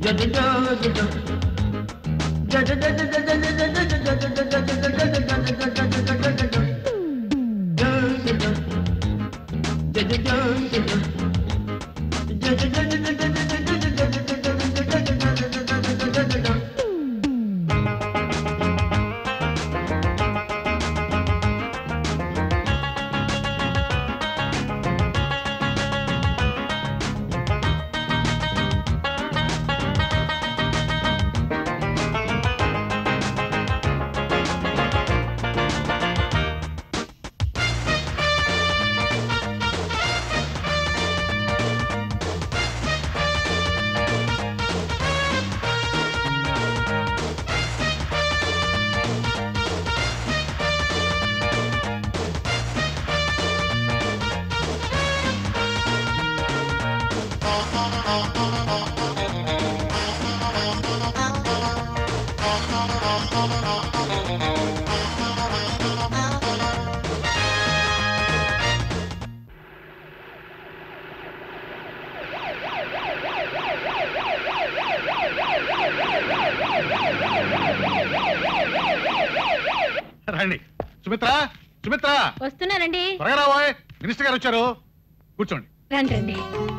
రండి సుమిత్ర సుమిత్ర వస్తున్నానండి త్వరగా రాబోయ్ మినిస్టర్ గారు వచ్చారు కూర్చోండి రండి రండి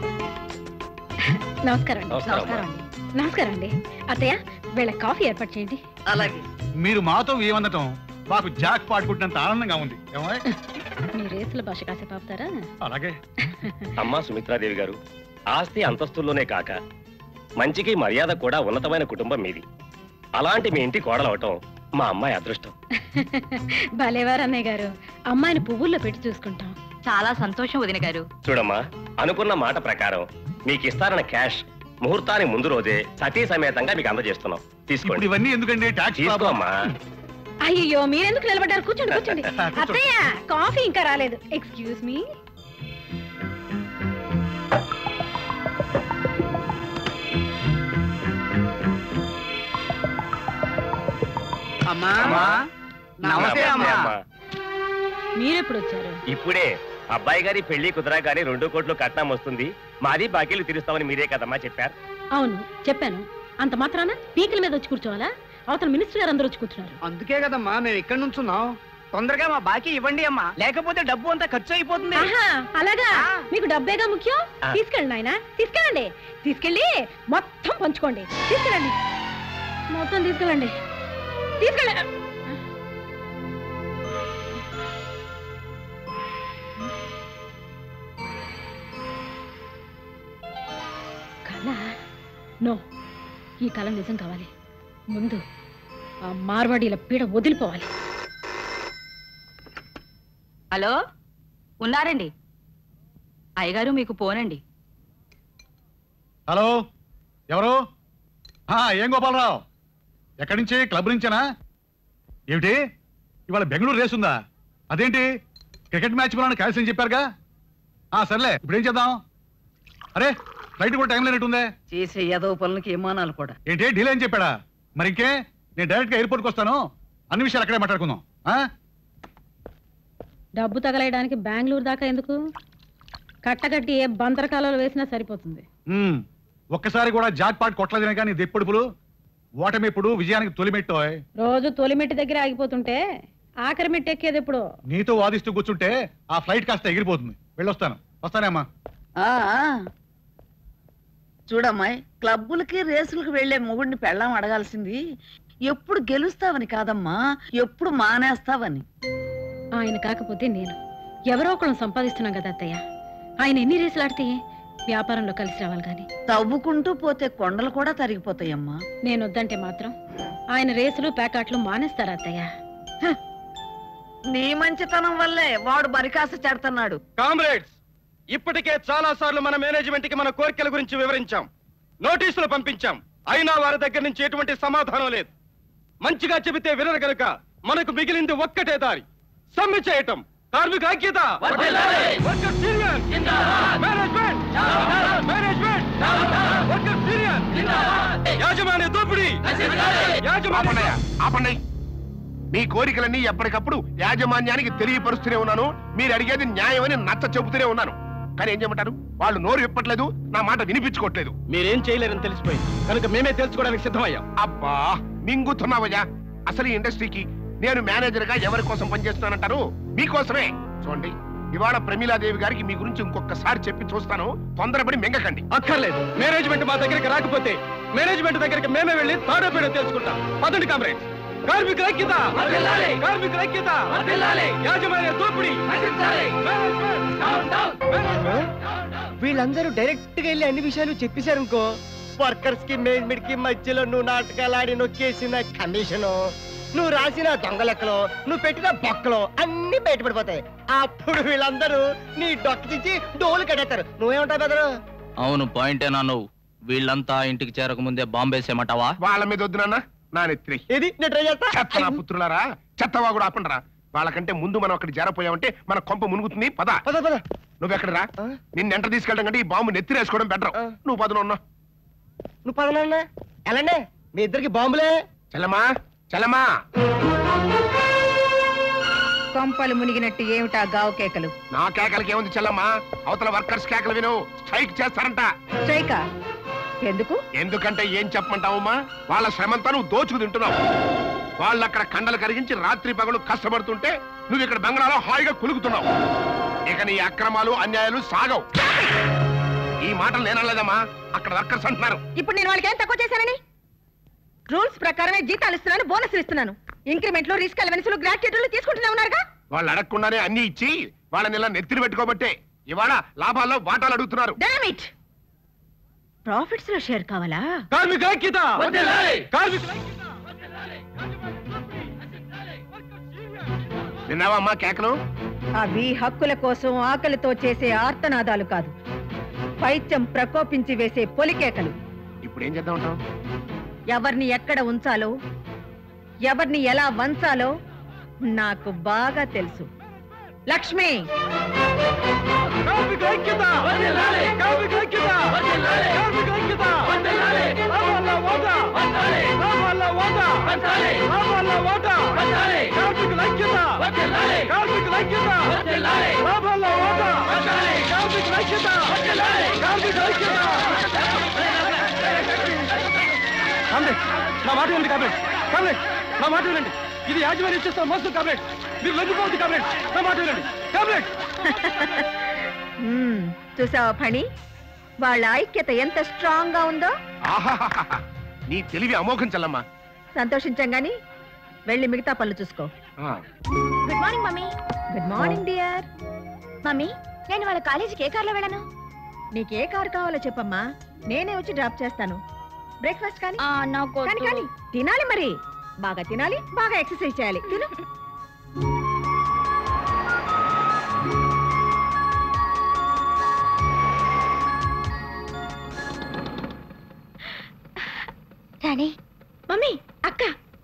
నమస్కారం అండి నమస్కారం, నమస్కారం అండి నమస్కారం అండి అత్తయ్య వీళ్ళ కాఫీ ఏర్పాటు చేయండి అలాగే మీరు మాతో ఏమనటం మాకు జాక్ పాడుకుంటున్నంత ఆనందంగా ఉంది ఏమోయ్? మీ రేసుల భాష కాసేపు ఆపుతారా అలాగే అమ్మా సుమిత్రాదేవి గారు ఆస్తి అంతస్తుల్లోనే కాక మంచికి మర్యాద కూడా ఉన్నతమైన కుటుంబం మీది అలాంటి మీ ఇంటి కోడలవటం మా అమ్మాయి అదృష్టం భలేవారు అన్నయ్య గారు అమ్మాయిని పువ్వుల్లో పెట్టి చూసుకుంటాం చాలా సంతోషం వదిన గారు చూడమ్మా అనుకున్న మాట ప్రకారం మీకు ఇస్తారన్న క్యాష్ ముహూర్తానికి ముందు రోజే సతీ సమేతంగా మీకు అందజేస్తున్నాం ఇప్పుడు తీసుకోండి ఇవన్నీ ఎందుకండి ట్యాక్స్ తీసుకో అమ్మా అయ్యో మీరెందుకు నిలబడ్డారు కూర్చోండి కూర్చోండి కూర్చోండి. అత్తయ్య కాఫీ ఇంకా రాలేదు ఎక్స్క్యూజ్ మీ అమ్మా అమ్మా. నమస్తే అమ్మా అమ్మా. మీరెప్పుడు వచ్చారు ఇప్పుడే అబ్బాయి గారి పెళ్లి కుదరగానే రెండు కోట్లు కట్నం వస్తుంది మాది బాకీలు తీరుస్తామని మీరే కదమ్మా చెప్పారు అవును చెప్పాను అంత మాత్రాన పీకల మీద వచ్చి కూర్చోవాలా అవతల మినిస్టర్ గారు అందరూ వచ్చి కూర్చున్నారు అందుకే కదమ్మా మేము ఇక్కడ నుంచున్నాం తొందరగా మా బాకీ ఇవ్వండి అమ్మా లేకపోతే డబ్బు అంతా ఖర్చు అయిపోతుంది ఆహా అలాగా ఆ. మీకు డబ్బేగా ముఖ్యం ఆ. తీసుకెళ్ళండి ఆయన తీసుకెళ్ళండి తీసుకెళ్ళి మొత్తం పంచుకోండి తీసుకెళ్ళండి మొత్తం తీసుకెళ్ళండి తీసుకెళ్ళండి కళ నో ఈ కళ నిజం కావాలి ముందు ఆ మార్వాడీల పీడ వదిలిపోవాలి హలో ఉన్నారండి అయ్యగారు మీకు పోనండి హలో ఎవరు ఆ, ఏం గోపాలరావు ఎక్కడి నుంచి క్లబ్ నుంచేనా ఏమిటి ఇవాళ బెంగళూరు రేస్ ఉందా అదేంటి క్రికెట్ మ్యాచ్ మనం క్యాన్సిల్ అని చెప్పారుగా ఆ సర్లే ఇప్పుడు ఏం చేద్దాం అరే ఫ్లైట్ కూడా టైం లేనట్టుందే చేసే ఏదో పనులకి విమానాలు కూడా ఏంటి డీలే అని చెప్పాడా మరి ఇంకే నేను డైరెక్ట్ గా ఎయిర్పోర్ట్కి వస్తాను అన్ని విషయాలు అక్కడే మాట్లాడుకుందాం ఆ? డబ్బు తగలేయడానికి బెంగళూరు దాకా ఎందుకు కట్టకట్టి ఏ బంతరకాలలో వేసినా సరిపోతుంది ఉమ్, ఒక్కసారి కూడా జాక్ పాట్ కొట్టలేదని కానీ దెప్పుడుపులు ఓటమి ఇప్పుడు విజయానికి తొలిమెట్టోయ్ రోజు తొలిమెట్టి దగ్గర ఆగిపోతుంటే ఆఖరి మెట్టి ఎక్కేది ఎప్పుడు నీతో వాదిస్తూ కూర్చుంటే ఆ ఫ్లైట్ కాస్త ఎగిరిపోతుంది వెళ్ళొస్తాను వస్తానేమ్మా ఆ ఆ. చూడమ్మాయి క్లబ్బులకి రేసులకు వెళ్లే మొగుడిని పెళ్ళాం అడగాల్సింది ఎప్పుడు గెలుస్తావని కాదమ్మా ఎప్పుడు మానేస్తావని ఆయన కాకపోతే నేను ఎవరో ఒకళ్ళని సంపాదిస్తున్నాం కదా అత్తయ్య ఆయన ఎన్ని రేసులు ఆడితే వ్యాపారంలో కలిసి రావాలి కానీ తవ్వుకుంటూ పోతే కొండలు కూడా తరిగిపోతాయమ్మా నేను వద్దంటే మాత్రం ఆయన రేసులు ప్యాకాట్లు మానేస్తారా అత్తయ్య నీ మంచితనం వల్లే వాడు బరికాస చెడుతున్నాడు కామ్రేడ్స్ ఇప్పటికే చాలా సార్లు మన మేనేజ్మెంట్ కి మన కోరికల గురించి వివరించాం నోటీసులు పంపించాం అయినా వారి దగ్గర నుంచి ఎటువంటి సమాధానం లేదు మంచిగా చెబితే వినరు గనుక మనకు మిగిలింది ఒక్కటే దారి సమ్మె చేయటం కార్మిక ఐక్యత workers union management management workers union యాజమాన్య దోపిడీ యాజమాన్య ఆపండి మీ కోరికలన్నీ ఎప్పటికప్పుడు యాజమాన్యానికి తెలియపరుస్తూనే ఉన్నాను మీరు అడిగేది న్యాయమని నచ్చ చెబుతూనే ఉన్నాను కానీ ఏం చేయమంటారు వాళ్ళు నోరు విప్పట్లేదు నా మాట వినిపించుకోవట్లేదు మీరేం చేయలేరని తెలిసిపోయింది కనుక మేమే తెలుసుకోవడానికి సిద్ధమయ్యాం అబ్బా మింగుతున్నావయ్యా అసలు ఈ ఇండస్ట్రీకి నేను మేనేజర్ గా ఎవరి కోసం పనిచేస్తున్నానంటారు మీకోసమే చూడండి ఇవాళ ప్రమీలాదేవి గారికి మీ గురించి ఇంకొకసారి చెప్పి చూస్తాను తొందరపడి మింగకండి అక్కర్లేదు మేనేజ్మెంట్ మా దగ్గరికి రాకపోతే మేనేజ్మెంట్ దగ్గరికి మేమే వెళ్ళి తాడో పేడో తెలుసుకుంటాం పదండి కామ్రేడ్ కార్మికుల ఐక్యత కార్మికుల ఐక్యత యాజమాన్య దోపిడీ వీళ్ళందరూ డైరెక్ట్ గా వెళ్ళి అన్ని విషయాలు చెప్పేశారు ఇంకో వర్కర్స్ కి మేనేజ్మెంట్ కి మధ్యలో నువ్వు నాటకాలు ఆడి నొక్కేసిన కమిషన్ నువ్వు రాసిన దొంగ లెక్కలు నువ్వు పెట్టిన బొక్కలు అన్ని బయటపడిపోతాయి అప్పుడు వీళ్ళందరూ నీ డొక్కచించి డోలు కట్టేస్తారు నువ్వేమంటావు బెదరు అవును పాయింటేనా నువ్వు వీళ్ళంతా ఇంటికి చేరక ముందే బాంబేసేమంటావా వాళ్ళ మీద వద్దు నాన్న నా నెత్తి ఏది నేను ట్రై చేస్తా చెత్త నా పుత్రులారా చెత్తవా కూడా ఆపండిరా వాళ్ళకంటే ముందు మనం అక్కడ చేరపోయామంటే మన కొంప మునుగుతుంది పద పద పద నువ్వెక్కడ రా ఆ? నిన్ను ఎంట తీసుకెళ్ళడం కంటే ఈ బాంబు నెత్తిరేసుకోవడం బెటర్ ఆ. నువ్వు పదను ఉన్నా నువ్వు పదనన్నా ఎలాండి మీ ఇద్దరికి బాంబులే చెల్లమా చెల్లమా కొంపలు మునిగినట్టు ఏమిటా గావు కేకలు నా కేకలకి ఏముంది చెల్లమ్మా అవతల వర్కర్స్ కేకలు విను స్ట్రైక్ చేస్తారంట స్ట్రైకా ఎందుకు ఎందుకంటే ఏం చెప్పమంటావమ్మా వాళ్ళ శ్రమంతా నువ్వు దోచుకు తింటున్నావు వాళ్ళు అక్కడ కండలు కరిగించి రాత్రి పగలు కష్టపడుతుంటే నువ్వు ఇక్కడ బంగ్లాలో హాయిగా కులుకుతున్నావు ఇక నీ అక్రమాలు అన్యాయాలు సాగవు ఈ మాటలు నేనలేదమ్మా అక్కడ వర్కర్స్ అంటున్నారు ఇప్పుడు నేను వాళ్ళకి ఏం తక్కువ చేశానని రూల్స్ ప్రకారమే జీతాలు ఇస్తున్నాను బోనస్ ఇస్తున్నాను ఇంక్రిమెంట్లు రిస్క్ అలవెన్సులు గ్రాట్యుటీలు తీసుకుంటూనే ఉన్నారుగా వాళ్ళు అడగకుండానే అన్ని ఇచ్చి వాళ్ళని ఇలా నెత్తిన పెట్టుకోబట్టే ఇవాళ లాభాల్లో వాటాలు అడుగుతున్నారు డామిట్ ప్రాఫిట్స్ లో షేర్ కావాలా కార్మికుల ఐక్యత కార్మికుల ఐక్యత విన్నావా అమ్మా కేకలు అవి హక్కుల కోసం ఆకలితో చేసే ఆర్తనాదాలు కాదు పైత్యం ప్రకోపించి వేసే పొలికేకలు ఇప్పుడు ఏం చేద్దాం అంటావు ఎవరిని ఎక్కడ ఉంచాలో ఎవరిని ఎలా వంచాలో నాకు బాగా తెలుసు లక్ష్మి కార్మికుల ఐక్యత కార్మికుల ఐక్యత కార్మికుల ఐక్యత లాభాల వాటా లాభాల వాటా లాభాల వాటా కార్మికుల ఐక్యత కార్మికుల ఐక్యత లాభాల వాటా కార్మికుల ఐక్యత కార్మికుల ఐక్యత కామ్రేడ్ నా మాట వినండి కామ్రేడ్ కామ్రేడ్ నా మాట వినండి ఇది యాజమాన్యం చేస్తున్న మోసం కామ్రేడ్ మీరు లొంగిపోవద్దు కామ్రేడ్ నా మాట వినండి కామ్రేడ్ మ్మ్, చూసావా ఫణి వాళ్ళ ఐక్యత ఎంత స్ట్రాంగ్ గా ఉందో ఆహాహాహా. నీ తెలివి అమోఘం చెల్లమ్మా సంతోషించాం గాని వెళ్ళి మిగతా పనులు చూసుకో ఆ. Good morning mummy good morning dear mummy నేను వాళ్ళ కాలేజీకి ఏ కార్లో వెళ్ళను నీకే కారు కావాలో చెప్పమ్మా నేనే వచ్చి డ్రాప్ చేస్తాను బ్రేక్ఫాస్ట్ కానీ నాకు కానీ కానీ తినాలి మరి బాగా తినాలి బాగా ఎక్సర్సైజ్ చేయాలి తిను రాణి మమ్మీ అక్క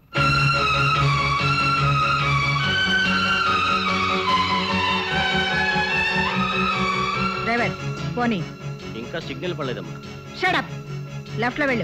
డ్రైవర్ పోనీ ఇంకా సిగ్నల్ పడలేదమ్మా షడప్ లెఫ్ట్ లో వెళ్ళు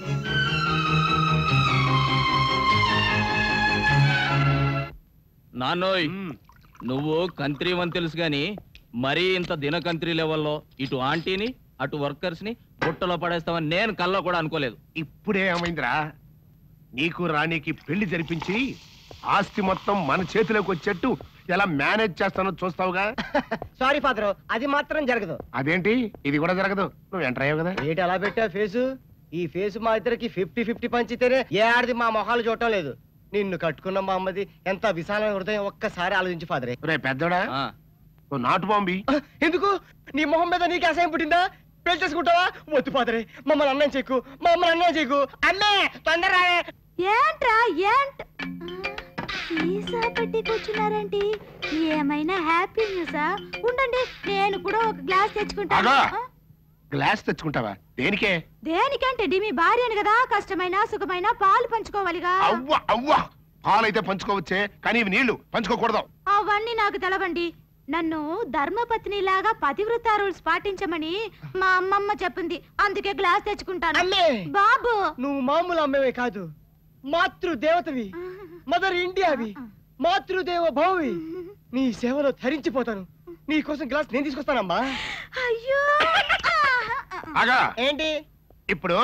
నాన్నోయ్ మ్. నువ్వు కంత్రి అని తెలుసు గాని మరీ ఇంత దినకంత్రి లెవెల్లో ఇటు ఆంటీని అటు వర్కర్స్ ని బుట్టలో పడేస్తావని నేను కల్లో కూడా అనుకోలేదు ఇప్పుడే ఏమైందిరా నీకు రాణికి పెళ్లి జరిపించి ఆస్తి మొత్తం మన చేతిలోకి వచ్చేట్టు ఎలా మేనేజ్ చేస్తానో చూస్తావుగా సారీ ఫాదర్ అది మాత్రం జరగదు అదేంటి ఇది కూడా జరగదు నువ్వు ఎంటర్ అయ్యావు కదా ఏంటి అలా పెట్టా ఫేసు ఈ ఫేసు మా ఇద్దరికి ఫిఫ్టీ ఫిఫ్టీ పంచితేనే ఏ ఆడది మా మొహాలు చూడటం లేదు నిన్ను కట్టుకున్న మా అమ్మది ఎంత విశాలమైన హృదయం ఒక్కసారి ఆలోచించి ఫాదరే రే పెద్దోడా ఆ, ఓ నాటు బాంబి ఆ, ఎందుకు నీ మొహం మీద నీకు అసహ్యం పుట్టిందా పెళ్లి చేసుకుంటావా వద్దు ఫాదరే మమ్మల్ని అన్నం చెక్కు మమ్మల్ని అన్నం చెక్కు అమ్మే తొందర ఏంట్రా ఏంట్ సీసా పెట్టి కూర్చున్నారేంటి ఏమైనా హ్యాపీ న్యూసా ఉండండి నేను కూడా ఒక గ్లాస్ తెచ్చుకుంటాను ఆగా. ఆ? గ్లాస్ తెచ్చుకుంటావా దేనికే దేనికంటే డి మీ భార్యను కదా కష్టమైన సుఖమైన పాలు పంచుకోవాలిగా అవ్వ అవ్వ పాలైతే పంచుకోవచ్చే కానీ ఇవి నీళ్లు పంచుకోకూడదు అవన్నీ నాకు తెలవండి నన్ను ధర్మపత్ని లాగా పతివృత రూల్స్ పాటించమని మా అమ్మమ్మ చెప్పింది అందుకే గ్లాస్ తెచ్చుకుంటాను అమ్మే బాబు నువ్వు మామూలు అమ్మేవే కాదు మాతృ దేవతవి మదర్ ఇండియావి మాతృదేవ భౌవి నీ సేవలో ధరించిపోతాను నీకోసం గ్లాస్ నేను తీసుకొస్తానమ్మా అయ్యో ఆగా ఏంటి ఇప్పుడు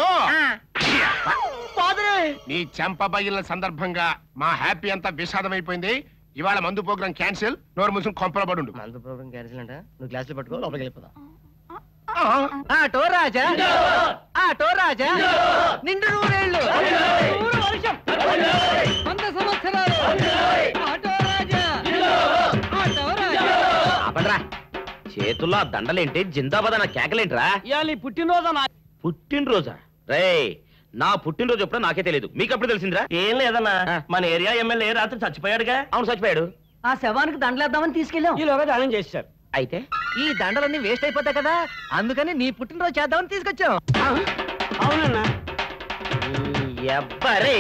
పాదరే నీ చెంప పగిలిన సందర్భంగా మా హ్యాపీ అంతా విషాదమైపోయింది ఇవాళ మందు ప్రోగ్రాం క్యాన్సిల్ నోరు మూసుకుని కొంపల పడుండు మందు ప్రోగ్రామ్ క్యాన్సిల్ అంట నువ్వు గ్లాసులు పట్టుకో లోపలికి వెళ్ళిపోదాం ఆటో రాజా ఆటో రాజా నిండు నూరేళ్ళు నూరు వర్షం వంద సంవత్సరాలు ఆటో రాజా ఆటో రాజా ఆపండ్రా చేతుల్లో ఆ దండలేంటి జిందాబాద్ అన్న కేకలేంట్రా ఇవాళ పుట్టినరోజు నా పుట్టినరోజా రే నా పుట్టినరోజు ఎప్పుడో నాకే తెలియదు మీకు ఎప్పుడు తెలిసిందిరా ఏం లేదన్నా ఆ. మన ఏరియా ఎమ్మెల్యే రాత్రి చచ్చిపోయాడుగా అవును చచ్చిపోయాడు ఆ శవానికి దండలేద్దామని తీసుకెళ్ళాం ఈలోగా దానం చేశారు అయితే ఈ దండలన్నీ వేస్ట్ అయిపోతాయి కదా అందుకని నీ పుట్టినరోజు చేద్దామని తీసుకొచ్చాం అవునన్నా ఎవ్వరే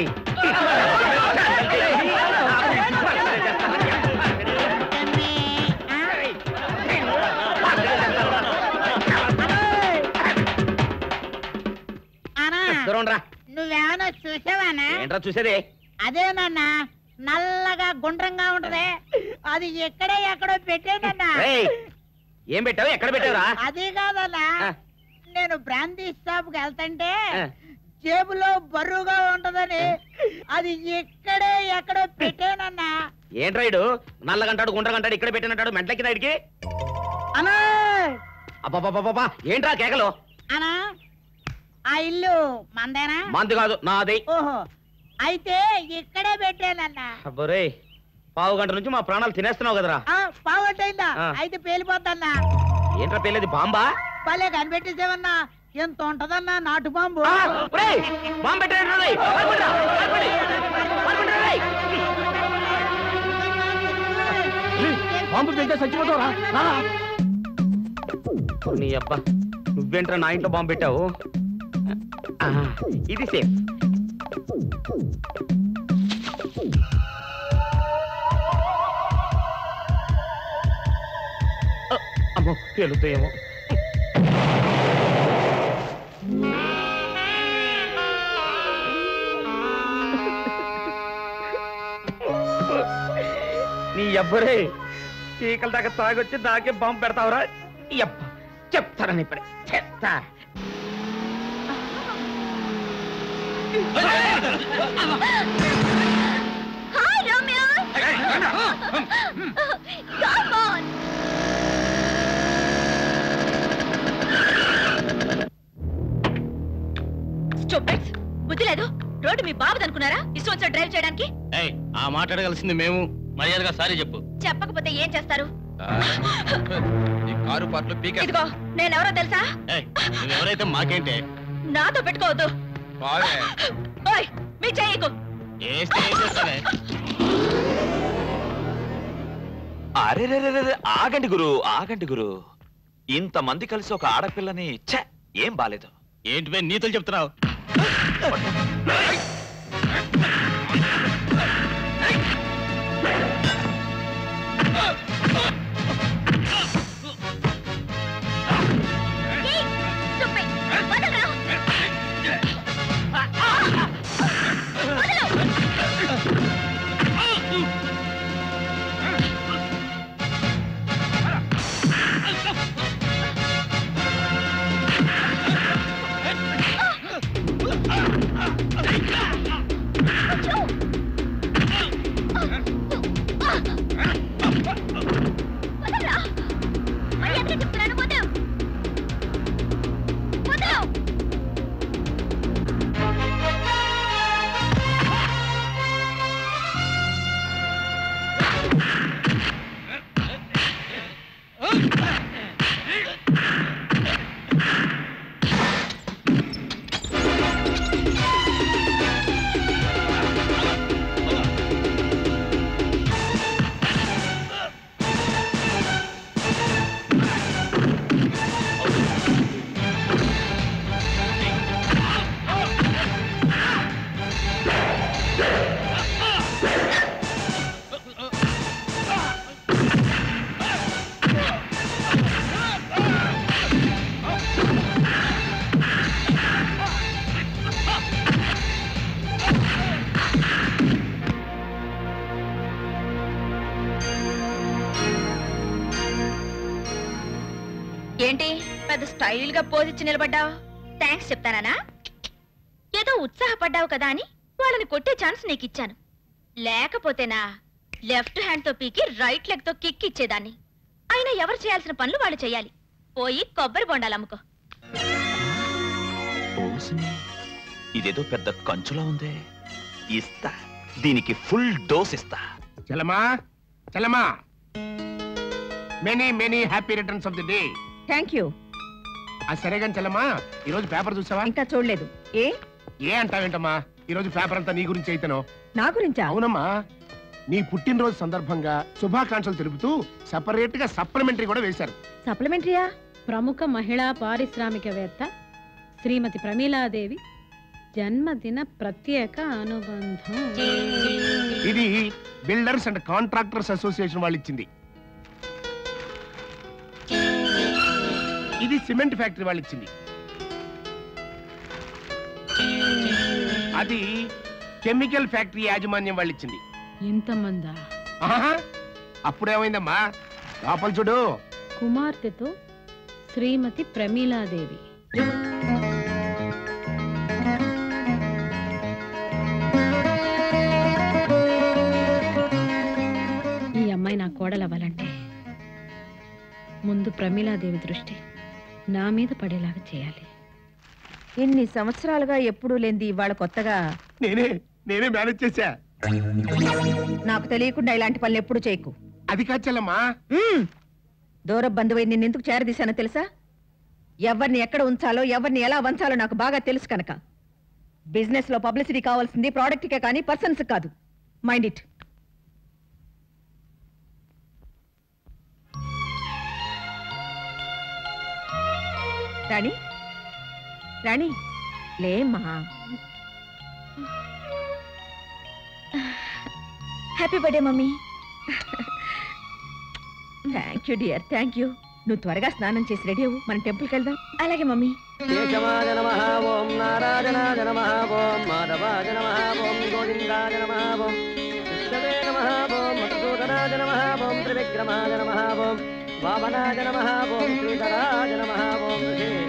అనా దూరం రా నువ్వేమైనా చూసావానా ఏంట్రా చూసేది అదేనన్నా నల్లగా గుండ్రంగా ఉంటది అది ఎక్కడే ఎక్కడో పెట్టేనన్నా రేయ్, ఏం పెట్టావు ఎక్కడ పెట్టావురా అది కాదన్నా ఆ. నేను బ్రాందీ షాప్ కి వెళ్తుంటే ఆ. జేబులో బరువుగా ఉంటదని అది ఎక్కడే ఎక్కడో పెట్టానన్నా ఏంట్రా ఇడు నల్లగంటాడు గుండ్రగంటాడు ఇక్కడ పెట్టినట్టాడు మెంట్లకి ఇడికి అనా అబ్బాబాబాబా ఏంట్రా కేకలు అనా ఆ ఇల్లు మందేనా మంది కాదు నాది ఓహో అయితే ఇక్కడే పెట్టానన్నా అబ్బోరే పావు గంట నుంచి మా ప్రాణాలు తినేస్తున్నావు కదరా ఆ, పావట్టయిందా ఆ. అయితే పేలిపోద్దన్నా ఏంట్రా పెళ్ళేది బాంబా భలే కనిపెట్టేసేవన్నా ఎంత ఉంటదన్నా నాటు బాంబు ఆ, ఒరేయ్, బాంబు పెట్టాడు రేయ్. పారిపోండిరా, పారిపోండి. పారిపోండిరా రేయ్. బాంబు పెడితే చచ్చిపోతావురా నీ అబ్బా నువ్వేంట్రా నా ఇంట్లో బాంబు పెట్టావు ఆ, ఇది సేఫ్ ఆ, అమ్మో పేలుతాయేమో నీ అబ్బరే చీకల దాకా తాగొచ్చి నాకే బాంబు పెడతావురా ఈ అబ్బ చెప్తారని ఇప్పుడే చెప్తా హాయ్ రమ్య కమ్ ఆన్ స్టూపిడ్స్ బుద్ధి లేదు రోడ్డు మీ బాబుది అనుకున్నారా ఇష్టం వచ్చా డ్రైవ్ చేయడానికి ఆ మాట్లాడగలసింది మేము మర్యాదగా సారీ చెప్పు చెప్పకపోతే ఏం చేస్తారు ఈ కారు పాటలు పీక ఇదిగో నేనెవరో తెలుసా నువ్వెవరైతే మాకేంటే నాతో పెట్టుకోవద్దు ఓయ్ మీ చెయ్యకు అరే ఆగండి గురు ఆగండి గురు ఇంతమంది కలిసి ఒక ఆడపిల్లని ఛ ఏం బాలేదు ఏంటి నీతులు చెప్తున్నావు ఏయ్, stupid. వదలరా. వదలు. వదలరా. మర్యాదగా చెప్తున్నాను, వదలు. వదలు. స్టైల్ గా పోజిచ్చి నిలబడ్డావు థ్యాంక్స్ చెప్తానా ఏదో ఉత్సాహపడ్డావు కదా అని వాళ్ళని కొట్టే ఛాన్స్ నీకు ఇచ్చాను లేకపోతేనా లెఫ్ట్ హ్యాండ్ తో పీకి రైట్ లెగ్ తో కిక్ ఇచ్చేదాన్ని అయినా ఎవరు చేయాల్సిన పనులు వాళ్ళు చేయాలి పోయి కొబ్బరి బొండాలు అమ్ముకో ఓసిని, ఇదేదో పెద్ద కంచులా ఉందే ఇస్తా దీనికి ఫుల్ డోస్ ఇస్తా చలమా చలమా many many happy returns of the day thank you ఆ సరే కానీ చలమా ఈ రోజు పేపర్ చూసావా ఇంకా చూడలేదు ఏ ఏ అంటావేంటమ్మా ఈ రోజు పేపర్ అంతా నీ గురించి అయితేనో నా గురించా అవునమ్మా నీ పుట్టినరోజు సందర్భంగా శుభాకాంక్షలు తెలుపుతూ సెపరేట్ గా సప్లిమెంటరీ కూడా వేశారు సప్లిమెంటరీయా ప్రముఖ మహిళా పారిశ్రామికవేత్త శ్రీమతి ప్రమీలాదేవి జన్మదిన ప్రత్యేక అనుబంధం ఇది బిల్డర్స్ అండ్ కాంట్రాక్టర్స్ అసోసియేషన్ వాళ్ళు ఇచ్చింది ఇది సిమెంట్ ఫ్యాక్టరీ వాళ్ళు ఇచ్చింది అది కెమికల్ ఫ్యాక్టరీ యాజమాన్యం వాళ్ళు ఇచ్చింది ఇంతమందా ఆహా, అప్పుడేమైందమ్మా లోపల చూడు కుమార్తెతో శ్రీమతి ప్రమీలాదేవి ఈ అమ్మాయి నా కోడలవ్వాలంటే ముందు ప్రమీలాదేవి దృష్టి నా మీద పడేలాగా చేయాలి ఇన్ని సంవత్సరాలుగా ఎప్పుడూ లేనిది ఇవాళ కొత్తగా నేనే నేనే మేనేజ్ చేశా నాకు తెలియకుండా ఇలాంటి పనులు ఎప్పుడు చేయకు అది కాచలమ్మా దూర బంధువై నిన్ను ఎందుకు చేరదీశానో తెలుసా ఎవరిని ఎక్కడ ఉంచాలో ఎవరిని ఎలా వంచాలో నాకు బాగా తెలుసు కనుక బిజినెస్ లో పబ్లిసిటీ కావాల్సింది ప్రోడక్ట్ కే కానీ పర్సన్స్ కాదు మైండ్ ఇట్ రాణి రాణి లేమ్మా happy birthday mummy thank you dear thank you నువ్వు త్వరగా స్నానం చేసి రెడీ అవ్వు మన టెంపుల్కి వెళ్దాం అలాగే మమ్మీ కేశవాయ నమ ఓం నారాయణాయ నమ ఓం మాధవాయ నమ ఓం గోవిందాయ నమ ఓం విష్ణవే నమ ఓం మధుసూదనాయ నమ ఓం త్రివిక్రమాయ నమ ఓం వామనాయ నమ ఓం శ్రీధరాయ నమ ఓం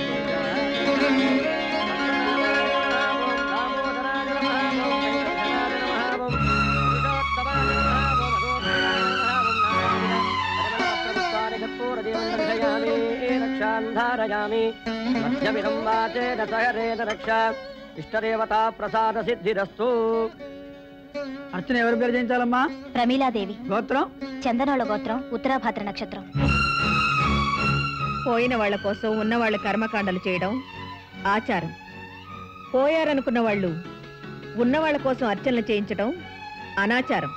ధారయామి మధ్యమిదం వాచేన సహరేన రక్ష ఇష్టదేవతా ప్రసాద సిద్ధిరస్తు అర్చన ఎవరి పేరు చేయించాలమ్మా ప్రమీలాదేవి గోత్రం చందనోళ గోత్రం ఉత్తరాభాద్ర నక్షత్రం పోయిన వాళ్ళ కోసం ఉన్న వాళ్ళ కర్మకాండలు చేయడం ఆచారం పోయారనుకున్న వాళ్ళు ఉన్న వాళ్ళ కోసం అర్చనలు చేయించడం అనాచారం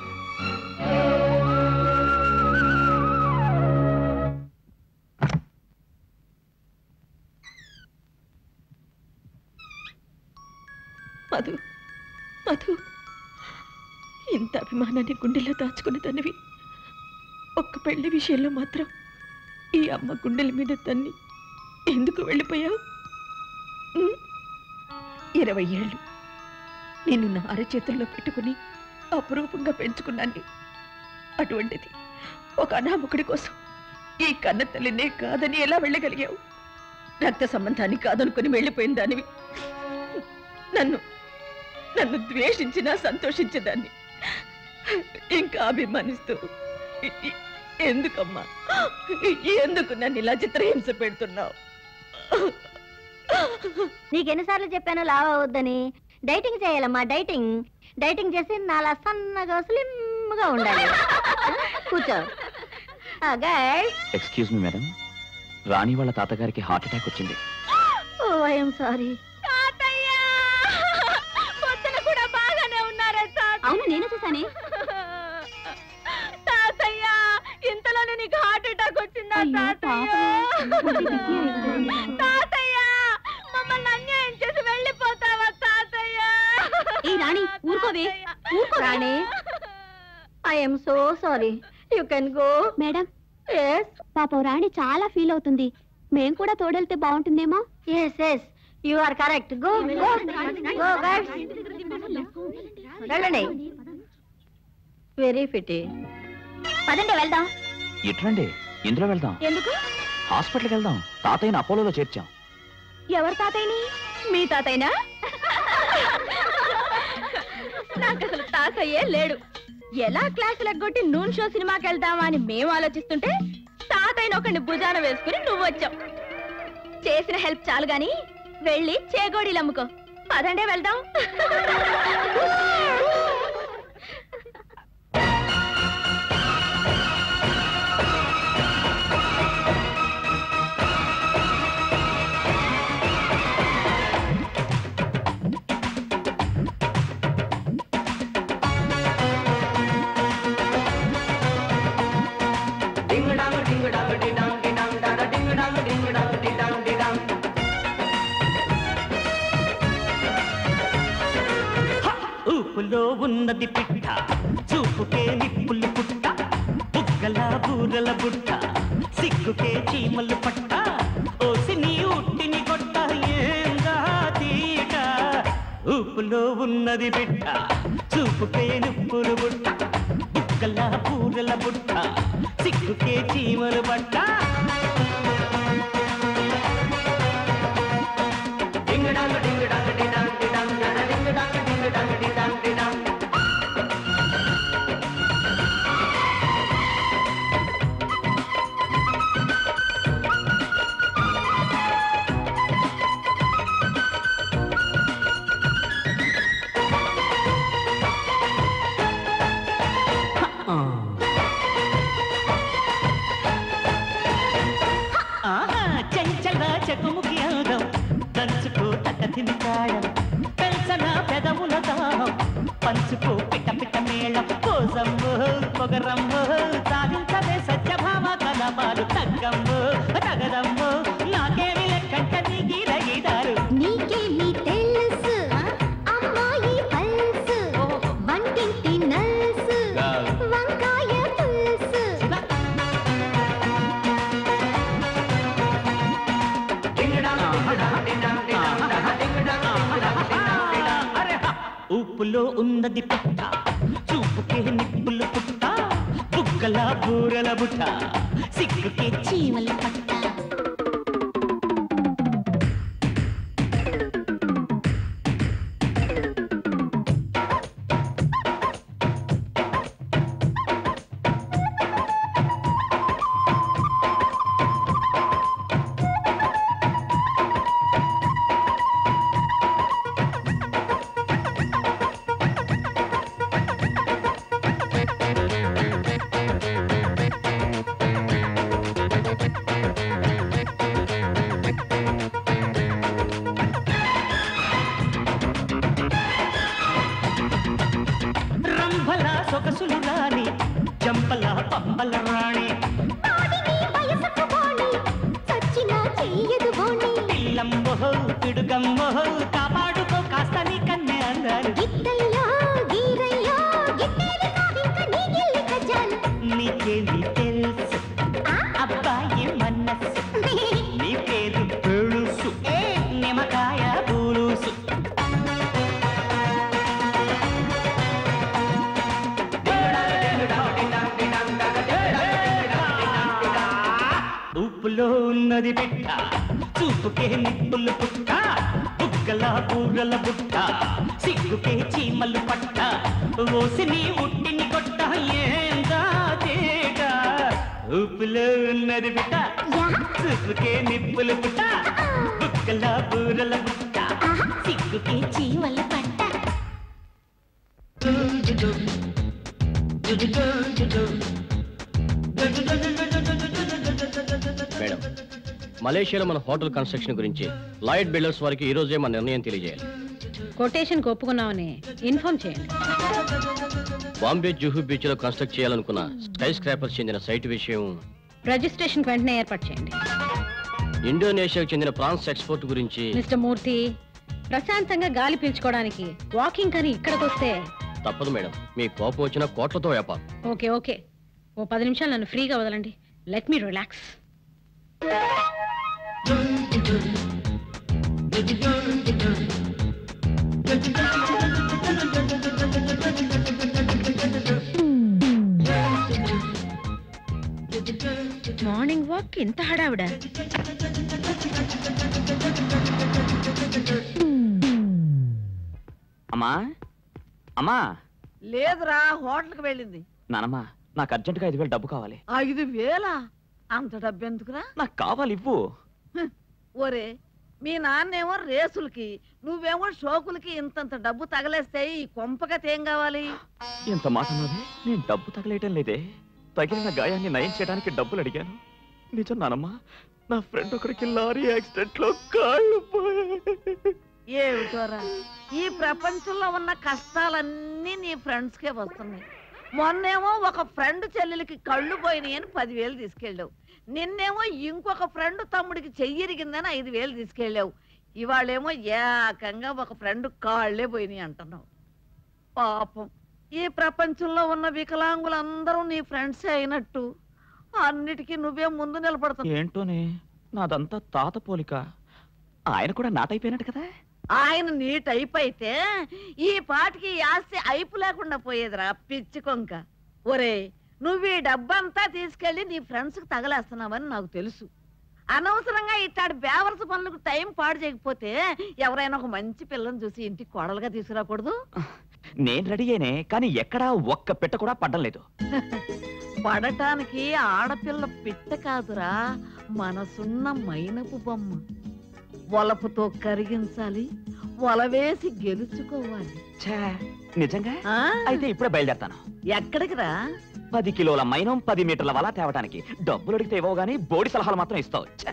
మధు మధు ఇంత అభిమానాన్ని గుండెల్లో దాచుకున్న తనవి ఒక్క పెళ్లి విషయంలో మాత్రం ఈ అమ్మ గుండెల మీద తన్ని ఎందుకు వెళ్ళిపోయావు ఉమ్? ఇరవై ఏళ్ళు నిన్ను నా అరచేతుల్లో పెట్టుకుని అపురూపంగా పెంచుకున్నాను అటువంటిది ఒక అనామకుడి కోసం ఈ కన్న తల్లినే కాదని ఎలా వెళ్ళగలిగావు రక్త సంబంధాన్ని కాదనుకుని వెళ్ళిపోయిన దానివి నన్ను నన్ను ద్వేషించినా సంతోషించేదాన్ని ఇంకా అభిమానిస్తూ ఎ- ఎ- ఎందుకమ్మా ఎ- ఎందుకు నన్ను ఇలా చిత్రహింస పెడుతున్నావు నీకెన్నిసార్లు చెప్పాను లావ్ అవద్దని డైటింగ్ చేయాలమ్మా డైటింగ్ డైటింగ్ చేసి నాలా సన్నగా స్లిమ్ గా ఉండాలి కూర్చో guys excuse me madam Rani వాళ్ళ తాతగారికి హార్ట్ అటాక్ వచ్చింది ఓ ఐఎమ్ సారీ పొద్దున కూడా బాగానే ఉన్నారా అవును నేను చూసానే తాతయ్య ఇంతలోనే నీకు హార్ట్ అటాక్ వచ్చిందా తాతయ్య తాతయ్య మమ్మల్ని అన్యాయం చేసి వెళ్ళిపోతావా తాతయ్య ఏ రాణి ఊరుకోవే ఊరుకో Rani I'm so sorry you can go madam yes పాపం రాణి చాలా ఫీల్ అవుతుంది మేం కూడా తోడెళ్తే బాగుంటుందేమో yes yes you are correct go go go guys వెళ్ళండి వెరీ ఫిటీ పదండి వెళ్దాం ఎట్లండి ఇందులో వెళ్దాం ఎందుకు హాస్పిటల్కి వెళ్దాం తాతయ్యని అపోలోలో చేర్చాం ఎవరు తాతయ్యని మీ తాతయ్యనా నాకు అసలు తాతయ్యే లేడు ఎలా క్లాసులు ఎగ్గొట్టి నూన్ షో సినిమాకి వెళ్దామా అని మేము ఆలోచిస్తుంటే తాతయ్యని ఒకడిని భుజాన వేసుకుని నువ్వు వచ్చావు చేసిన హెల్ప్ చాలు గాని వెళ్ళి చేగోడీలు అమ్ముకో పదండే వెళ్దాం ఊపులో ఉన్నది పిట్ట చూపుకే నిప్పులు పుట్ట బుగ్గల బూరల బుట్ట సిగ్గుకే చీమలు పట్ట ఓసి నీ ఉట్టిని కొట్ట ఏందా తీట ఊపులో ఉన్నది బిడ్డ చూపుకే నిప్పులు బుట్ట బుగ్గల బూరల బుట్ట సిగ్గుకే చీమలు పట్ట డింగడాంగ డింగడాంగ డిడాంగ డిడాంగ డింగడాంగ డింగడాంగ డిడాంగ డిడాంగ ఆహా, చెంచల చెకుముకి అందం దంచుకో తకతిని తాళం పెంచన పెదవుల దాహం పంచుకో పిట్ట పిట్ట మేళం కోసంబో పొగరంబో సాధించవే సత్యభామ కలమాలు తగ్గంబో తగదంబో నాకేమి లెక్కంట నీ గీరగీదారు నీకేమి తెలుసు అమ్మాయి పల్సు వంటింటి నల్సు వంకాయ పులుసు ఉప్పులో ఉన్నది పుట్ట చూపుకే నిప్పులు పుట్ట బుగ్గల బూరల బుట్ట సిగ్గుకే చీమల పట్ట రంభల సొగసులు రాణి జంపల పంబల రాణి చచ్చినా చెయ్యదు బోని పిల్లమ్మో పిడుగమ్మో కాపాడుకో కాస్త నీ కన్నే అందాలు గిట్టయ్యో గీరయ్యో గిట్టేది కావింక నీ గిల్లి కజ్జాలు నీకేమి తెలుసు అబ్బాయి మనస్సు నీ పేరు పెళుసు నిమ్మకాయ పూలుసు ఉప్పులో ఉన్నది బిడ్డ చూపుకే నిప్పులు పుట్ట బుగ్గల బూరల బుట్ట సిగ్గుకే చీమలు పట్ట ఓసి నీ ఉట్టిని కొట్ట ఏందా తేట ఉప్పులో ఉన్నది బిడ్డ చూపుకే నిప్పులు పుట్ట బుగ్గల బూరల బుట్ట సిగ్గుకే చీమల పట్ట మేడం మలేషియాలో మన హోటల్ కన్స్ట్రక్షన్ గురించి లాయిడ్ బిల్డర్స్ వారికి ఈ రోజే మన నిర్ణయం తెలియజేయాలి కొటేషన్ ఒప్పుకున్నామని ఇన్ఫార్మ్ చేయండి బాంబే జూహు బీచ్ లో కన్స్ట్రక్ట్ చేయాలనుకున్న స్కై స్క్రాపర్స్ చెందిన సైట్ విషయం రిజిస్ట్రేషన్ వెంటనే ఏర్పాటు చేయండి ఇండోనేషియాకు చెందిన ప్రాన్స్ ఎక్స్పోర్ట్ గురించి మిస్టర్ మూర్తి ప్రశాంతంగా గాలి పీల్చుకోవడానికి వాకింగ్ అని ఇక్కడికి వస్తే తప్పదు మేడం మీ కోపం వచ్చిన కోట్లతో వ్యాపారం ఓకే ఓకే ఓ పది నిమిషాలు నన్ను ఫ్రీగా వదలండి let me relax morning walk ఇంత హడావిడా అమ్మా అమ్మా లేదురా హోటల్కి వెళ్ళింది నానమ్మా నాకు అర్జెంటుగా ఐదు వేలు డబ్బు కావాలి ఐదు వేలా అంత డబ్బు ఎందుకురా నాకు కావాలి ఇవ్వు ఒరే మీ నాన్నేమో రేసులకి నువ్వేమో షోకులకి ఇంతంత డబ్బు తగలేస్తే ఈ కొంపకత ఏం కావాలి ఎంత మాట అన్నది నేను డబ్బు తగలేయటం లేదే తగిలిన గాయాన్ని నయం చేయడానికి డబ్బులు అడిగాను నిజం నానమ్మా నా ఫ్రెండ్ ఒకరికి లారీ యాక్సిడెంట్ లో కాళ్ళు పోయాయి. ఏమిటోరా ఈ ప్రపంచంలో ఉన్న కష్టాలన్నీ నీ ఫ్రెండ్స్ కే వస్తున్నాయి మొన్నేమో ఒక ఫ్రెండ్ చెల్లెలకి కళ్ళు పోయినాయి అని పదివేలు తీసుకెళ్ళావు నిన్నేమో ఇంకొక ఫ్రెండ్ తమ్ముడికి చెయ్యిరిగిందని ఐదు వేలు తీసుకెళ్ళావు ఇవాళేమో ఏకంగా ఒక ఫ్రెండ్ కాళ్ళే పోయినాయి అంటున్నావు పాపం ఈ ప్రపంచంలో ఉన్న వికలాంగులందరూ నీ ఫ్రెండ్సే అయినట్టు అన్నిటికీ నువ్వే ముందు నిలబడుతున్నావు ఏంటోనే నాదంతా తాత పోలిక ఆయన కూడా నాటైపోయినట్టు కదా ఆయన నీ టైప్ అయితే ఈ పాటికి ఈ ఆస్తి అయిపు లేకుండా పోయేదిరా పిచ్చి కొంక ఒరే నువ్వు ఈ డబ్బంతా తీసుకెళ్లి నీ ఫ్రెండ్స్ కి తగలేస్తున్నావని నాకు తెలుసు అనవసరంగా ఇట్లాంటి బేవర్స్ పనులకు టైం పాడు చేయకపోతే ఎవరైనా ఒక మంచి పిల్లని చూసి ఇంటికి కోడలుగా తీసుకురాకూడదు నేను రెడీ అయినే కానీ ఎక్కడా ఒక్క పెట్ట కూడా పడ్డం లేదు పడటానికి ఆడపిల్ల పిట్ట కాదురా మనసున్న మైనపు బొమ్మ వలపుతో కరిగించాలి వలవేసి గెలుచుకోవాలి నిజంగా అయితే ఇప్పుడే బయలుదేరతాను ఎక్కడికి రా పది కిలోల మైనం పది మీటర్ల వల తేవడానికి డబ్బులు అడిగితే ఇవ్వవు గానీ బోడి సలహాలు మాత్రం ఇస్తావు ఛే!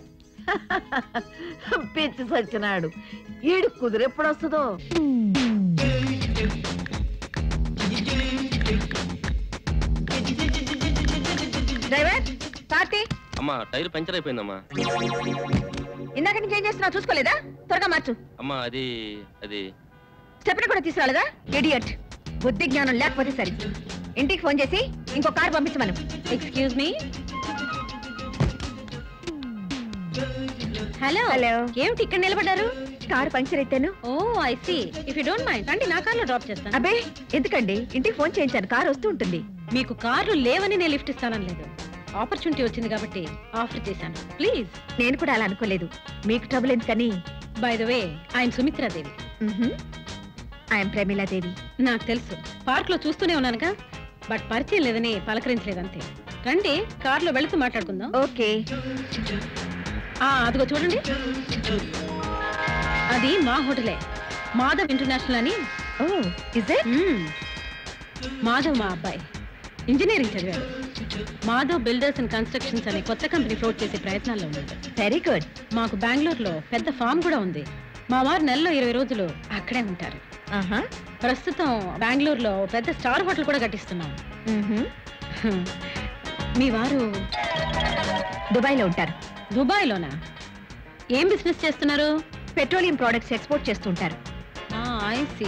పిచ్చి సచ్చినాడు ఈడు కుదిరెప్పుడు వస్తుందో డ్రైవర్ కార్తీ అమ్మా టైర్ పంచర్ అయిపోయిందమ్మా ఇందాక నుంచి ఏం చేస్తున్నావు చూసుకోలేదా త్వరగా మార్చు అమ్మా అది అది చెప్పిన కూడా తీసుకురాలేదా ఇడియట్ బుద్ధి జ్ఞానం లేకపోతే సరి ఇంటికి ఫోన్ చేసి ఇంకో కార్ పంపించమను ఎక్స్క్యూజ్ మీ హలో హలో ఏమిటి ఇక్కడ నిలబడ్డారు కారు పంక్చర్ అయితేను oh I see if you don't mind అంటే నా కార్లో డ్రాప్ చేస్తాను అబ్బే ఎందుకండి ఇంటికి ఫోన్ చేయించాను కారు వస్తూ ఉంటుంది మీకు కార్లు లేవని నేను లిఫ్ట్ ఇస్తానని లేదు ఆపర్చునిటీ వచ్చింది కాబట్టి ఆఫర్ చేశాను ప్లీజ్ నేను కూడా అలా అనుకోలేదు మీకు ట్రబుల్ ఎందుకని బై ద వే ఆయన సుమిత్రాదేవి ఐఎమ్ ప్రమీలాదేవి నాకు తెలుసు పార్క్ లో చూస్తూనే ఉన్నానుగా బట్ పరిచయం లేదని పలకరించలేదంతే రండి కార్లో వెళుతూ మాట్లాడుకుందాం ఓకే ఆ అదిగో చూడండి అది మా హోటలే మాధవ్ ఇంటర్నేషనల్ అని ఓ ఇజ్ మాధవ్ మా అబ్బాయి ఇంజనీరింగ్ చదివాడు మాధవ్ బిల్డర్స్ అండ్ కన్స్ట్రక్షన్స్ అనే కొత్త కంపెనీ ఫ్లోట్ చేసే ప్రయత్నాల్లో ఉన్నాడు వెరీ గుడ్ మాకు బెంగళూరులో పెద్ద ఫామ్ కూడా ఉంది మా వారు నెలలో ఇరవై రోజులు అక్కడే ఉంటారు ప్రస్తుతం బెంగళూరులో పెద్ద స్టార్ హోటల్ కూడా కట్టిస్తున్నాం హ్మ్. మీ వారు దుబాయ్లో ఉంటారు దుబాయ్లోనా ఏం బిజినెస్ చేస్తున్నారు పెట్రోలియం ప్రోడక్ట్స్ ఎక్స్పోర్ట్ చేస్తుంటారు ఐ సీ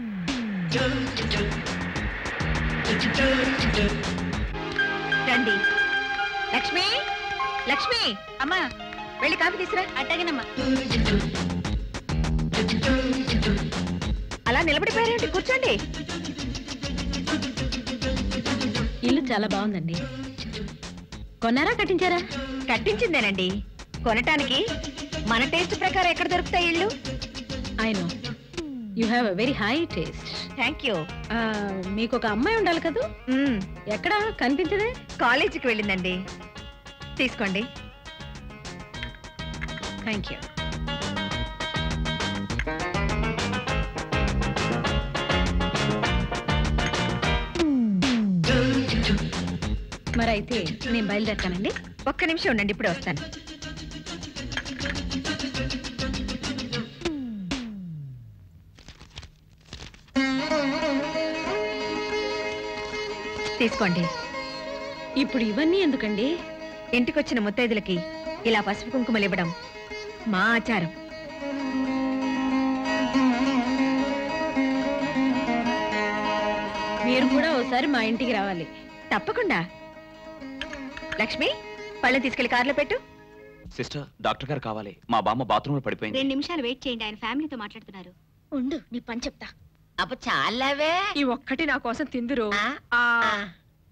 రండి లక్ష్మి లక్ష్మి అమ్మా వెళ్ళి కాఫీ తీసురా అట్టగనమ్మా అలా నిలబడిపోయారేంటి కూర్చోండి ఇల్లు చాలా బాగుందండి కొన్నారా కట్టించారా కట్టించిందేనండి కొనటానికి మన టేస్ట్ ప్రకారం ఎక్కడ దొరుకుతాయి ఇళ్ళు I know you have a very high taste thank you మీకు ఒక అమ్మాయి ఉండాలి కదా ఎక్కడ కనిపించదే కాలేజీకి వెళ్ళిందండి తీసుకోండి థ్యాంక్ యూ మరైతే నేను బయలుదేరతానండి ఒక్క నిమిషం ఉండండి ఇప్పుడే వస్తాను తీసుకోండి ఇప్పుడు ఇవన్నీ ఎందుకండి ఇంటికొచ్చిన ముత్తైదులకి ఇలా పసుపు కుంకుమలు ఇవ్వడం మా ఆచారం మీరు కూడా ఒకసారి మా ఇంటికి రావాలి తప్పకుండా లక్ష్మి పళ్ళని తీసుకెళ్లి కారులో పెట్టు సిస్టర్ డాక్టర్ గారు కావాలి మా బామ్మ బాత్రూంలో పడిపోయింది రెండు నిమిషాలు వెయిట్ చేయండి ఆయన ఫ్యామిలీతో మాట్లాడుతున్నారు ఉండు నీ పని చెప్తా అప్ప చాలావే ఈ ఒక్కటి నా కోసం తిందురు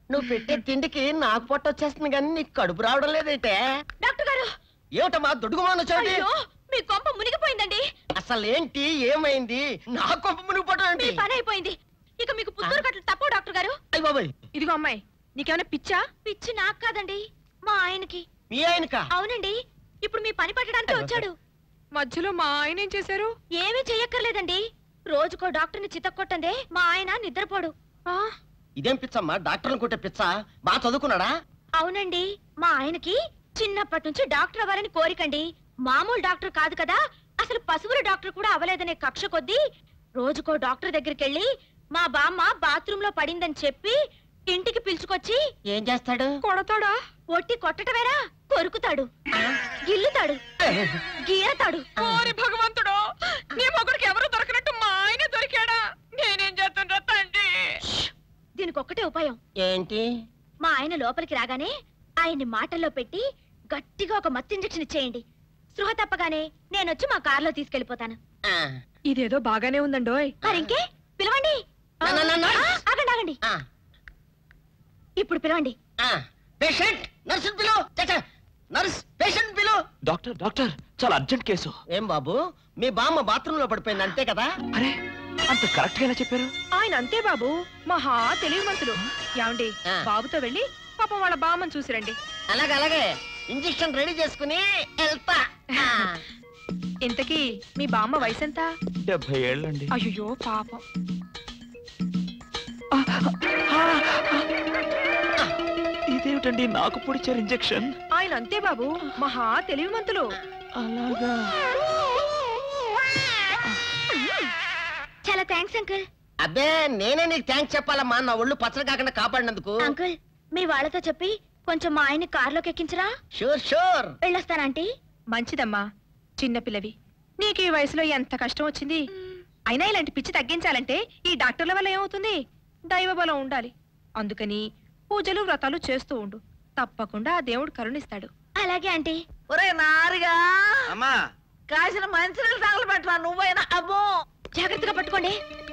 నువ్వు పెట్టే తిండికి నాకు పొట్ట వచ్చేస్తుంది కానీ నీకు కడుపు రావడం లేదేంటే డాక్టర్ గారు ఏమిటమ్మా దొడుగుమాను వచ్చాడు అయ్యో మీ కొంప మునిగిపోయిందండి అసలు ఏంటి ఏమైంది నా కొంప మునిగిపోవడం మీ ఏంటి పని అయిపోయింది ఇక మీకు పుత్తూరు కట్టలు తప్పవు డాక్టర్ గారు అయ్య బాబాయ్ ఇదిగో అమ్మాయి నీకేమైనా పిచ్చా పిచ్చి నాకు కాదండి మా ఆయనకి మీ ఆయనకా అవునండి ఇప్పుడు మీ పని పట్టడానికి వచ్చాడు మధ్యలో మా ఆయన ఏం చేశారు ఏమీ చెయ్యక్కర్లేదండి రోజుకో డాక్టర్ని చితక్కొట్టందే మా ఆయన నిద్రపోడు ఇదేం పిచ్చమ్మా డాక్టర్లు కొట్టే పిచ్చ బాగా చదువుకున్నాడా అవునండి మా ఆయనకి చిన్నప్పటి నుంచి డాక్టర్ అవ్వాలని కోరికండి మామూలు డాక్టర్ కాదు కదా అసలు పశువుల డాక్టర్ కూడా అవ్వలేదనే కక్ష కొద్దీ రోజుకో డాక్టర్ దగ్గరికి వెళ్ళి మా బామ్మ బాత్రూమ్ లో పడిందని చెప్పి ఇంటికి పిలుచుకొచ్చి ఏం చేస్తాడు కొడతాడా ఒట్టి కొట్టటమేరా కొరుకుతాడు గిల్లుతాడు గీరతాడు ఓరి భగవంతుడు నీ మొగుడికి ఎవరు దొరకనట్టు మా ఆయన దొరికాడా నేనేం చేస్తుండ్రా తండ్రి దీనికి ఒక్కటే ఉపాయం ఏంటి మా ఆయన లోపలికి రాగానే ఆయన్ని మాటల్లో పెట్టి గట్టిగా ఒక మత్తు ఇంజెక్షన్ ఇచ్చేయండి స్పృహ తప్పగానే నేనొచ్చి మా కారులో తీసుకెళ్లిపోతాను ఇదేదో బాగానే ఉందండోయ్ మరింకే పిలవండి ఆ, ఆగండి ఆగండి ఇప్పుడు పిలవండి పేషెంట్ నర్సు పిలు నర్స్ పేషెంట్ పిలు డాక్టర్ డాక్టర్ చాలా అర్జెంట్ కేసు ఏం బాబు మీ బామ్మ బాత్రూమ్ లో పడిపోయింది అంతే కదా అరే అంత కరెక్ట్ గా ఎలా చెప్పారు ఆయన అంతే బాబు మహా తెలివి మనసులు ఏమండి బాబుతో వెళ్ళి పాపం వాళ్ళ బామ్మని చూసిరండి అలాగే అలాగే ఇంజెక్షన్ రెడీ చేసుకుని వెళ్తా ఇంతకీ మీ బామ్మ వయసు ఎంత డెబ్బై ఏళ్ళండి అయ్యో పాపం ఇదేమిటండి నాకు పొడిచారు ఇంజెక్షన్ ఆయన అంతే బాబు మహా తెలివి మంతులు అలాగా చాలా థ్యాంక్స్ అంకుల్ అబ్బే నేనే నీకు థ్యాంక్స్ చెప్పాలమ్మా నా ఒళ్ళు పచ్చడి కాకుండా కాపాడినందుకు అంకుల్ మీ వాళ్ళతో చెప్పి కొంచెం మా ఆయన కారులోకి ఎక్కించరా షూర్ షూర్ వెళ్ళొస్తానంటీ మంచిదమ్మా చిన్నపిల్లవి నీకు ఈ వయసులో ఎంత కష్టం వచ్చింది అయినా ఇలాంటి పిచ్చి తగ్గించాలంటే ఈ డాక్టర్ల వల్ల ఏమవుతుంది దైవ బలం ఉండాలి అందుకని పూజలు వ్రతాలు చేస్తూ ఉండు తప్పకుండా ఆ దేవుడు కరుణిస్తాడు అలాగే ఆంటీ ఒరే నారిగా అమ్మా కాసిన మంచినీళ్ళు తగలబెట్టరా నువ్వైనా అబ్బో జాగ్రత్తగా పట్టుకోండి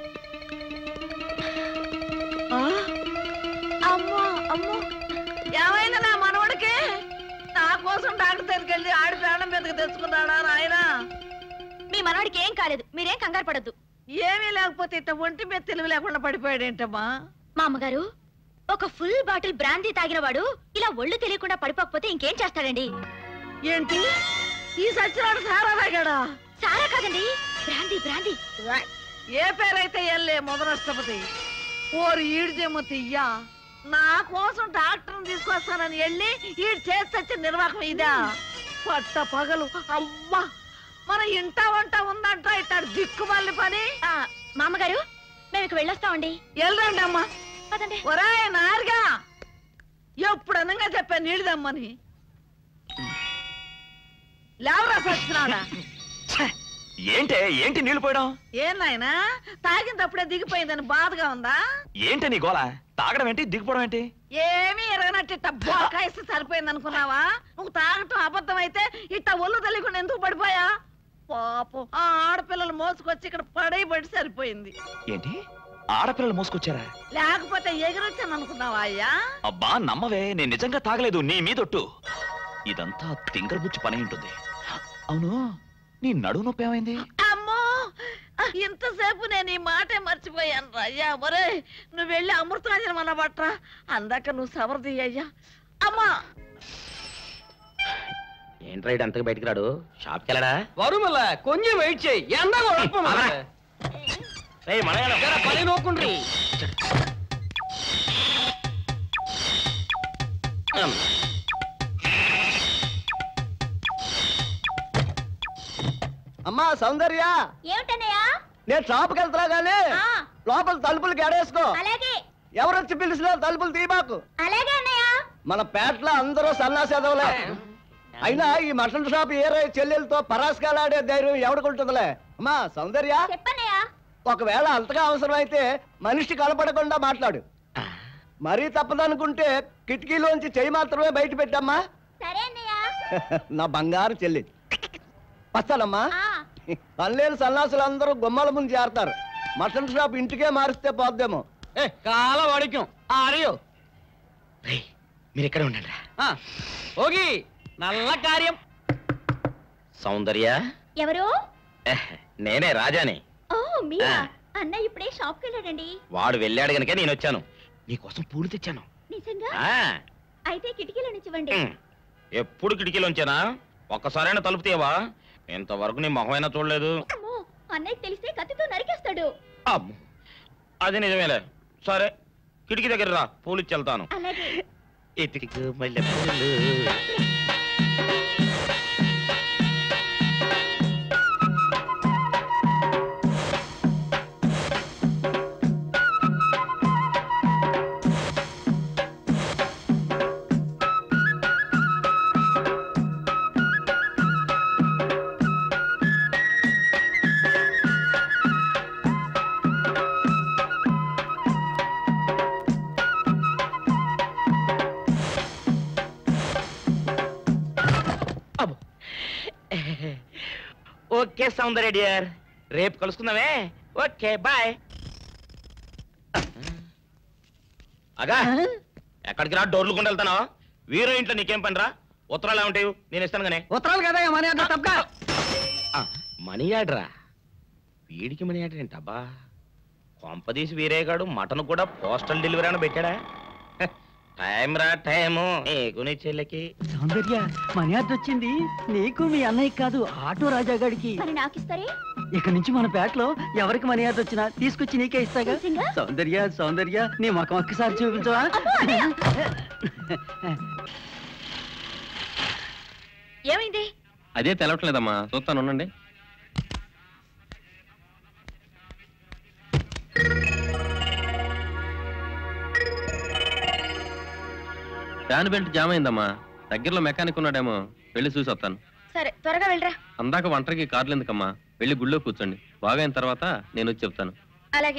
అమ్మో అమ్మో ఏమైంది నా మనవడికి నా కోసం డాక్టర్ దగ్గరికి వెళ్ళి ఆడి ప్రాణం మీదకి తెచ్చుకున్నాడా నాయనా మీ మనవాడికి ఏం కాలేదు మీరేం కంగారు పడద్దు ఏమీ లేకపోతే ఇట్ట ఒంటి మీద తెలివి లేకుండా పడిపోయాడేంటమ్మా మా అమ్మగారు ఒక ఫుల్ బాటిల్ బ్రాందీ తాగినవాడు ఇలా ఒళ్ళు తెలియకుండా పడిపోకపోతే ఇంకేం చేస్తాడండి ఏంటి ఈ సచ్చినాడు సారా తాగాడా సారా కాదండి బ్రాందీ బ్రాందీ ఏ పేరైతే ఎల్లే మొదలష్టపతి ఓరి ఈడు జమ్మ తియ్యా నా కోసం డాక్టర్ని తీసుకొస్తానని వెళ్ళి ఈడు చేస్తే నిర్వాహం ఇదా పట్ట పగలు అవ్వా మన ఇంట వంట ఉందంట ఇట్టాడు దిక్కుమాలి పని మా అమ్మగారు మేము ఇక వెళ్ళొస్తామండి వెళ్ళండి అమ్మా పదండి ఒరే నారుగా ఎప్పుడు అనంగా చెప్పా నీళ్ళు తెమ్మని లేవరా సచ్చినాడా ఏంటే ఏంటి నీళ్లు పోయడం ఏం నాయనా తాగినప్పుడే దిగిపోయిందని బాధగా ఉందా ఏంటి నీ గోల తాగడం ఏంటి దిగిపోవడం ఏంటి ఏమీ ఎరగనట్టు ఇట్ట బొక్కాయిస్తే సరిపోయింది అనుకున్నావా నువ్వు తాగటం అబద్ధం అయితే ఇట్ట ఒళ్ళు తెలియకుండా ఎందుకు పడిపోయా పాపం ఆ ఆడపిల్లలు మోసుకొచ్చి ఇక్కడ పడైబడి సరిపోయింది ఏంటి ఆడపిల్లలు మోసుకొచ్చారా లేకపోతే ఎగిరొచ్చాను అనుకున్నావా అయ్యా అబ్బా నమ్మవే నేను నిజంగా తాగలేదు నీ మీదొట్టు ఇదంతా తింగరబుచ్చి పని ఉంటుంది అవును నీ నడువు నొప్పి ఏమైంది అమ్మో ఇంతసేపు నేను ఈ మాటే మర్చిపోయాను రా అయ్యా ఒరే నువ్వు వెళ్ళి అమృతాంజనం అన్న బట్రా అందాక నువ్వు సవరది అయ్యా అమ్మా ఏంట్రా ఇటు అంతకు బయటికి రాడు షాప్కి వెళ్ళడా వరుమల కొంచెం వెయిట్ చేయి ఎండ పని నోకుండ్రి అమ్మా సౌందర్య ఏమిటన్నయ్యా నేను షాప్కి వెళ్తున్నా గానీ లోపల తలుపులు గడేసుకో అలాగే ఎవరు వచ్చి పిలిచినా తలుపులు తీయబాకు అలాగే అన్నయ్య మన పేటలో అందరూ సన్నాసేదవులే అయినా ఈ మటన్ షాప్ ఏరే చెల్లెలతో పరాస్కాలాడే ధైర్యం ఎవడుకుంటుందిలే అమ్మా సౌందర్య చెప్పన్నయ్యా ఒకవేళ అంతగా అవసరం అయితే మనిషి కనపడకుండా మాట్లాడు మరీ తప్పదనుకుంటే కిటికీలోంచి చెయ్యి మాత్రమే బయట పెట్టమ్మా సరే అన్నయ్య నా బంగారు చెల్లి వస్తానమ్మా పనిలేని సన్నాసులు అందరూ గుమ్మల ముందు చేరతారు మటన్ షాప్ ఇంటికే మారిస్తే పోద్దేమో కాల వాడికం ఆరియో మీరు ఇక్కడే ఉండండి ఆ, ఓగి నల్ల కార్యం సౌందర్య ఎవరు ఎహ్, నేనే రాజాని ఓ మీరా ఆ. అన్న ఇప్పుడే షాప్కి వెళ్ళాడండి వాడు వెళ్ళాడు గనుక నేను వచ్చాను నీకోసం పూలు తెచ్చాను నిజంగా ఆ, అయితే కిటికీలో నుంచి ఇవ్వండి ఉమ్. ఎప్పుడు కిటికీలోంచేనా ఒక్కసారైనా తలుపు తీయవా ఇంతవరకు నీ మొహమైనా చూడలేదు అమ్మో అన్నయ్య తెలిస్తే కత్తితో నరికేస్తాడు అమ్మో, అది నిజమేలే సరే కిటికీ దగ్గర రా పూలు ఇచ్చి వెళ్తాను అలాగే ఎతికి మల్లె పూలు ఓకే సౌందర్య డియర్ రేపు కలుసుకుందామే ఓకే బాయ్ అగా ఎక్కడికి రా డోర్లు కొండ వెళ్తానా వీరో ఇంట్లో నీకేం పని రా ఉత్తరాలు ఏమంటాయి నేను ఇస్తాను గానే ఉత్తరాలు కదా మనీ అడ్డ తప్పక మనీ ఆర్డరా వీడికి మనీ ఆర్డర్ ఏంటబ్బా కొంపదీసి వీరేగాడు మటన్ కూడా పోస్టల్ డెలివరీ అని పెట్టాడా హ, టైం రా టైము నీకు నీ చెల్లెకి సౌందర్య మనీ ఆర్డర్ వచ్చింది నీకు మీ అన్నయ్య కాదు ఆటో రాజా గారికి మరి నాకు ఇస్తారే ఇక నుంచి మన పేటలో ఎవరికి మనీ ఆర్డర్ వచ్చినా తీసుకొచ్చి నీకే ఇస్తాగా సౌందర్య సౌందర్య నీ ముఖం ఒక్కసారి చూపించవా ఏమైంది అదే తెలవట్లేదమ్మా చూస్తాను ఉండండి ఫ్యాన్ బెల్ట్ జామ్ అయిందమ్మా దగ్గరలో మెకానిక్ ఉన్నాడేమో వెళ్ళి చూసి వస్తాను సరే త్వరగా వెళ్ళరా అందాక ఒంటరికి కార్లు ఎందుకమ్మా వెళ్ళి గుళ్ళో కూర్చోండి బాగా అయిన తర్వాత నేను వచ్చి చెప్తాను అలాగే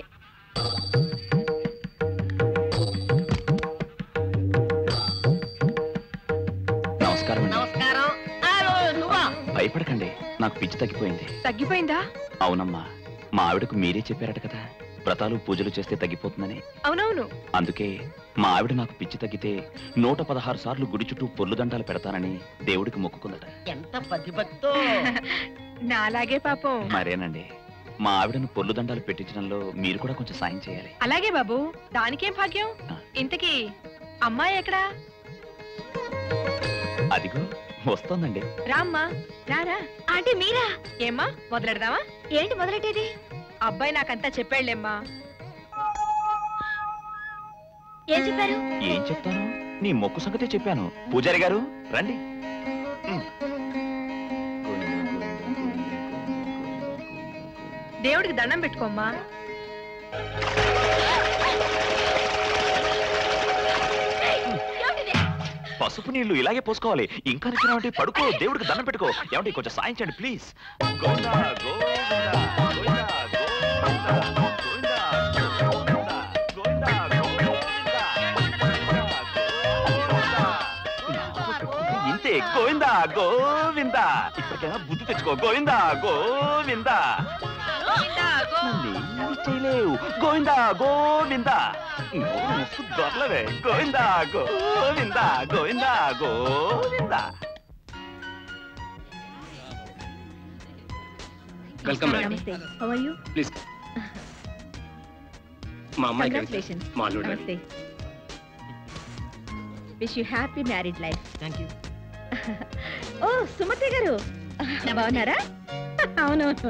నమస్కారం అండి నమస్కారం హలో నువ్వా భయపడకండి నాకు పిచ్చి తగ్గిపోయింది తగ్గిపోయిందా అవునమ్మా మా ఆవిడకు మీరే చెప్పారట కదా వ్రతాలు పూజలు చేస్తే తగ్గిపోతుందని అవునవును అందుకే మా ఆవిడ నాకు పిచ్చి తగ్గితే నూట పదహారు సార్లు గుడి చుట్టూ పొర్లు దండాలు పెడతానని దేవుడికి మొక్కుకుందట ఎంత పతిభక్తో నాలాగే పాపం మరేనండి మా ఆవిడను పొర్లు దండాలు పెట్టించడంలో మీరు కూడా కొంచెం సాయం చేయాలి అలాగే బాబు దానికేం భాగ్యం ఇంతకీ అమ్మాయి ఎక్కడా అదిగో వస్తోందండి రామ్మా రారా అంటే మీరా ఏమ్మా మొదలెడదామా ఏంటి మొదలెట్టేది అబ్బాయి నాకంతా చెప్పాడులేమ్మా ఏం చెప్పారు ఏం చెప్తాను నీ మొక్కు సంగతే చెప్పాను పూజారి గారు రండి దేవుడికి దండం పెట్టుకోమ్మా పసుపు నీళ్లు ఇలాగే పోసుకోవాలి ఇంకా నిచ్చినావంటే పడుకో దేవుడికి దండం పెట్టుకో ఏమంటే కొంచెం సాయం చేయండి ప్లీజ్ గోవిందా, గోవిందా, గోవిందా, గోవిందా, గోవిందా, గోవిందా, గోవిందా. ఇంతే గోవిందా గోవిందా ఇప్పటికైనా బుద్ధి తెచ్చుకో గోవిందా గోవిందా నన్నేమీ చేయలేవు గోవిందా గోవిందా నోరు ముక్కు దొరలవే Govinda Govinda Govinda Govinda welcome madam namaste how are you please మా అమ్మాయి కవిత. కంగ్రాచులేషన్స్ మా అల్లుడు Ravi. Namaste wish you happy married life thank you oh Sumathi garu బాగున్నారా అవునవును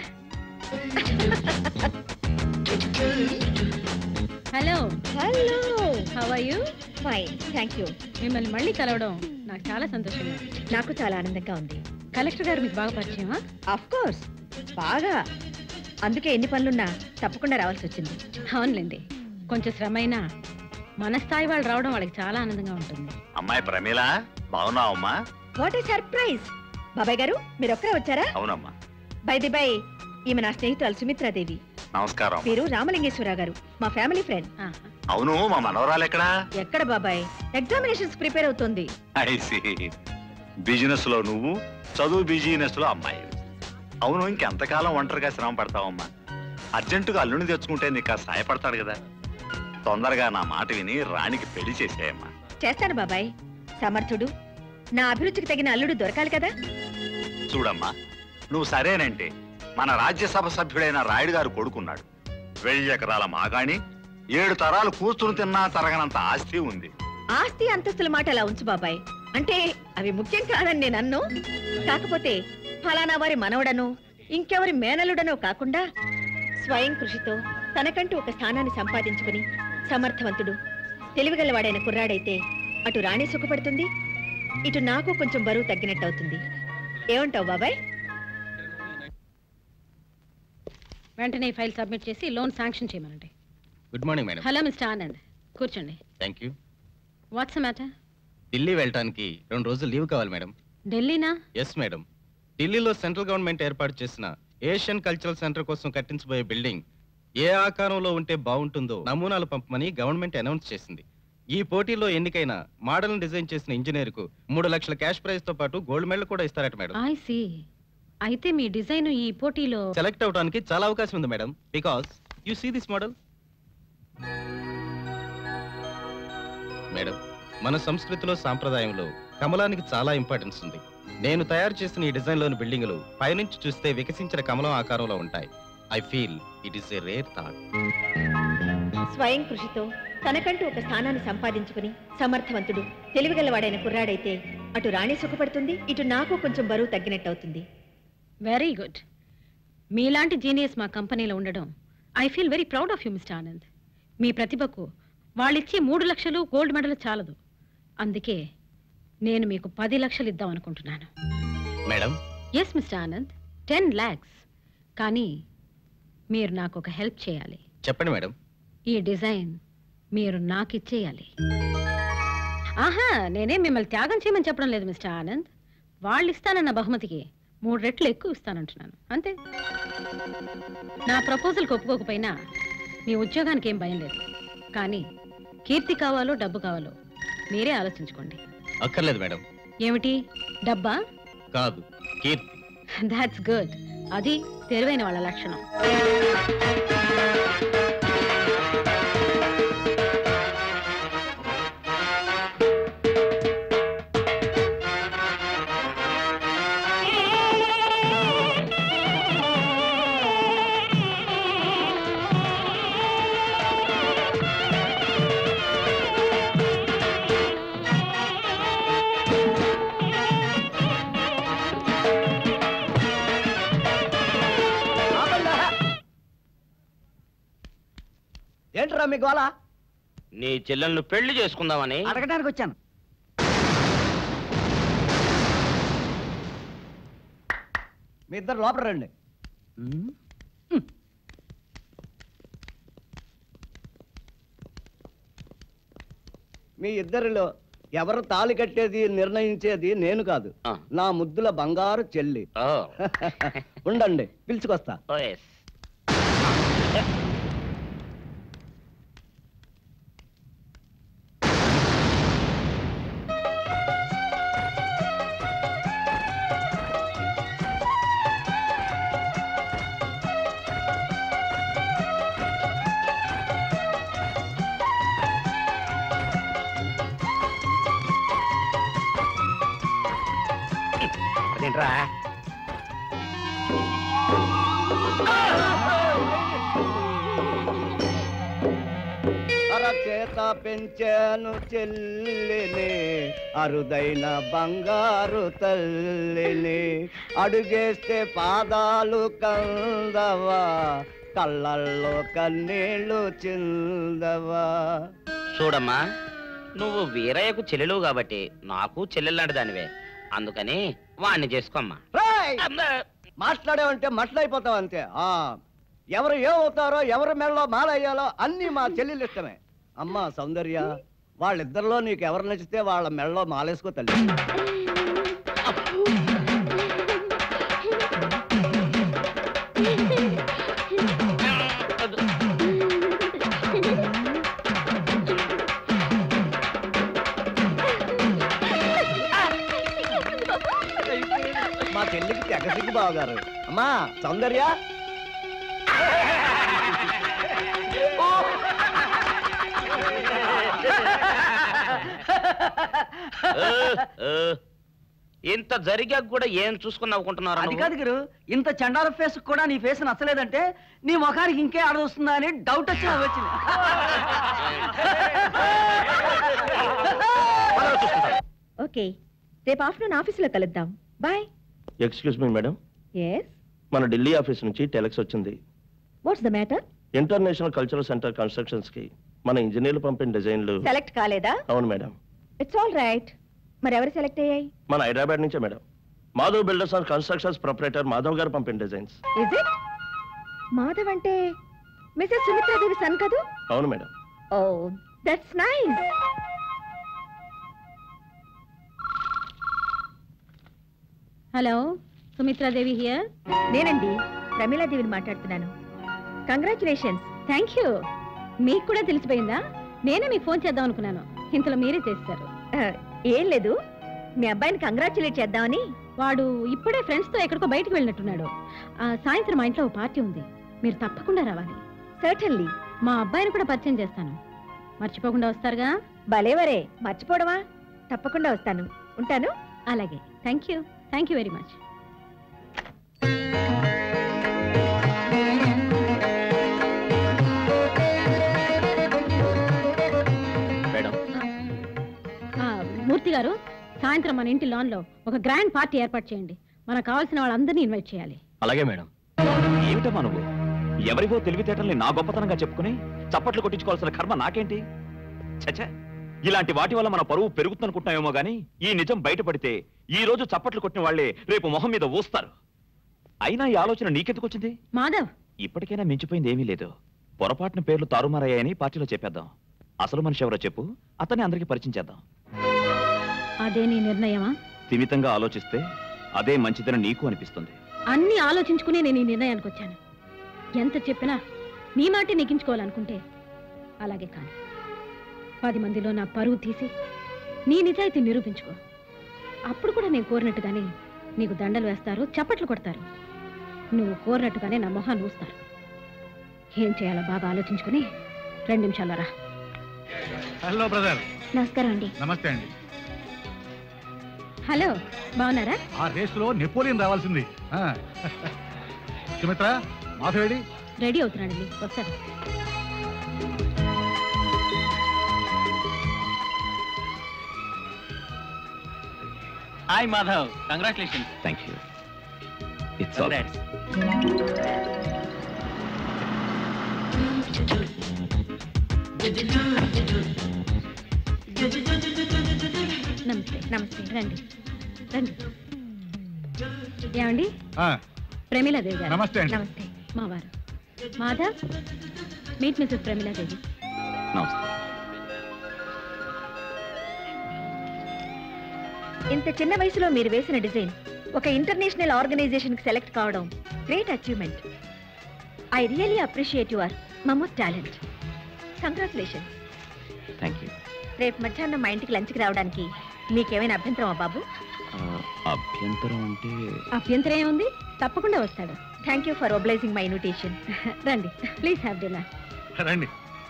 hello hello how are you fine thank you మిమ్మల్ని మళ్ళీ కలవడం నాకు చాలా సంతోషంగా ఉంది. నాకు చాలా ఆనందంగా ఉంది కలెక్టర్ గారు మీకు బాగా పరిచయమా ఆఫ్ కోర్స్ బాగా అందుకే ఎన్ని పనులున్నా తప్పకుండా రావాల్సి వచ్చింది అవునులేండి కొంచెం శ్రమ అయినా మన స్థాయి వాళ్ళు రావడం వాళ్ళకి చాలా ఆనందంగా ఉంటుంది అమ్మాయి ప్రమీల బాగున్నావమ్మా వాట్ ఏ సర్ప్రైజ్ బాబాయ్ గారు మీరు ఒక్కరే వచ్చారా అవునమ్మా బై ది బై ఈమె నా స్నేహితురాలు సుమిత్రాదేవి నమస్కారం మీరు రామలింగేశ్వరరావు గారు మా ఫ్యామిలీ ఫ్రెండ్ అవును మా మనవరాలు ఎక్కడా ఎక్కడ బాబాయ్ ఎగ్జామినేషన్స్ ప్రిపేర్ అవుతుంది ఐసి బిజినెస్ లో నువ్వు చదువు బిజినెస్ లో అమ్మాయి అవును ఇంకెంతకాలం ఒంటరిగా శ్రమ పడతావమ్మా అర్జెంటుగా అల్లుని తెచ్చుకుంటే నీకు కాస్త సాయపడతాడు కదా తొందరగా నా మాట విని రాణికి పెళ్లి చేసేయమ్మా చేస్తాను బాబాయ్ సమర్థుడు నా అభిరుచికి తగిన అల్లుడు దొరకాలి కదా చూడమ్మా నువ్వు సరేనంటే మన రాజ్యసభ సభ్యుడైన రాయుడు గారు కొడుకున్నాడు వెయ్యి ఎకరాల మాగాణి ఏడు తరాలు కూర్చుని తిన్నా తరగనంత ఆస్తి ఉంది ఆస్తి అంతస్తుల మాట అలా ఉంచు బాబాయ్ అంటే అవి ముఖ్యం కాదని నేను అన్ను కాకపోతే ఫలానా వారి మనవడనో ఇంకెవరి మేనలుడనో కాకుండా స్వయం కృషితో తనకంటూ ఒక స్థానాన్ని సంపాదించుకుని సమర్థవంతుడు తెలివిగలవాడైన కుర్రాడైతే అటు రాణి సుఖపడుతుంది ఇటు నాకు కొంచెం బరువు తగ్గినట్టు అవుతుంది ఏమంటావు బాబాయ్ వెంటనే ఈ ఫైల్ సబ్మిట్ చేసి లోన్ శాంక్షన్ చేయమనండి good morning madam hello mister Anand కూర్చోండి thank you what's matter Delhi వెళ్ళటానికి రెండు రోజులు లీవ్ కావాలి మేడం ఢిల్లీనా ఎస్ మేడం ఢిల్లీలో సెంట్రల్ గవర్నమెంట్ ఏర్పాటు చేసిన ఏషియన్ కల్చరల్ సెంటర్ కోసం కట్టించబోయే బిల్డింగ్ ఏ ఆకారంలో ఉంటే బాగుంటుందో నమూనాలు పంపమని గవర్నమెంట్ అనౌన్స్ చేసింది ఈ పోటీలో ఎన్నికైన మోడల్ డిజైన్ చేసిన ఇంజనీర్ కు మూడు లక్షల క్యాష్ ప్రైజ్ తో పాటు గోల్డ్ మెడల్ కూడా ఇస్తారట మేడం ఐ సి అయితే మీ డిజైన్ ఈ పోటీలో సెలెక్ట్ అవడానికి చాలా అవకాశం ఉంది madam because you see this model madam మన సంస్కృతిలో సాంప్రదాయంలో కమలానికి చాలా ఇంపార్టెన్స్ ఉంది నేను తయారు చేసిన ఈ డిజైన్ లోని బిల్డింగులు పైనుంచి చూస్తే వికసించిన కమలం ఆకారంలో ఉంటాయి I feel it is a rare thought స్వయం కృషితో తనకంటూ ఒక స్థానాన్ని సంపాదించుకుని సమర్థవంతుడు తెలివిగలవాడైన కుర్రాడైతే అటు రాణి సుఖపడుతుంది ఇటు నాకు కొంచెం బరువు తగ్గినట్టు అవుతుంది వెరీ గుడ్ మీలాంటి జీనియస్ మా కంపెనీలో ఉండడం I feel very proud of you mister Anand మీ ప్రతిభకు వాళ్ళిచ్చే మూడు లక్షలు గోల్డ్ మెడల్ చాలదు అందుకే నేను మీకు పది లక్షలు ఇద్దాం అనుకుంటున్నాను madam yes mister Anand ten lakhs కానీ మీరు నాకు ఒక హెల్ప్ చేయాలి చెప్పండి మేడం ఈ డిజైన్ మీరు నాకు ఇచ్చేయాలి ఆహా నేనే మిమ్మల్ని త్యాగం చేయమని చెప్పడం లేదు మిస్టర్ ఆనంద్ వాళ్ళు ఇస్తానన్న బహుమతికి మూడు రెట్లు ఎక్కువ ఇస్తానంటున్నాను అంతే నా ప్రపోజల్కి ఒప్పుకోకపోయినా మీ ఉద్యోగానికి ఏం భయం లేదు కానీ కీర్తి కావాలో డబ్బు కావాలో మీరే ఆలోచించుకోండి అక్కర్లేదు మేడం ఏమిటి డబ్బా కాదు కీర్తి దాట్స్ గుడ్ అది తెలివైన వాళ్ళ లక్షణం ఏంట్రా మీ గోళ నీ చెల్లెళ్ళు పెళ్లి చేసుకుందామని అడగడానికి వచ్చాను మీ ఇద్దరు లోపల రండి మీ ఇద్దరిలో ఎవరు తాళి కట్టేది నిర్ణయించేది నేను కాదు నా ముద్దుల బంగారు చెల్లి ఉండండి పిలుచుకొస్తా అదేంట్రా అరచేత పెంచాను చెల్లిని అరుదైన బంగారు తల్లిని అడుగేస్తే పాదాలు కందవా కళ్ళల్లో కన్నీళ్ళు చిందవా చూడమ్మా నువ్వు వీరయ్యకు చెల్లెలు కాబట్టి నాకు చెల్లెల్లాంటి దానివే అందుకని వాణ్ణి చేసుకోమ్మా రేయ్! మాట్లాడావంటే మట్లయిపోతావు అంతే ఆ ఎవరు ఏమవుతారో ఎవరి మెడలో మాలయ్యాలో అన్ని మా చెల్లెలు ఇష్టమే అమ్మా సౌందర్య వాళ్ళిద్దరిలో నీకు ఎవరు నచ్చితే వాళ్ళ మెడలో మాలేసుకో తల్లి మా చెల్లికి తెగ సిగ్గు బావగారు అమ్మా సౌందర్య ఇంత జరిగాక కూడా ఏం చూసుకుని నవ్వుకుంటున్నారు అది నువ్వు? కాదు గురు ఇంత చండాల ఫేస్ కూడా నీ ఫేస్ నచ్చలేదంటే నీ ముఖానికి ఇంకే ఆడదొస్తుందా అని డౌట్ వచ్చి వచ్చింది ఓకే రేపు ఆఫ్టర్నూన్ ఆఫీసులో కలుద్దాం bye excuse me madam yes మన ఢిల్లీ ఆఫీస్ నుంచి టెలెక్స్ వచ్చింది what's the matter international cultural centre constructions కి మన ఇంజనీర్లు పంపిన డిజైన్లు సెలెక్ట్ కాలేదా అవును మేడం ఇట్స్ ఆల్ రైట్ మరి ఎవరు సెలెక్ట్ అయ్యాయి మన హైదరాబాద్ నుంచే madam Madhav builders and constructions proprietor Madhav garu పంపిన డిజైన్స్ ఇజ్ ఇట్ మాధవ్ అంటే మిసెస్ సుమిత్రాదేవి సన్ కదూ అవును madam oh that's nice hello Sumitradevi here నేనండి ప్రమీలాదేవిని మాట్లాడుతున్నాను కంగ్రాచులేషన్స్ థ్యాంక్ యూ మీకు కూడా తెలిసిపోయిందా నేనే మీకు ఫోన్ చేద్దాం అనుకున్నాను ఇంతలో మీరే చేస్తారు ఏం లేదు మీ అబ్బాయిని కంగ్రాచులేట్ చేద్దామని వాడు ఇప్పుడే ఫ్రెండ్స్ తో ఎక్కడికో బయటకు వెళ్ళినట్టున్నాడు ఆ, సాయంత్రం మా ఇంట్లో ఓ పార్టీ ఉంది మీరు తప్పకుండా రావాలి సర్టన్లీ మా అబ్బాయిని కూడా పరిచయం చేస్తాను మర్చిపోకుండా వస్తారుగా భలేవరే మర్చిపోవడమా తప్పకుండా వస్తాను ఉంటాను అలాగే thank you thank you very much madam ఆ, మూర్తి గారు సాయంత్రం మన ఇంటి లాన్ లో ఒక గ్రాండ్ పార్టీ ఏర్పాటు చేయండి మనకు కావాల్సిన వాళ్ళందరినీ ఇన్వైట్ చేయాలి అలాగే మేడం ఏమిటమ్మా నువ్వు ఎవరివో తెలివితేటల్ని నా గొప్పతనంగా చెప్పుకుని చప్పట్లు కొట్టించుకోవాల్సిన కర్మ నాకేంటి చచ్చా ఇలాంటి వాటి వల్ల మన పరువు పెరుగుతుందనుకుంటున్నామేమో గానీ ఈ నిజం బయటపడితే ఈ రోజు చప్పట్లు కొట్టిన వాళ్ళే రేపు మొహం మీద ఊస్తారు అయినా ఈ ఆలోచన నీకెందుకు వచ్చింది మాధవ్ ఇప్పటికైనా మించిపోయింది ఏమీ లేదు పొరపాటున పేర్లు తారుమారయ్యాయని పార్టీలో చెప్పేద్దాం అసలు మనిషి ఎవరో చెప్పు అతన్ని అందరికీ పరిచయం చేద్దాం అదే నీ నిర్ణయమా స్థిమితంగా ఆలోచిస్తే అదే మంచిదని నీకు అనిపిస్తుంది అన్ని ఆలోచించుకునే నేను ఈ నిర్ణయానికి వచ్చాను ఎంత చెప్పినా నీ మాటే నెగ్గించుకోవాలనుకుంటే అలాగే కాదు పది మందిలో నా పరువు తీసి నీ నిజాయితీ నిరూపించుకో అప్పుడు కూడా నేను కోరినట్టుగానే నీకు దండలు వేస్తారు చప్పట్లు కొడతారు నువ్వు కోరినట్టుగానే నా మొహాన్ని ఊస్తారు ఏం చేయాలో బాగా ఆలోచించుకుని రెండు నిమిషాల్లో రా హలో బ్రదర్ నమస్కారం అండి నమస్తే అండి హలో బాగున్నారా ఆ రేసులో నెపోలియన్ రావాల్సింది ఆ. సుమిత్ర మాధవేడి రెడీ అవుతున్నాడండి వస్తాడు hi Madhav congratulation thank you it's Congrats. నమస్తే నమస్తే రండి రండి ఏమండి ఆ, ప్రమీలాదేవి గారు నమస్తే అండి. నమస్తే మా వారు మాధవ్ మీట్ మిసెస్ ప్రమీలాదేవి నమస్తే ఇంత చిన్న వయసులో మీరు వేసిన డిజైన్ ఒక ఇంటర్నేషనల్ ఆర్గనైజేషన్ కి సెలెక్ట్ కావడం great achievement I really appreciate your మమోస్ టాలెంట్ కంగ్రాచులేషన్ థ్యాంక్ యూ రేపు మధ్యాహ్నం మా ఇంటికి లంచ్కి రావడానికి మీకేమైనా అభ్యంతరమా బాబు అభ్యంతరం అంటే అభ్యంతరం ఏముంది తప్పకుండా వస్తాడు thank you for obliging my invitation రండి ప్లీజ్ హ్యావ్ డిన్నర్ రండి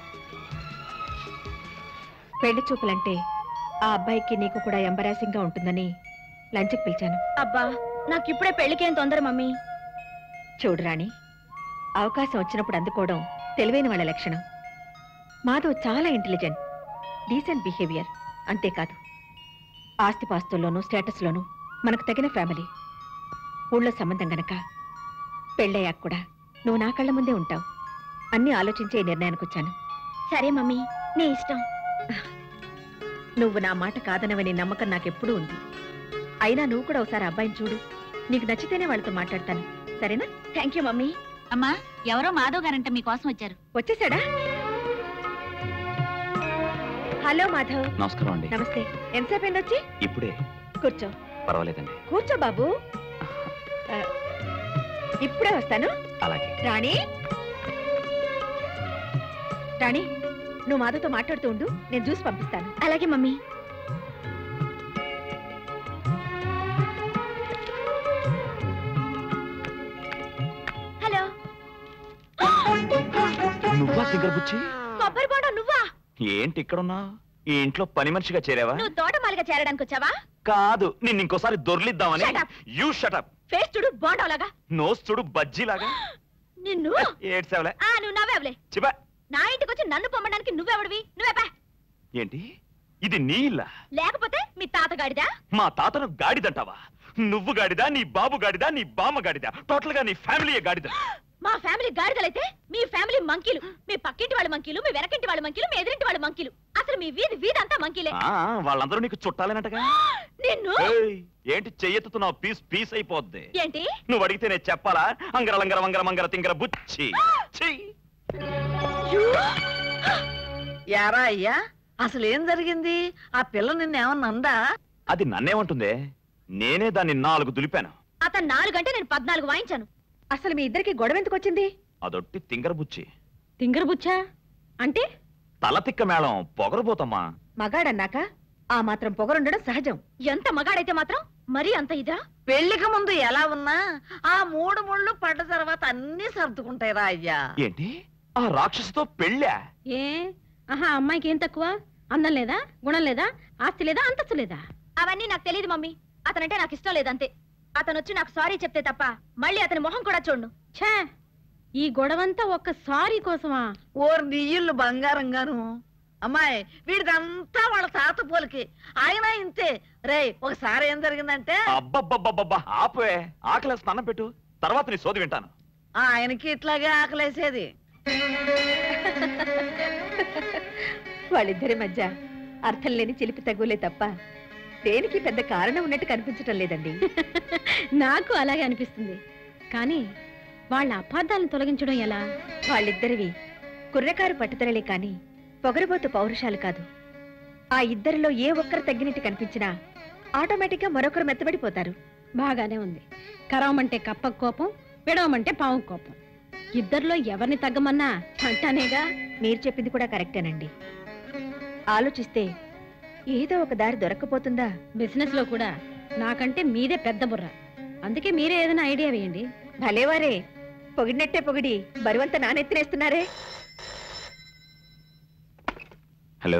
పెళ్లి చూపులంటే ఆ అబ్బాయికి నీకు కూడా ఎంబరాసింగ్ గా ఉంటుందని లంచ్కి పిలిచాను అబ్బా నాకు ఇప్పుడే పెళ్లికేం తొందర మమ్మీ చూడు రాణి అవకాశం వచ్చినప్పుడు అందుకోవడం తెలివైన వాళ్ళ లక్షణం మాధవ్ చాలా ఇంటెలిజెంట్ డీసెంట్ బిహేవియర్ అంతేకాదు ఆస్తిపాస్తుల్లోనూ స్టేటస్లోనూ మనకు తగిన ఫ్యామిలీ ఊళ్ళో సంబంధం గనక పెళ్ళయ్యాక కూడా నువ్వు నా కళ్ళ ముందే ఉంటావు అన్నీ ఆలోచించే ఈ నిర్ణయానికి వచ్చాను సరే మమ్మీ నీ ఇష్టం నువ్వు నా మాట కాదనవని నమ్మకం నాకెప్పుడూ ఉంది అయినా నువ్వు కూడా ఒకసారి అబ్బాయిని చూడు నీకు నచ్చితేనే వాళ్ళతో మాట్లాడతాను సరేనా థ్యాంక్ యూ మమ్మీ అమ్మా ఎవరో మాధవ్ గారంట మీకోసం వచ్చారు వచ్చేసాడా హలో మాధవ్ నమస్కారం అండి నమస్తే ఎంతసేపు అయింది వచ్చి ఇప్పుడే కూర్చో పర్వాలేదండి కూర్చో బాబు ఆ, ఇప్పుడే వస్తాను అలాగే రాణి రాణి నువ్వు మాధవ్తో మాట్లాడుతూ ఉండు నేను జ్యూస్ పంపిస్తాను అలాగే మమ్మీ హలో నువ్వా దగ్గర బుచ్చి కొబ్బరి బోండా నువ్వా ఏంటి ఇక్కడున్నా ఈ ఇంట్లో పని మనిషిగా చేరావా నువ్వు తోటమాలిగా చేరడానికి వచ్చావా కాదు నిన్ను ఇంకోసారి దొర్లిద్దామని Shut up. You shut up face చూడు బాండవలాగా నోస్ చూడు బజ్జీలాగా నిన్ను ఏడ్సావులే ఆ నువ్వు నవ్వేవలే చిబా నా ఇంటికి వచ్చి నన్ను పొమ్మడానికి నువ్వెవడివి నువ్వే పా. ఏంటి ఇది నీ ఇల్లా లేకపోతే మీ తాతగాడిదా మా తాతను గాడిదంటావా నువ్వు గాడిదా నీ బాబు గాడిదా నీ బామ్మ గాడిదా టోటల్ గా నీ ఫ్యామిలీ గాడిద మా ఫ్యామిలీ గాడిదలైతే మీ ఫ్యామిలీ మంకీలు మీ పక్కింటి వాళ్ళ మంకీలు మీ వెనకింటి వాళ్ళ మంకీలు మీ ఎదురింటి వాళ్ళ మంకీలు అసలు మీ వీధి వీధంతా మంకీలే ఆ, వాళ్ళందరూ నీకు చుట్టాలేనటగా నిన్ను ఏయ్, ఏంటి చెయ్యెత్తుతున్నావు పీస్ పీస్ అయిపోద్ది ఏంటి నువ్వు అడిగితే నేను చెప్పాలా అంగర లంగర వంగర మంగర తింగర బుచ్చి ఛీ! యారా అయ్యా అసలు ఏం జరిగింది ఆ పిల్ల నిన్నేమన్నా అందా అది నన్నేమంటుందే నేనే దాన్ని నాలుగు దులిపాను అతను నాలుగంటే నేను పద్నాలుగు వాయించాను అసలు మీ ఇద్దరికి గొడవ ఎందుకు వచ్చింది అదొట్టి తింగర బుచ్చి తింగరబుచ్చా అంటే తల తిక్క మేళం పొగరబోతమ్మా మగాడన్నాక ఆ మాత్రం పొగరుండడం సహజం ఎంత మగాడైతే మాత్రం మరీ అంత ఇదా పెళ్లికి ముందు ఎలా ఉన్నా ఆ మూడు ముళ్ళు పడ్డ తర్వాత అన్ని సర్దుకుంటాయిరా అయ్యా ఏంటి ఆ రాక్షసుతో పెళ్ళా ఏ ఆహా అమ్మాయికి ఏం తక్కువ అందం లేదా గుణం లేదా ఆస్తి లేదా అంతస్తు లేదా అవన్నీ నాకు తెలియదు మమ్మీ అతనంటే నాకు ఇష్టం లేదంతే అతను వచ్చి నాకు సారీ చెప్తే తప్ప మళ్ళీ అతని మొహం కూడా చూడను ఛే ఈ గొడవంతా ఒక్క సారీ కోసమా ఓర్ నీ ఇల్లు బంగారంగాను అమ్మాయి వీడిదంతా వాళ్ళ తాత పోలికి ఆయన ఇంతే రేయ్ ఒకసారి ఏం జరిగిందంటే అబ్బబ్బబ్బబ్బబ్బా ఆపే ఆకలి స్నానం పెట్టు తర్వాత నీ సోది వింటాను ఆయనకి ఇట్లాగే ఆకలేసేది వాళ్ళిద్దరి మధ్య అర్థం లేని చిలిపి తగులే తప్ప దేనికి పెద్ద కారణం ఉన్నట్టు కనిపించటం లేదండి నాకు అలాగే అనిపిస్తుంది కానీ వాళ్ళ అపార్థాలను తొలగించడం ఎలా వాళ్ళిద్దరివి కుర్రకారు పట్టుదలలే కాని పొగరబోతు పౌరుషాలు కాదు ఆ ఇద్దరిలో ఏ ఒక్కరు తగ్గినట్టు కనిపించినా ఆటోమేటిక్ గా మరొకరు మెత్తబడిపోతారు బాగానే ఉంది కరవమంటే కప్ప కోపం విడవమంటే పాము కోపం ఇద్దరిలో ఎవరిని తగ్గమన్నా అంటానేగా మీరు చెప్పింది కూడా కరెక్టేనండి ఆలోచిస్తే ఏదో ఒక దారి దొరక్కపోతుందా బిజినెస్ లో కూడా నాకంటే మీదే పెద్ద బుర్ర అందుకే మీరే ఏదైనా ఐడియా వేయండి భలేవారే పొగిడినట్టే పొగిడి బరువంత నానెత్తినేస్తున్నారే హలో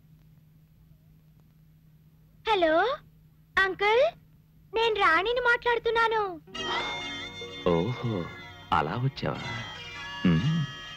హలో అంకుల్ నేను రాణిని మాట్లాడుతున్నాను ఓహో అలా వచ్చావా ఉమ్.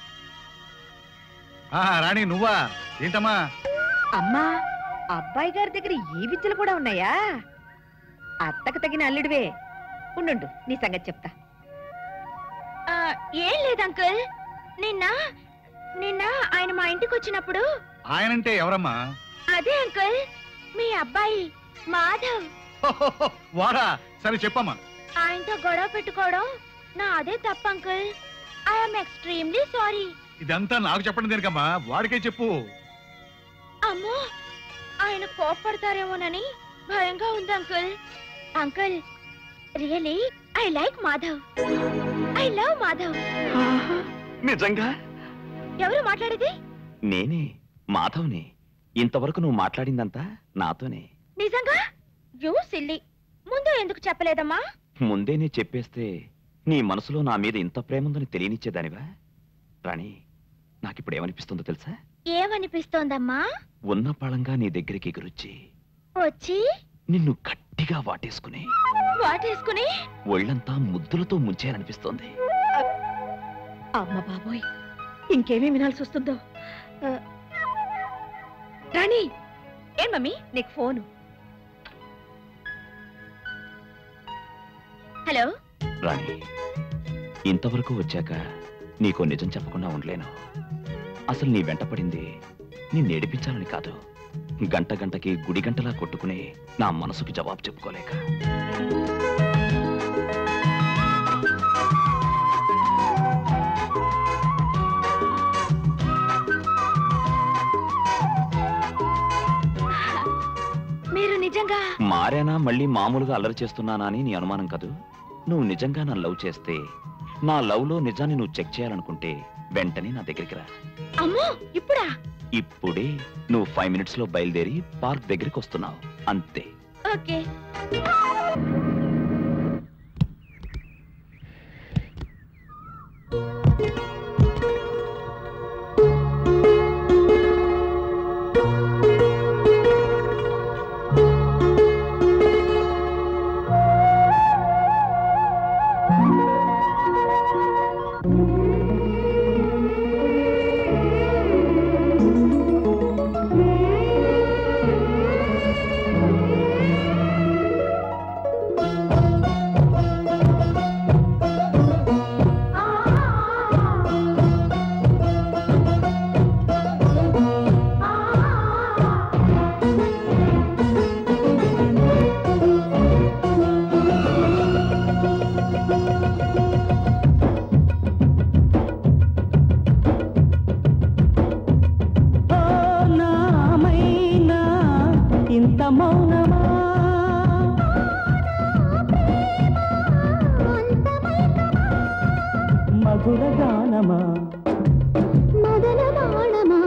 ఆ, రాణి నువ్వా ఏంటమ్మా అమ్మా అబ్బాయి గారి దగ్గర ఈ విద్యలు కూడా ఉన్నాయా అత్తకు తగిన అల్లుడివే ఉండు నీ సంగతి చెప్తా ఆ, ఏం లేదు అంకుల్ నిన్న నిన్న ఆయన మా ఇంటికి వచ్చినప్పుడు ఆయనంటే ఎవరమ్మా అదే అంకుల్ మీ అబ్బాయి మాధవ్ వాడా సరే చెప్పమ్మా ఆయనతో గొడవ పెట్టుకోవడం నా అదే తప్ప అంకుల్ ఐఎమ్ ఎక్స్ట్రీమ్లీ సారీ ఇదంతా నాకు చెప్పడం దేనికమ్మా వాడికే చెప్పు అమ్మో ఆయన కోప్పడతారేమోనని భయంగా ఉంది uncle uncle really I like Madhav I love Madhav నిజంగా ఎవరు మాట్లాడేది నేనే మాధవ్ని ఇంతవరకు నువ్వు మాట్లాడిందంతా నాతోనే నిజంగా యూ సిల్లి ముందు ఎందుకు చెప్పలేదమ్మా ముందే నీ చెప్పేస్తే నీ మనసులో నా మీద ఇంత ప్రేమ ఉందని తెలియనిచ్చేదానివా రాణి నాకిప్పుడు ఏమనిపిస్తుందో తెలుసా ఏమనిపిస్తోందమ్మా ఉన్న పళంగా నీ దగ్గరికి ఎగురొచ్చి వచ్చి నిన్ను గట్టిగా వాటేసుకుని వాటేసుకుని ఒళ్ళంతా ముద్దులతో ముంచేయాలనిపిస్తోంది అమ్మ బాబోయ్ ఇంకేమీ వినాల్సి వస్తుందో ఆ, రాణి ఏం మమ్మీ నీకు ఫోను హలో రాణి ఇంతవరకు వచ్చాక నీకో నిజం చెప్పకుండా ఉండలేను అసలు నీ వెంట పడింది నీ నేడిపించాలని కాదు గంట గంటకి గుడి గంటలా కొట్టుకుని నా మనసుకి జవాబు చెప్పుకోలేక మీరు నిజంగా మారానా మళ్ళీ మామూలుగా అల్లరి చేస్తున్నానా అని నీ అనుమానం కదూ నువ్వు నిజంగా నన్ను లవ్ చేస్తే నా లవ్ లో నిజాన్ని నువ్వు చెక్ చేయాలనుకుంటే వెంటనే నా దగ్గరికి రా అమ్మో ఇప్పుడా ఇప్పుడే నువ్వు ఫైవ్ మినిట్స్ లో బయలుదేరి పార్క్ దగ్గరికి వస్తున్నావు అంతే ఓకే ఓ నామైనా ఇంత మౌనమా మధుర గానమా మదన బాణమా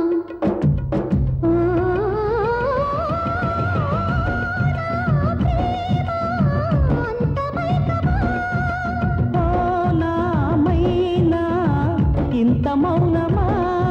ఓ నామైనా ఇంత మౌనమా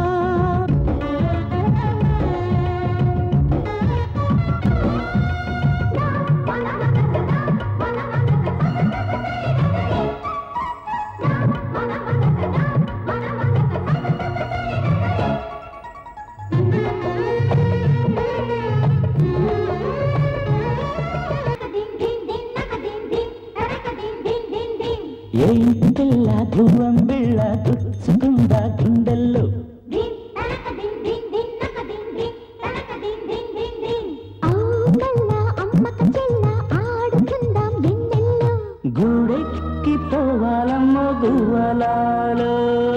ఏ ఇంటి పిల్ల గువ్వం బిళ్ళ గుచ్చుకుందా గుండెల్లో గూడెక్కి పోవాలమ్మ గువ్వలాలో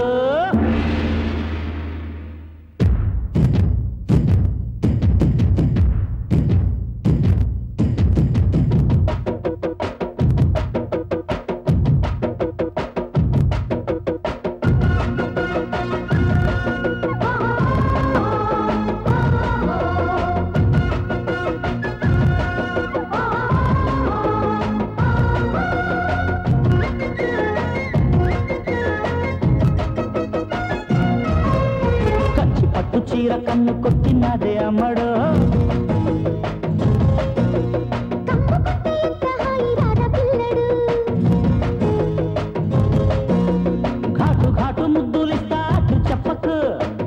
కచ్చి పట్టు చీర కన్ను కొట్టినదే అమ్మడో ఘాటు ఘాటు ముద్దులిస్తా అటు చెప్పకు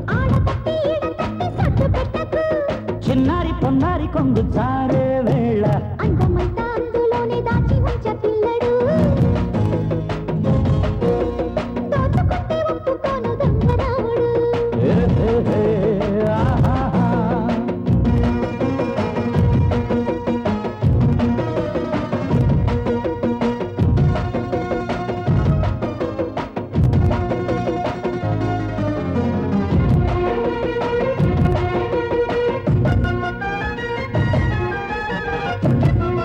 చిన్నారి పొన్నారి కొంగు చారే వేళ ఏ, ఏ, ఏ, ఆహాహా. ఆ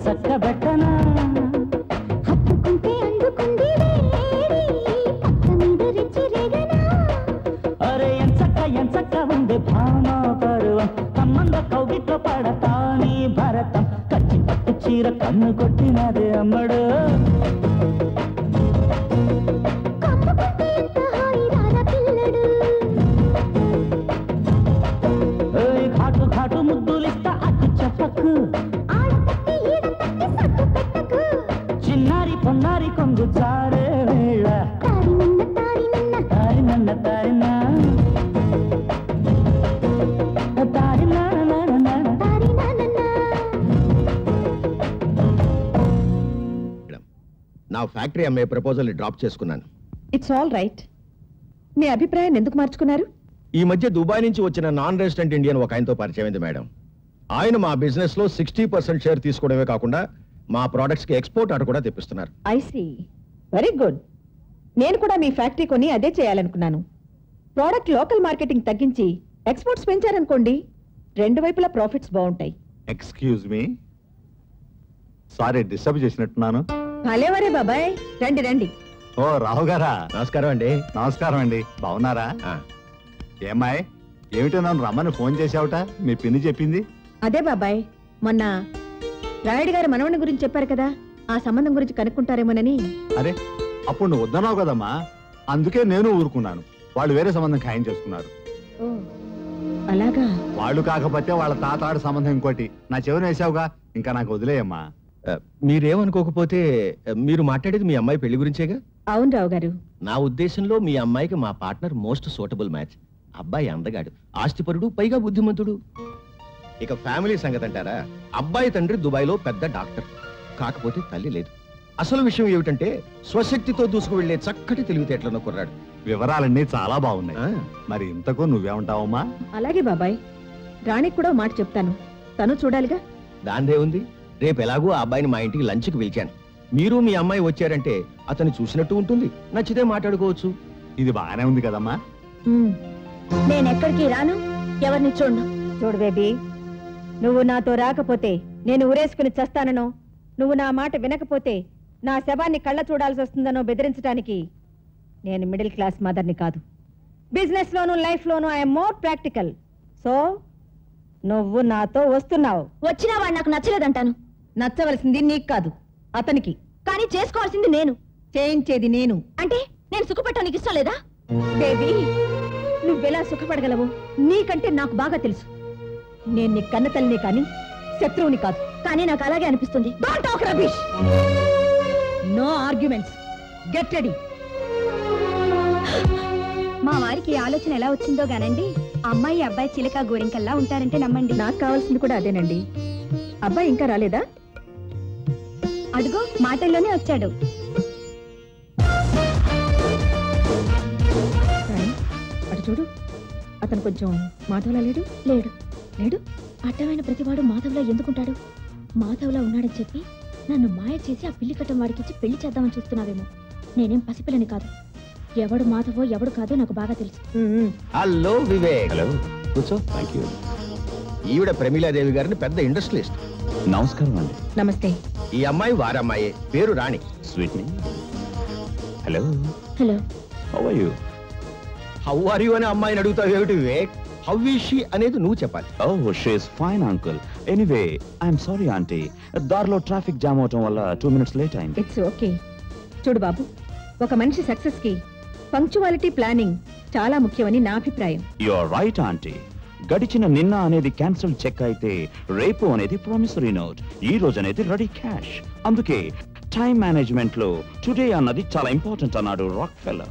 చక్కబెట్టనా అరే ఎంచక్క ఎంచక్క ఉంది భామ పరువం కమ్మంద కౌగిట్లో పడతా నీ భరతం కచ్చి పట్టు చీర కన్ను కొట్టినదే అమ్మడు ఏయ్ ఘాటు ఘాటు ముద్దులిస్తా అటు చెప్పకు చిన్నారి పొన్నారి కొంగు చారే వేళ తారి నన్న తారి నా తారి నా నా నా నా నా ఫ్యాక్టరీ అమ్మే ప్రపోజల్ డ్రాప్ చేసుకున్నాను ఇట్స్ ఆల్ రైట్ మీ అభిప్రాయాన్ని ఎందుకు మార్చుకున్నారు ఈ మధ్య దుబాయ్ నుంచి వచ్చిన నాన్ రెసిడెంట్ ఇండియన్ ఒక ఆయనతో పరిచయం అయింది మేడం ఆయన మా బిజినెస్ లో సిక్స్టీ పర్సెంట్ షేర్ తీసుకోవడమే కాకుండా మా ప్రొడక్ట్స్ కి ఎక్స్పోర్ట్ ఆర్డర్ కూడా తెప్పిస్తున్నారు ఐ సీ వెరీ గుడ్ నేను కూడా మీ ఫ్యాక్టరీ కొని అదే చేయాలనుకున్నాను ప్రోడక్ట్ లోకల్ మార్కెటింగ్ తగ్గించి ఎక్స్పోర్ట్స్ పెంచారనుకోండి రెండు వైపులా ప్రాఫిట్స్ బాగుంటాయి ఎక్స్క్యూజ్ మీ సారీ డిస్టర్బ్ చేసినట్టున్నాను భలేవరే బాబాయ్ రండి రండి ఓ రావు గారా నమస్కారం అండి నమస్కారం అండి బాగున్నారా ఏమాయ్ ఏమిటో నన్ను రమ్మని ఫోన్ చేసావుట మీ పిన్ని చెప్పింది అదే బాబాయ్ మొన్న రాయుడు గారి మనవని గురించి చెప్పారు కదా ఆ సంబంధం గురించి కనుక్కుంటారేమోనని అరే అప్పుడు నువ్వు వద్దన్నావు కదమ్మా అందుకే నేను ఊరుకున్నాను వాళ్ళు వేరే సంబంధం ఖాయం చేసుకున్నారు ఓ అలాగా వాళ్ళు కాకపోతే వాళ్ళ తాతాడు సంబంధం ఇంకోటి నా చెవిని వేసావుగా ఇంకా నాకు వదిలేయమ్మా మీరేమనుకోకపోతే మీరు మాట్లాడేది మీ అమ్మాయి పెళ్లి గురించేగా అవును రావు గారు నా ఉద్దేశంలో మీ అమ్మాయికి మా పార్ట్నర్ మోస్ట్ సూటబుల్ మ్యాచ్ అబ్బాయి అందగాడు ఆస్తిపరుడు పైగా బుద్ధిమంతుడు ఇక ఫ్యామిలీ సంగతి అంటారా అబ్బాయి తండ్రి దుబాయ్లో పెద్ద డాక్టర్ కాకపోతే తల్లి లేదు అసలు విషయం ఏమిటంటే స్వశక్తితో దూసుకు వెళ్లే చక్కటి తెలివితేటలను కుర్రాడు వివరాలన్నీ చాలా బాగున్నాయి మరి ఇంతకు నువ్వేమంటావమ్మా అలాగే బాబాయ్ రాణికి కూడా ఓ మాట చెప్తాను తను చూడాలిగా దాందే ఉంది రేపు ఎలాగో ఆ అబ్బాయిని మా ఇంటికి లంచ్కి పిలిచాను మీరు మీ అమ్మాయి వచ్చారంటే అతన్ని చూసినట్టు ఉంటుంది నచ్చితే మాట్లాడుకోవచ్చు ఇది బాగానే ఉంది కదమ్మా నేను ఎక్కడికి రాను ఎవరిని చూడను చూడు బేబీ నువ్వు నాతో రాకపోతే నేను ఊరేసుకుని చస్తాననో నువ్వు నా మాట వినకపోతే నా శవాన్ని కళ్ళ చూడాల్సి వస్తుందనో బెదిరించడానికి నేను మిడిల్ క్లాస్ మదర్ని కాదు బిజినెస్ లోను లైఫ్ లోను ఐఎమ్ మోర్ ప్రాక్టికల్ సో నువ్వు నాతో వస్తున్నావు వచ్చినా వాడు నాకు నచ్చలేదంటాను నచ్చవలసింది నీకు కాదు అతనికి కానీ చేసుకోవాల్సింది నేను చేయించేది నేను అంటే నేను సుఖపెట్టా నీకు ఇష్టం లేదా బేబీ నువ్వెలా సుఖపడగలవు నీకంటే నాకు బాగా తెలుసు నేను నీ కన్న తల్లిని కానీ శత్రువుని కాదు కానీ నాకు అలాగే అనిపిస్తుంది don't talk rubbish no arguments get ready మా వారికి ఈ ఆలోచన ఎలా వచ్చిందో గానండి అమ్మాయి అబ్బాయి చిలక గోరింకల్లా ఉంటారంటే నమ్మండి నాకు కావాల్సింది కూడా అదేనండి అబ్బాయి ఇంకా రాలేదా అడుగు మాటల్లోనే వచ్చాడు రాణి, అటు చూడు అతను కొంచెం మాధవలా లేడు లేడు లేడు అడ్డమైన ప్రతివాడు మాధవ్లా ఎందుకుంటాడు మాధవ్లా ఉన్నాడని చెప్పి నన్ను మాయ చేసి ఆ పిల్లి కట్టం వాడికిచ్చి పెళ్లి చేద్దామని చూస్తున్నావేమో నేనేం పసిపిల్లని కాదు ఎవడు మాధవో ఎవడు కాదో నాకు బాగా తెలుసు హలో వివేక్ హలో కూర్చో థ్యాంక్ యూ ఈవిడ ప్రమీలాదేవి గారిని పెద్ద ఇండస్ట్రియలిస్ట్ నమస్కారం అండి నమస్తే ఈ అమ్మాయి వారమ్మాయే పేరు Rani sweet hello hello how are you how are you అని అమ్మాయిని అడుగుతావు ఏమిటి వివేక్ హౌ ఈ షీ అనేది నువ్వు చెప్పాలి oh she's fine uncle anyway I'm sorry aunty దారిలో ట్రాఫిక్ జామ్ అవటం వల్ల టూ మినిట్స్ లేట్ అయింది ఇట్స్ ఓకే చూడు బాబు ఒక మనిషి సక్సెస్ కి పంక్చువాలిటీ ప్లానింగ్ చాలా ముఖ్యమని నా అభిప్రాయం యు ఆర్ రైట్ ఆంటీ గడిచిన నిన్న అనేది క్యాన్సిల్ చెక్ అయితే రేపు అనేది ప్రామిసరీ నోట్ ఈ రోజు అనేది రెడీ క్యాష్ అందుకే టైం మేనేజ్మెంట్ లో టుడే అన్నది చాలా ఇంపార్టెంట్ అన్నాడు రాక్ ఫెల్లర్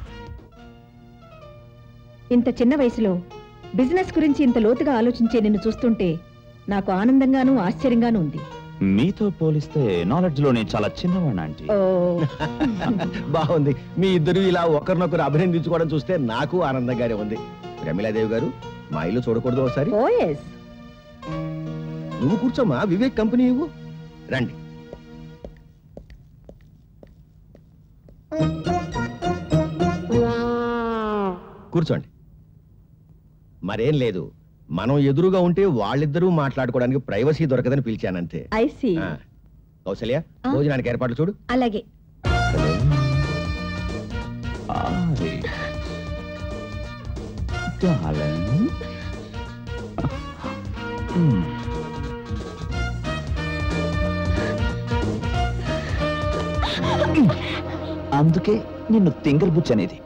ఇంత చిన్న వయసులో బిజినెస్ గురించి ఇంత లోతుగా ఆలోచించే నిన్ను చూస్తుంటే నాకు ఆనందంగానూ ఆశ్చర్యంగానూ ఉంది మీతో పోలిస్తే నాలెడ్జ్ లో నేను చాలా చిన్నవాడిని ఆంటీ ఓ బాగుంది మీ ఇద్దరు ఇలా ఒకరినొకరు అభినందించుకోవడం చూస్తే నాకు ఆనందంగానే ఉంది ప్రమీలాదేవి గారు మా ఇల్లు చూడకూడదు ఒకసారి ఓ ఎస్ నువ్వు కూర్చోమా వివేక్ కంపెనీ ఇవ్వు రండి కూర్చోండి మరేం లేదు మనం ఎదురుగా ఉంటే వాళ్ళిద్దరూ మాట్లాడుకోవడానికి ప్రైవసీ దొరకదని పిలిచానంతే ఐ సీ ఆ. కౌసల్య భోజనానికి ఏర్పాట్లు చూడు అలాగే అందుకే నిన్ను తింగల్ బుచ్చ అనేది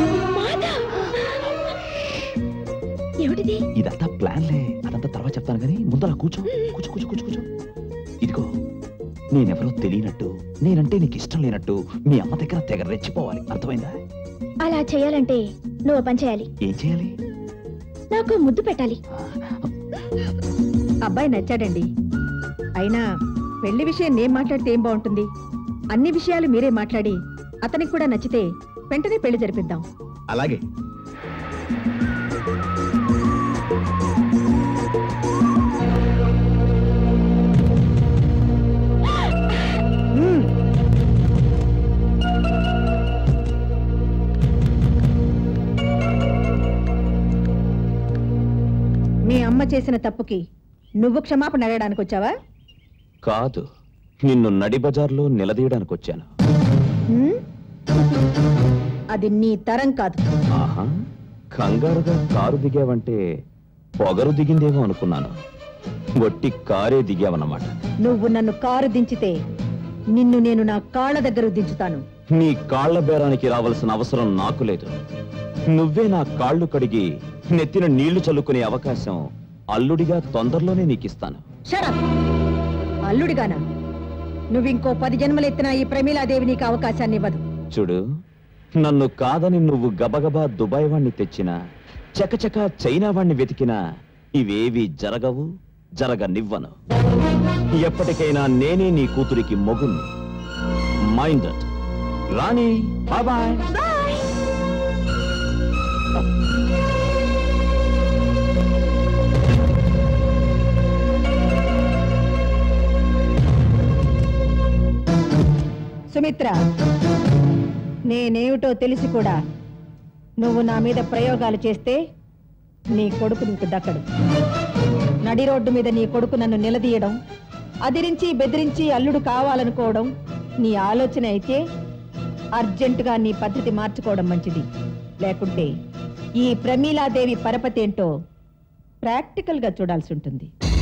ఏమిటిది ఇదంతా ప్లాన్లే అదంతా తర్వాత చెప్తాను కానీ ముందర కూర్చో కూర్చో కూర్చో కూర్చో కూర్చో ఇదిగో నేనెవరో తెలియనట్టు నేనంటే నీకు ఇష్టం లేనట్టు మీ అమ్మ దగ్గర తెగ రెచ్చిపోవాలి అర్థమైందా అలా చేయాలంటే నువ్వు పని చేయాలి ఏం చేయాలి నాకు ముద్దు పెట్టాలి అబ్బాయి నచ్చాడండి అయినా పెళ్లి విషయం నేను మాట్లాడితే ఏం బాగుంటుంది అన్ని విషయాలు మీరే మాట్లాడి అతనికి కూడా నచ్చితే వెంటనే పెళ్లి జరిపిద్దాం అలాగే మీ అమ్మ చేసిన తప్పుకి నువ్వు క్షమాపణ అడగడానికి వచ్చావా కాదు నిన్ను నడి బజార్లో నిలదీయడానికి వచ్చాను హ్మ్? అది నీ తరం కాదు ఆహా కంగారుగా కారు దిగావంటే పొగరు దిగిందేమో అనుకున్నాను వట్టి కారే దిగావన్నమాట నువ్వు నన్ను కారు దించితే నిన్ను నేను నా కాళ్ళ దగ్గర దించుతాను నీ కాళ్ల బేరానికి రావాల్సిన అవసరం నాకు లేదు నువ్వే నా కాళ్ళు కడిగి నెత్తిన నీళ్లు చల్లుకునే అవకాశం అల్లుడిగా తొందరలోనే నీకిస్తాను షరప్ అల్లుడిగానా నువ్వింకో పది జన్మలెత్తినా ఈ ప్రమీలాదేవి నీకు అవకాశాన్ని ఇవ్వదు చూడు నన్ను కాదని నువ్వు గబగబా దుబాయ్ వాణ్ణి తెచ్చినా చకచక చైనా వాణ్ణి వెతికినా ఇవేవి జరగవు జరగనివ్వను ఎప్పటికైనా నేనే నీ కూతురికి మొగుణ్ణి mind that Rani bye Sumitra నేనేమిటో తెలిసి కూడా నువ్వు నా మీద ప్రయోగాలు చేస్తే నీ కొడుకు నీకు దక్కడు నడి రోడ్డు మీద నీ కొడుకు నన్ను నిలదీయడం అదిరించి బెదిరించి అల్లుడు కావాలనుకోవడం నీ ఆలోచన అయితే అర్జెంటుగా నీ పద్ధతి మార్చుకోవడం మంచిది లేకుంటే ఈ ప్రమీలాదేవి పరపతి ఏంటో ప్రాక్టికల్గా చూడాల్సి ఉంటుంది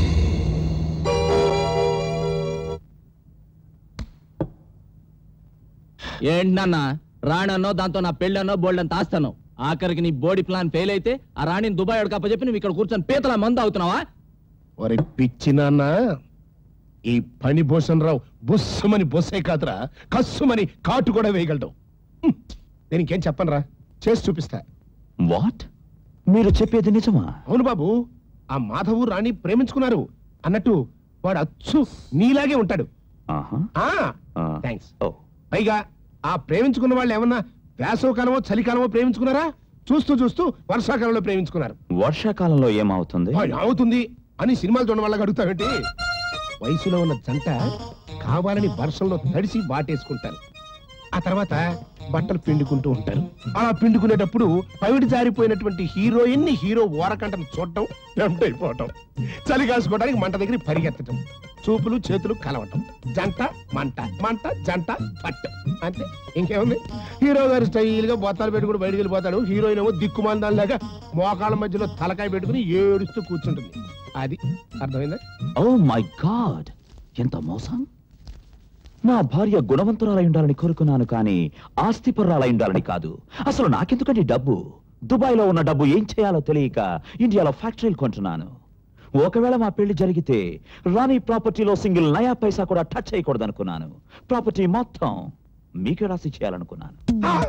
ఏంటన్నా రాణన్నో దాంతో నా పెళ్ళన్నో బోల్డంత ఆస్తాను ఆఖరికి నీ బోడీ ప్లాన్ ఫెయిల్ అయితే ఆ రాణిని దుబాయ్ అడకప్ప నువ్వు ఇక్కడ కూర్చొని పీతల మందు అవుతున్నావా ఒరే పిచ్చి నాన్న ఈ పని భూషణ్ రావు బుస్సుమని బొస్సే కాదురా కస్సుమని కాటు కూడా వేయగలడు హ్మ్. నేను ఇంకేం చెప్పనురా చేసి చూపిస్తా వాట్ మీరు చెప్పేది నిజమా అవును బాబు ఆ మాధవు రాణి ప్రేమించుకున్నారు అన్నట్టు వాడు అచ్చు నీలాగే ఉంటాడు ఆహా ఆ ఆ. థ్యాంక్స్ ఓ పైగా ఆ ప్రేమించుకున్న వాళ్ళు ఏమన్నా వేసవకాలమో చలికాలమో ప్రేమించుకున్నారా చూస్తూ చూస్తూ వర్షాకాలంలో ప్రేమించుకున్నారు వర్షాకాలంలో ఏమవుతుంది ఆ, అవుతుంది అని సినిమాలు చూడడం వల్ల అడుగుతావేంటి వయసులో ఉన్న జంట కావాలని వర్షంలో తడిసి బాటేసుకుంటారు ఆ తర్వాత బట్టలు పిండుకుంటూ ఉంటారు అలా పిండుకునేటప్పుడు పవిడి జారిపోయినటువంటి హీరోయిన్ ని హీరో ఓరకంటను చూడటం టెంప్ట్ అయిపోవటం చలి కాసుకోవడానికి మంట దగ్గర పరిగెత్తటం చూపులు చేతులు కలవటం జంట మంట మంట జంట పట్టు అంతే ఇంకేముంది హీరో గారు స్టైల్ గా బొత్తాలు పెట్టుకుని బయటికి వెళ్ళిపోతాడు హీరోయిన్ ఏమో దిక్కుమాందాల్లాగా మోకాళ్ళ మధ్యలో తలకాయ పెట్టుకుని ఏడుస్తూ కూర్చుంటుంది అది అర్థమైందా ఓ మై గాడ్ ఎంత మోసం నా భార్య గుణవంతురాలై ఉండాలని కోరుకున్నాను కానీ ఆస్తిపరురాలై ఉండాలని కాదు అసలు నాకెందుకండి డబ్బు దుబాయ్లో ఉన్న డబ్బు ఏం చేయాలో తెలియక ఇండియాలో ఫ్యాక్టరీలు కొంటున్నాను ఒకవేళ మా పెళ్లి జరిగితే రాణి ప్రాపర్టీలో సింగిల్ నయా పైసా కూడా టచ్ చేయకూడదనుకున్నాను ప్రాపర్టీ మొత్తం మీకే రాసి చేయాలనుకున్నాను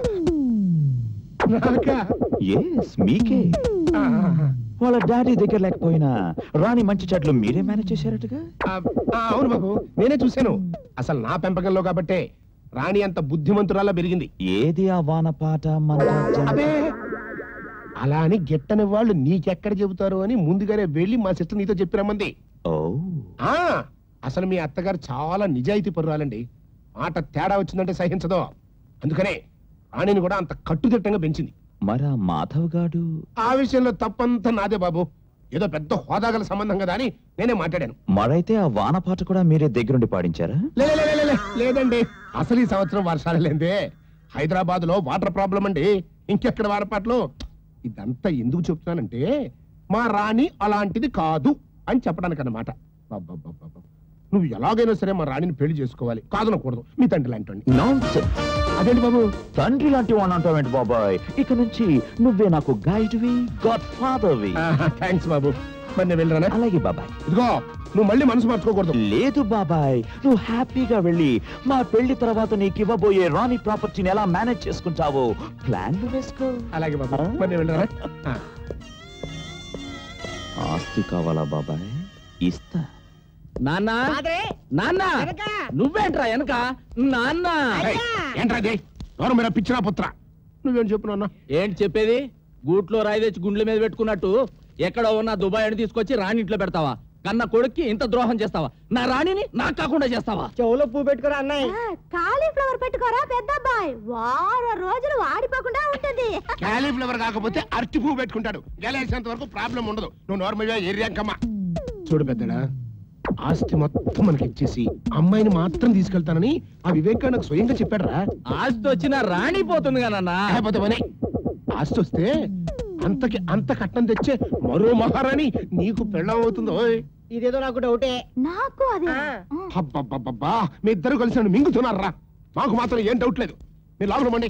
ఎస్ మీకే వాళ్ళ డాడీ దగ్గర లేకపోయినా రాణి మంచి చెట్లు మీరే మేనేజ్ చేశారటగా ఆ, ఆ, అవును బాబు నేనే చూశాను అసలు నా పెంపకంలో కాబట్టే రాణి అంత బుద్ధిమంతురాలా పెరిగింది ఏది ఆ వానపాట మన రాజ్యం? అబే అలా అని గిట్టని వాళ్ళు నీకెక్కడ చెబుతారు అని ముందుగానే వెళ్ళి మా సిస్టర్ నీతో చెప్పిరమ్మంది ఓ ఆ అసలు మీ అత్తగారు చాలా నిజాయితీ పరురాలండి మాట తేడా వచ్చిందంటే సహించదు అందుకనే రాణిని కూడా అంత కట్టుదిట్టంగా పెంచింది మరా మాధవ్ గాడు ఆ విషయంలో తప్పంతా నాదే బాబు ఏదో పెద్ద హోదాగల సంబంధం కదా అని నేనే మాట్లాడాను మరైతే ఆ వాన పాట కూడా మీరే దగ్గరుండి పాడించారా లే, లే, లే, లే, లే, లేదండి అసలు ఈ సంవత్సరం వర్షాలు లేదే హైదరాబాద్ లో వాటర్ ప్రాబ్లం అండి ఇంకెక్కడ వారపాట్లు ఇదంతా ఎందుకు చెప్తున్నానంటే మా రాణి అలాంటిది కాదు అని చెప్పడానికి అన్నమాట అబ్బబ్బబ్బబ్బ. నువ్వు ఎలాగైనా సరే మా రాణిని పెళ్లి చేసుకోవాలి కాదనకూడదు మీ తండ్రి లాంటి Nonsense. అదేంటి బాబు తండ్రి లాంటి వాడిని అంటావేంటి బాబాయ్ ఇక నుంచి నువ్వే నాకు గైడ్వి గాడ్ ఫాదర్వి థ్యాంక్స్ బాబు మరి నేను వెళ్ళరానా అలాగే బాబాయ్ ఇదిగో నువ్వు మళ్ళీ మనసు మార్చుకోకూడదు లేదు బాబాయ్ నువ్వు హ్యాపీగా వెళ్ళి మా పెళ్లి తర్వాత నీకు ఇవ్వబోయే రాణి ప్రాపర్టీని ఎలా మేనేజ్ చేసుకుంటావో ప్లాన్ వేసుకో అలాగే బాబు మరి నేను వెళ్ళరానా ఆ. ఆస్తి కావాలా బాబాయ్ ఇస్తా నాన్న నాన్న నువ్వేంట్రా వెనక నాన్న ఏయ్, ఏంట్రా అది ఎవరు మీరు పిచ్చినా పుత్ర నువ్వేం చెప్పు నాన్న ఏంటి చెప్పేది గూట్లో రాయి తెచ్చి గుండ్ల మీద పెట్టుకున్నట్టు ఎక్కడో ఉన్న దుబాయ్ అని తీసుకొచ్చి రాణి ఇంట్లో పెడతావా కన్న కొడుక్కి ఇంత ద్రోహం చేస్తావా నా రాణిని నాకు కాకుండా చేస్తావా చెవులో పువ్వు పెట్టుకోరా అన్నయ్య కాలీఫ్లవర్ పెట్టుకోరా పెద్ద అబ్బాయి వారం రోజులు వాడిపోకుండా ఉంటుంది క్యాలీఫ్లవర్ కాకపోతే అరటి పువ్వు పెట్టుకుంటాడు గెలేసేంత వరకు ప్రాబ్లం ఉండదు నువ్వు నార్మల్గా ఏరియాకమ్మ చూడు పెద్దడా ఆస్తి మొత్తం మనకి ఇచ్చేసి అమ్మాయిని మాత్రం తీసుకెళ్తానని ఆ వివేక్ నాకు స్వయంగా చెప్పాడురా ఆస్తి వచ్చిన రాణి పోతుంది కదన్నా లేకపోతే మనే ఆస్తి వస్తే అంతకి అంత కట్నం తెచ్చే మరో మహారాణి నీకు పెళ్ళం అవుతుందో ఇదేదో నాకు డౌటే నాకు అదే అబ్బబ్బబ్బబ్బా మీ ఇద్దరు కలిసి నన్ను మింగుతున్నారా మాకు మాత్రం ఏం డౌట్ లేదు మీరు లోపల మండి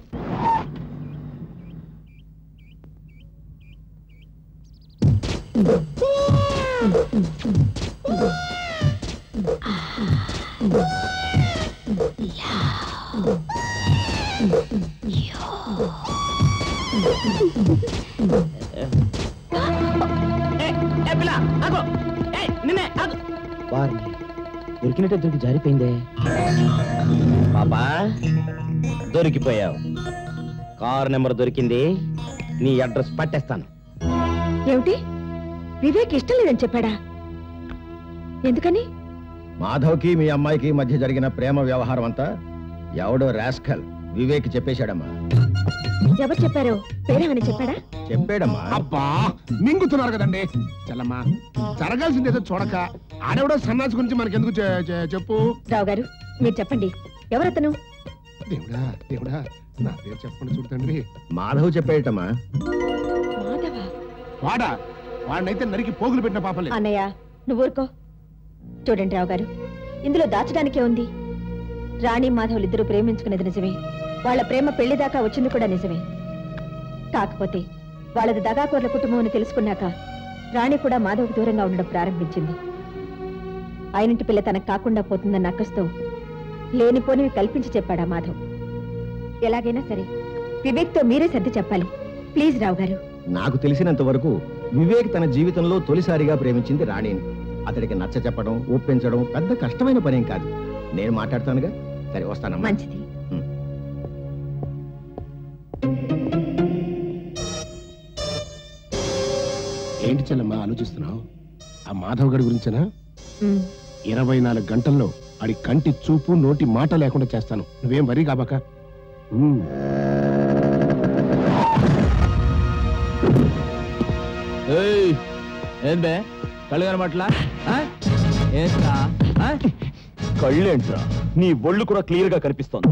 వారిని దొరికినట్టే దొరికి జారిపోయిందే పాపా దొరికిపోయావు కారు నెంబర్ దొరికింది నీ అడ్రస్ పట్టేస్తాను ఏమిటి వివేక్ ఇష్టం లేదని చెప్పాడా ఎందుకని మాధవ్కి మీ అమ్మాయికి మధ్య జరిగిన ప్రేమ వ్యవహారం అంతా ఎవడో రాస్కల్ వివేక్ చెప్పేశాడమ్మా ఎవరు చెప్పారో పేరేమని చెప్పాడా చెప్పాడమ్మా అబ్బా మింగుతున్నారు కదండి చల్లమ్మా జరగాల్సింది ఏదో చూడక ఆడెవడో సన్నాసి గురించి మనకెందుకు చె- చె- చెప్పు రావు గారు మీరు చెప్పండి ఎవరతను దేవుడా దేవుడా నా పేరు చెప్పండి చూడు తండ్రి మాధవ్ చెప్పేటమ్మా మాధవ వాడా వాడినైతే నరికి పోగులు పెట్టిన పాపలే అన్నయ్య నువ్వు ఊరుకో చూడండి రావు గారు ఇందులో దాచడానికే ఉంది రాణి మాధవులు ఇద్దరు ప్రేమించుకునేది నిజమే వాళ్ళ ప్రేమ పెళ్లి దాకా వచ్చింది కూడా నిజమే కాకపోతే వాళ్ళది దగాకోర్ల కుటుంబం అని తెలుసుకున్నాక రాణి కూడా మాధవ్కు దూరంగా ఉండడం ప్రారంభించింది ఆయనింటి పిల్ల తనకు కాకుండా పోతుందన్న అక్కస్తో లేనిపోనివి కల్పించి చెప్పాడా మాధవ్ ఎలాగైనా సరే వివేక్తో మీరే సర్ది చెప్పాలి ప్లీజ్ రావు గారు నాకు తెలిసినంత వరకు వివేక్ తన జీవితంలో తొలిసారిగా ప్రేమించింది రాణిని అతడికి నచ్చ చెప్పడం ఒప్పించడం పెద్ద కష్టమైన పనేం కాదు నేను మాట్లాడతానుగా సరే వస్తానమ్మా మంచిది ఏంటి చెల్లమ్మా ఆలోచిస్తున్నావు ఆ మాధవ్ గడి గురించేనా ఉమ్. ఇరవై నాలుగు గంటల్లో ఆడి కంటి చూపు నోటి మాట లేకుండా చేస్తాను నువ్వేం వరి కాబాక ఉమ్. ఏయ్, ఏం బే కళ్ళు కనబట్లా ఏంటా కళ్ళేంట్రా నీ ఒళ్ళు కూడా క్లియర్ గా కనిపిస్తోంది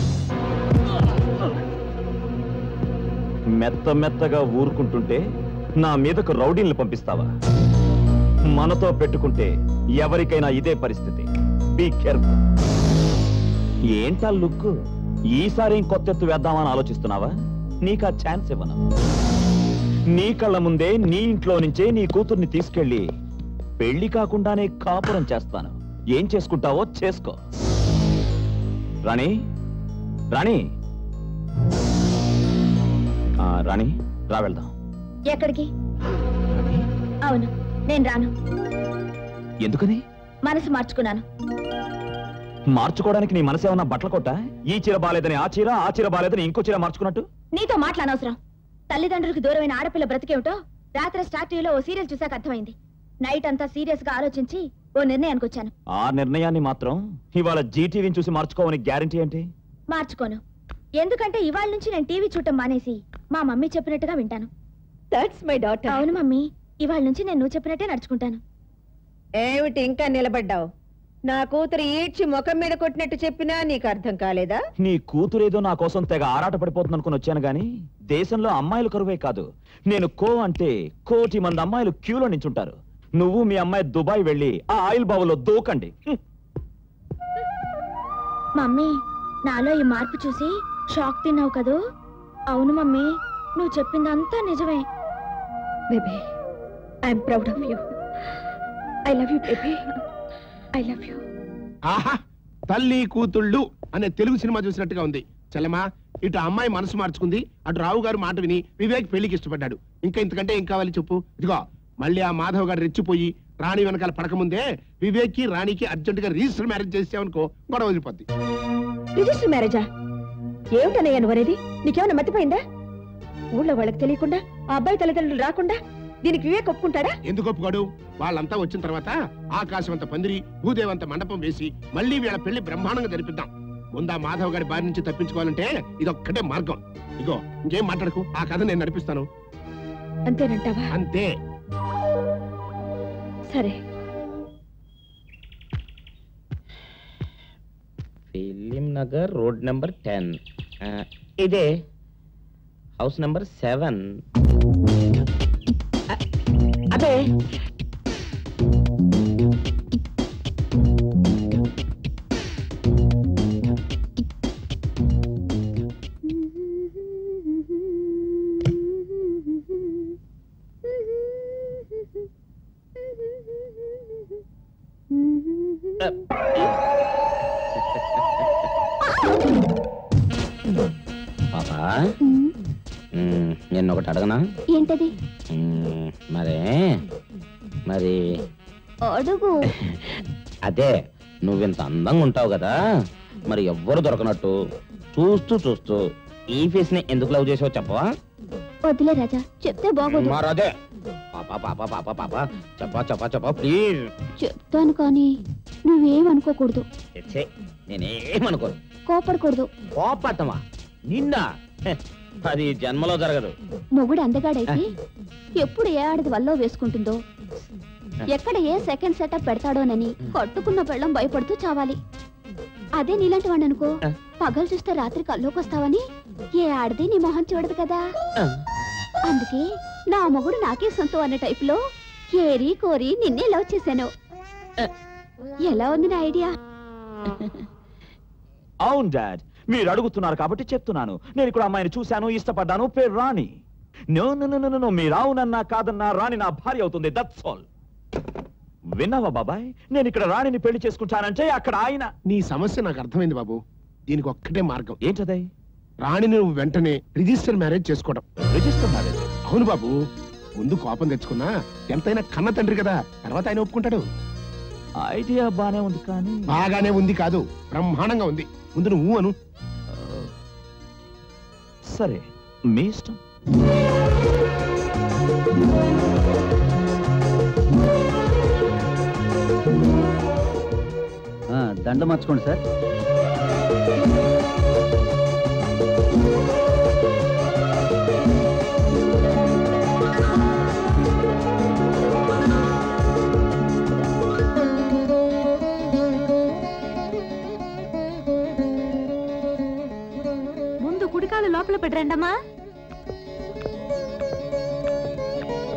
మెత్త మెత్తగా ఊరుకుంటుంటే నా మీదకు రౌడీల్ని పంపిస్తావా మనతో పెట్టుకుంటే ఎవరికైనా ఇదే పరిస్థితి బీ కేర్ఫుల్ ఏంటా లుక్ ఈసారి ఇంకొత్త ఎత్తు వేద్దామని ఆలోచిస్తున్నావా నీకు ఆ ఛాన్స్ ఇవ్వను నీ కళ్ళ ముందే నీ ఇంట్లో నుంచే నీ కూతుర్ని తీసుకెళ్ళి పెళ్లి కాకుండానే కాపురం చేస్తాను ఏం చేసుకుంటావో చేసుకో రాణి రాణి ఆ, రాణి రా వెళ్దాం ఎక్కడికి అవును నేను రాను ఎందుకని మనసు మార్చుకున్నాను మార్చుకోవడానికి నీ మనసు ఏమన్నా బట్టల కొట్ట ఈ చీర బాలేదని ఆ చీర ఆ చీర బాలేదని ఇంకో చీర మార్చుకున్నట్టు నీతో మాట్లాడనవసరం తల్లిదండ్రులకు దూరమైన ఆడపిల్ల బ్రతికేమిటో రాత్రి స్టార్ టీవీలో ఓ సీరియల్ చూసాక అర్థమైంది నైట్ అంతా సీరియస్ గా ఆలోచించి ఓ నిర్ణయానికి వచ్చాను ఆ నిర్ణయాన్ని మాత్రం ఇవాళ జీటీవీని చూసి మార్చుకోవని గ్యారంటీ ఏంటి మార్చుకోను ఎందుకంటే ఇవాళ నుంచి నేను టీవీ చూడటం మానేసి మా మమ్మీ చెప్పినట్టుగా వింటాను దట్స్ మై డాటర్ అవును మమ్మీ ఇవాళ నుంచి నేను నువ్వు చెప్పినట్టే నడుచుకుంటాను ఏమిటి ఇంకా నిలబడ్డావు నా కూతురు ఈడ్చి ముఖం మీద కొట్టినట్టు చెప్పినా నీకు అర్థం కాలేదా నీ కూతురేదో నా కోసం తెగ ఆరాట పడిపోతుంది అనుకుని వచ్చాను గాని దేశంలో అమ్మాయిలు కరువే కాదు నేను కో అంటే కోటి మంది అమ్మాయిలు క్యూలో నించుంటారు నువ్వు మీ అమ్మాయి దుబాయ్ వెళ్ళి ఆ ఆయిల్ బావులో దూకండి హ్మ్. మమ్మీ నాలో ఈ మార్పు చూసి షాక్ తిన్నావు కదూ అవును మమ్మీ నువ్వు చెప్పిందంతా నిజమే baby I'm proud of you I love you baby I love you ఆహా తల్లి కూతుళ్ళు అనే తెలుగు సినిమా చూసినట్టుగా ఉంది చెల్లమా ఇటు ఆ అమ్మాయి మనసు మార్చుకుంది అటు రావు గారు మాట విని వివేక్ పెళ్లికి ఇష్టపడ్డాడు ఇంకా ఇంతకంటే ఏం కావాలి చెప్పు ఇదిగో మళ్ళీ ఆ మాధవ్ గారు రెచ్చిపోయి రాణి వెనకాల పడకముందే వివేక్ కి రాణికి అర్జెంట్ గా రిజిస్టర్ మ్యారేజ్ చేసావనుకో గొడవ వదిలిపోద్ది రిజిస్టర్ మ్యారేజా ఏమిటనయ్యా నువ్వనేది నీకేమైనా మతిపోయిందా ఊళ్ళో వాళ్ళకి తెలియకుండా ఆ అబ్బాయి తల్లిదండ్రులు రాకుండా దీనికి వివేక్ ఒప్పుకుంటాడా ఎందుకు ఒప్పుకోడు వాళ్ళంతా వచ్చిన తర్వాత ఆకాశమంత పందిరి భూదేవంత మండపం వేసి మళ్ళీ వీళ్ళ పెళ్లి బ్రహ్మాండంగా జరిపిద్దాం ముందా మాధవ్ గారి బారి నుంచి తప్పించుకోవాలంటే ఇదొక్కటే మార్గం ఇగో ఇంకేం మాట్లాడకు ఆ కథ నేను నడిపిస్తాను అంతేనంటావా అంతే సరే Film Nagar road number ten ఇదే హౌస్ నెంబర్ సెవెన్ అదే పాపా మ్మ్, నిన్న ఒకటి అడగనా ఏంటది మ్మ్, మరే మరి అడుగు అదే నువ్వింత అందంగా ఉంటావు కదా మరి ఎవ్వరు దొరకనట్టు చూస్తూ చూస్తూ ఈ ఫేస్ ని ఎందుకు లవ్ చేసావు చెప్పవా వదిలే రాజా చెప్తే బాగోదు మరదే పాప పాప పాప పాప చెప్పా చెప్పా చెప్పా ప్లీజ్ చెప్తాను కానీ నువ్వేమనుకోకూడదు నేనేమనుకోను కోపడకూడదు కోపట్టమా నిన్న హె, అది జన్మలో జరగదు మొగుడు అందగాడైతే ఎప్పుడు ఏ ఆడది వల్ల వేసుకుంటుందో ఎక్కడ ఏ సెకండ్ సెటప్ పెడతాడోనని కట్టుకున్న పెళ్ళం భయపడుతూ చావాలి అదే నీలాంటి వాడు అనుకో పగలు చూస్తే రాత్రి కల్లోకి వస్తావని ఏ ఆడది నీ మొహం చూడదు కదా అందుకే నా మొగుడు నాకే సొంతం అన్న టైపులో ఏరి కోరి నిన్నే లవ్ చేశాను ఎలా ఉంది నా ఐడియా అవును డాడ్ మీరు అడుగుతున్నారు కాబట్టి చెప్తున్నాను నేను ఇక్కడ అమ్మాయిని చూశాను ఇష్టపడ్డాను పేరు Rani no no no no no మీరు అవునన్నా కాదన్నా రాణి నా భార్య అవుతుంది దట్స్ ఆల్ విన్నావా బాబాయ్ నేను ఇక్కడ రాణిని పెళ్లి చేసుకుంటానంటే అక్కడ ఆయన నీ సమస్య నాకు అర్థమైంది బాబు దీనికి ఒక్కటే మార్గం ఏంటదే రాణిని నువ్వు వెంటనే రిజిస్టర్ మ్యారేజ్ చేసుకోవడం రిజిస్టర్ మ్యారేజ్ అవును బాబు ముందు కోపం తెచ్చుకున్నా ఎంతైనా కన్న తండ్రి కదా తర్వాత ఆయన ఒప్పుకుంటాడు ఐడియా బానే ఉంది కానీ బాగానే ఉంది కాదు బ్రహ్మాండంగా ఉంది ముందు నువ్వు అను సరే మీ ఇష్టం ఆ, దండ మార్చుకోండి సార్ ముందు కుడికాలు లోపల పెట్టరండమ్మా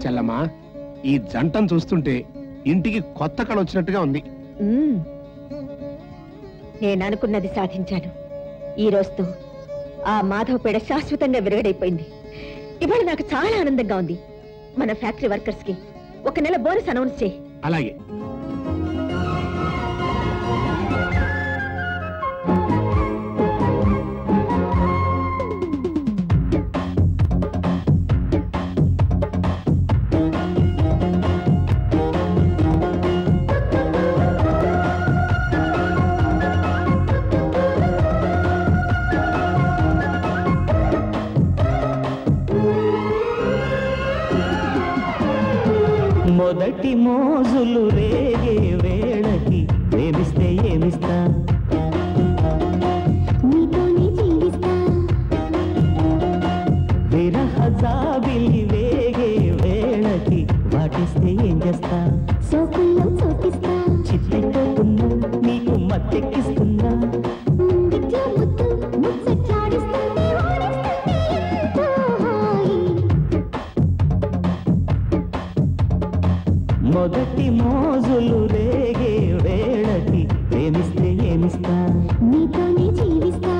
చెల్లమ్మా ఈ జంటను చూస్తుంటే ఇంటికి కొత్త కళ వచ్చినట్టుగా ఉంది మ్మ్. నేను అనుకున్నది సాధించాను ఈ రోజుతో ఆ మాధవ పేడ శాశ్వతంగా విరగడైపోయింది ఇవాళ నాకు చాలా ఆనందంగా ఉంది మన ఫ్యాక్టరీ వర్కర్స్ కి ఒక నెల బోనస్ అనౌన్స్ చేయి అలాగే మొదటి మోజులు రేగే వేళకి ప్రేమిస్తే ఏమిస్తా విరహ జాబిలి వేగే వేళకి వాటిస్తే ఏం చేస్తా సోకుల్లో చోటిస్తా చిట్లిపోతున్నా నీకు మత్తెక్కిస్తున్నా మొదటి మోజులు రేగే వేళకి ప్రేమిస్తే ఏమిస్తా నీతోనే జీవిస్తా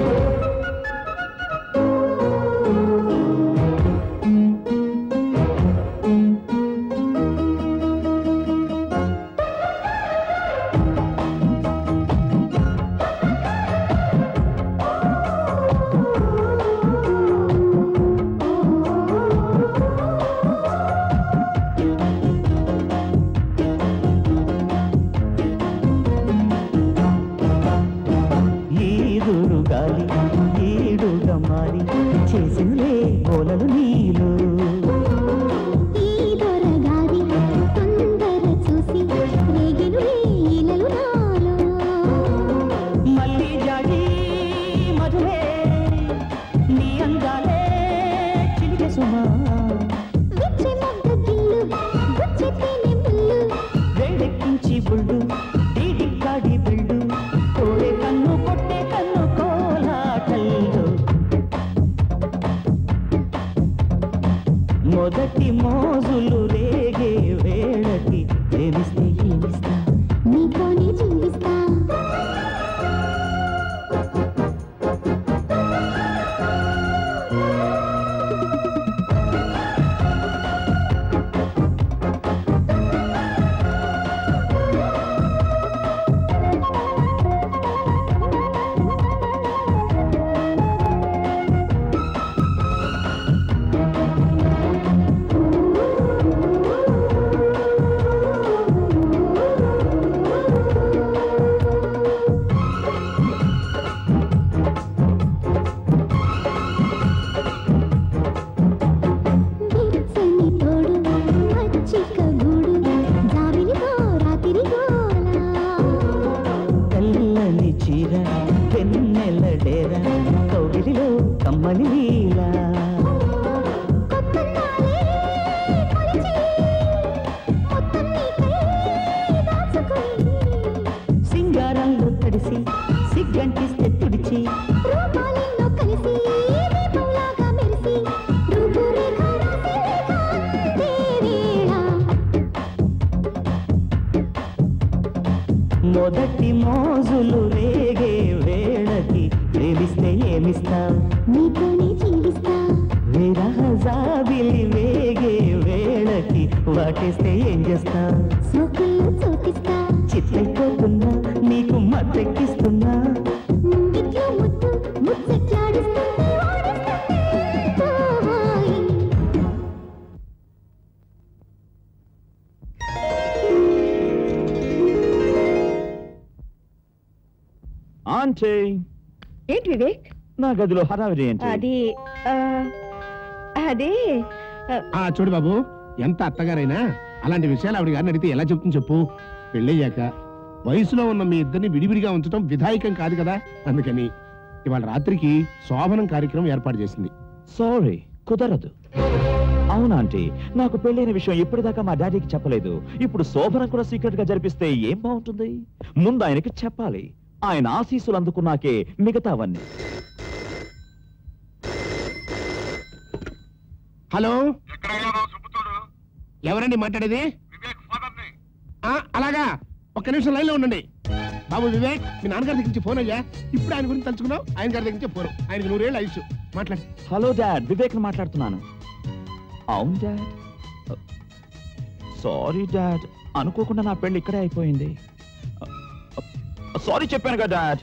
ఈదురు గాలి ఈడుగా మారి చేసిందే గోలలు నీలో మళ్ళీ జాడి మధువే నీ అందాలే చిలికే సుమా వేడెక్కించి బుళ్ళు డీడిక్కాడి బిళ్ళు కోడే కన్ను కొట్టే కన్ను కోలాటల్లో మొదటి మోజులు రేగే వేళకి ప్రేమిస్తే ఏమిస్తా నీతోనే జీవిస్తా తెల్లని చీర వెన్నెల డేర కౌగిలిలో కమ్మని లీలా సింగారంలో తడిసి సిగ్గంటిస్తే తుడిచి మొదటి మోజులు రేగే వేళకి ప్రేమిస్తే ఏమిస్తా నీతోనే జీవిస్తా విరహ జాబిలి వేగే వేళకి వాటేస్తే ఏం చేస్తా సోకుల్లో చోటిస్తా చిట్లైపోతున్నా నీకు మత్తెక్కిస్తున్నా ఆంటీ ఏంటి వివేక్ నా గదిలో హడావిడి ఏంటి అది ఆ, అదే ఆ, ఆ చూడు బాబు ఎంత అత్తగారైనా అలాంటి విషయాలు ఆవిడ గారిని అడిగితే ఎలా చెప్తుంది చెప్పు పెళ్ళయ్యాక వయసులో ఉన్న మీ ఇద్దరిని విడివిడిగా ఉంచడం విధాయకం కాదు కదా అందుకని ఇవాళ రాత్రికి శోభనం కార్యక్రమం ఏర్పాటు చేసింది సారీ కుదరదు అవునా ఆంటీ నాకు పెళ్ళైన విషయం ఇప్పటిదాకా మా డాడీకి చెప్పలేదు ఇప్పుడు శోభనం కూడా సీక్రెట్ గా జరిపిస్తే ఏం బాగుంటుంది ముందు ఆయనకి చెప్పాలి ఆయన ఆశీస్సులు అందుకున్నాకే మిగతావన్నీ హలో ఎవరండి మాట్లాడేది ఆ, అలాగా ఒక్క నిమిషం లైన్లో ఉండండి బాబు వివేక్ మీ నాన్నగారి దగ్గర నుంచి ఫోన్ అయ్యా ఇప్పుడు ఆయన గురించి తలుచుకున్నావు ఆయన గారి దగ్గర నుంచి ఫోన్ ఆయనకి నూరేళ్ళు ఆయుష్ మాట్లాడు హలో డాడ్ వివేక్ మాట్లాడుతున్నాను అవును డాడ్ సారీ డాడ్ అనుకోకుండా నా పెళ్లి ఇక్కడే అయిపోయింది సారీ చెప్పాను కదా డాడ్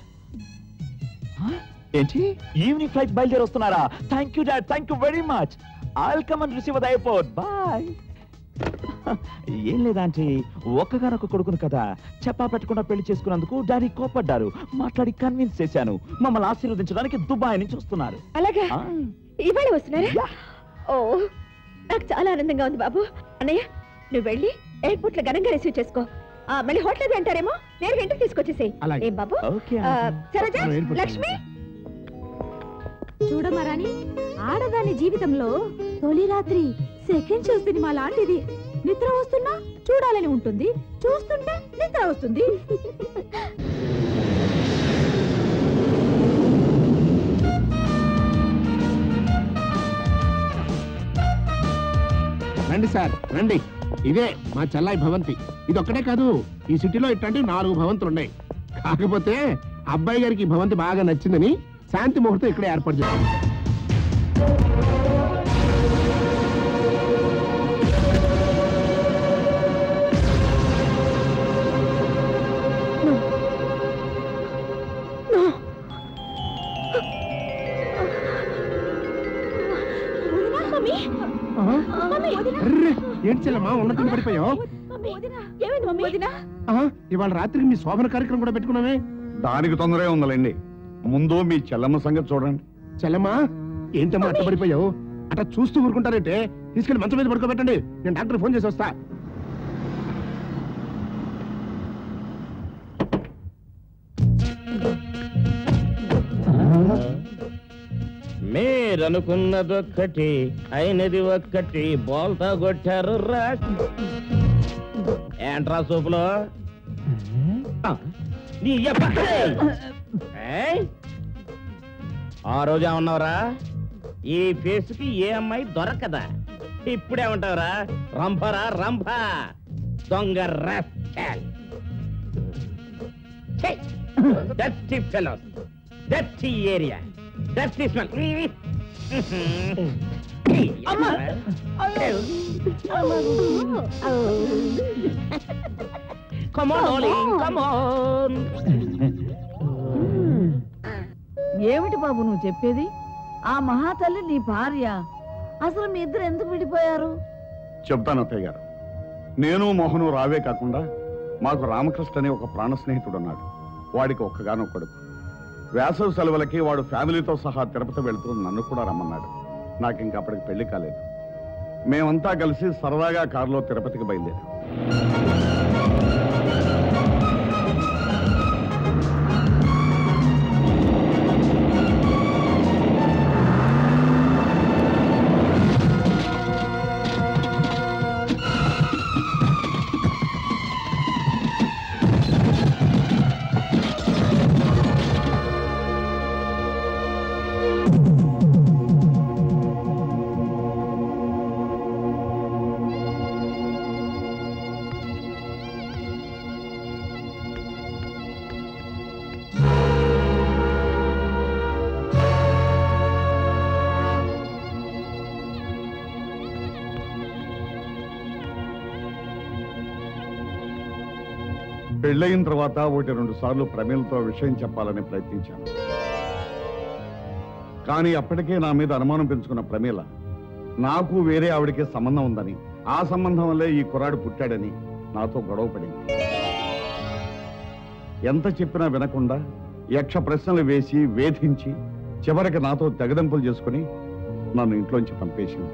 ఏంటి ఈవినింగ్ ఫ్లైట్ బయలుదేరి వస్తున్నారా thank you dad thank you very much I'll come and receive the airport bye ఏం లేదాంటీ ఒక్కగానొక్క కొడుకును కదా చెప్పా పెట్టకుండా పెళ్లి చేసుకున్నందుకు డాడీ కోపడ్డారు మాట్లాడి కన్విన్స్ చేశాను మమ్మల్ని ఆశీర్వదించడానికి దుబాయ్ నుంచి వస్తున్నారు అలాగా ఆ. ఇవాళ వస్తున్నారా ఓ నాకు చాలా ఆనందంగా ఉంది బాబు అన్నయ్య నువ్వు వెళ్ళి ఎయిర్పోర్ట్ లో ఘనంగా రిసీవ్ చేసుకో ఆ, మళ్ళీ హోటల్ అది అంటారేమో నేరుగా ఇంటికి తీసుకొచ్చేసేయ్ అలాగే. ఏం బాబు ఓకే, ఆ, అన్నయ్య. సరోజా మనం ఎయిర్పోర్ట్ లక్ష్మి చూడమ్మా రాణి ఆడదాని జీవితంలో తొలి రాత్రి సెకండ్ షో సినిమా లాంటిది నిద్ర వస్తున్నా చూడాలని ఉంటుంది చూస్తుంటే నిద్ర వస్తుంది రండి సార్ రండి ఇదే మా చెల్లాయి భవంతి ఇది ఒక్కటే కాదు ఈ సిటీలో ఇట్లాంటి నాలుగు భవంతులు ఉన్నాయి కాకపోతే అబ్బాయి గారికి ఈ భవంతి బాగా నచ్చిందని శాంతి ముహూర్తం ఇక్కడే ఏర్పాటు చేశారు అర్రే, ఏంటి చెల్లమ్మా ఉన్నట్టు పడిపోయావు ఏమైంది మమ్మీ వదినా ఆహా, ఇవాళ రాత్రికి మీ శోభన కార్యక్రమం కూడా పెట్టుకున్నామే దానికి తొందరే ఉందండి ముందు మీ చెల్లమ్మ సంగతి చూడండి చెల్లమ్మా ఏంటమ్మా అట్ట పడిపోయావు అట్లా చూస్తూ ఊరుకుంటారంటే తీసుకెళ్లి మంచం మీద పడుకోబెట్టండి నేను డాక్టర్ ఫోన్ చేసి వస్తా మీరనుకున్నదొక్కటి అయినది ఒక్కటి బోల్తా కొట్టారు రా ఏంట్రా సూపులో ఆ, నీ యబ్బ. ఏయ్! ఆ రోజు ఏమన్నావురా ఈ ఫేస్ కి ఏ అమ్మాయి దొరకదా ఇప్పుడేమంటావురా రంభరా రంభ దొంగ rascal. ఛీ! Dirty fellows dirty area dirty smell Come on, darling, come on. ఏమిటి బాబు నువ్వు చెప్పేది ఆ మహాతల్లి నీ భార్య అసలు మీ ఇద్దరు ఎందుకు విడిపోయారు చెప్తాను అత్తయ్య గారు నేను మోహను రావే కాకుండా మాకు రామకృష్ణ అనే ఒక ప్రాణ స్నేహితుడు ఉన్నాడు వాడికి ఒక్కగానో కొడుకు వేసవి సెలవులకి వాడు ఫ్యామిలీతో సహా తిరుపతి వెళుతూ నన్ను కూడా రమ్మన్నాడు నాకు ఇంకా అప్పటికి పెళ్లి కాలేదు మేమంతా కలిసి సరదాగా కారులో తిరుపతికి బయలుదేరాం పెళ్ళయిన తర్వాత ఒకటి రెండు సార్లు ప్రమేలతో విషయం చెప్పాలని ప్రయత్నించాను కానీ అప్పటికే నా మీద అనుమానం పెంచుకున్న ప్రమేల నాకు వేరే ఆవిడకి సంబంధం ఉందని ఆ సంబంధం వల్లే ఈ కుర్రాడు పుట్టాడని నాతో గొడవ పడింది ఎంత చెప్పినా వినకుండా యక్ష ప్రశ్నలు వేసి వేధించి చివరికి నాతో తెగదెంపులు చేసుకుని నన్ను ఇంట్లోంచి పంపేసింది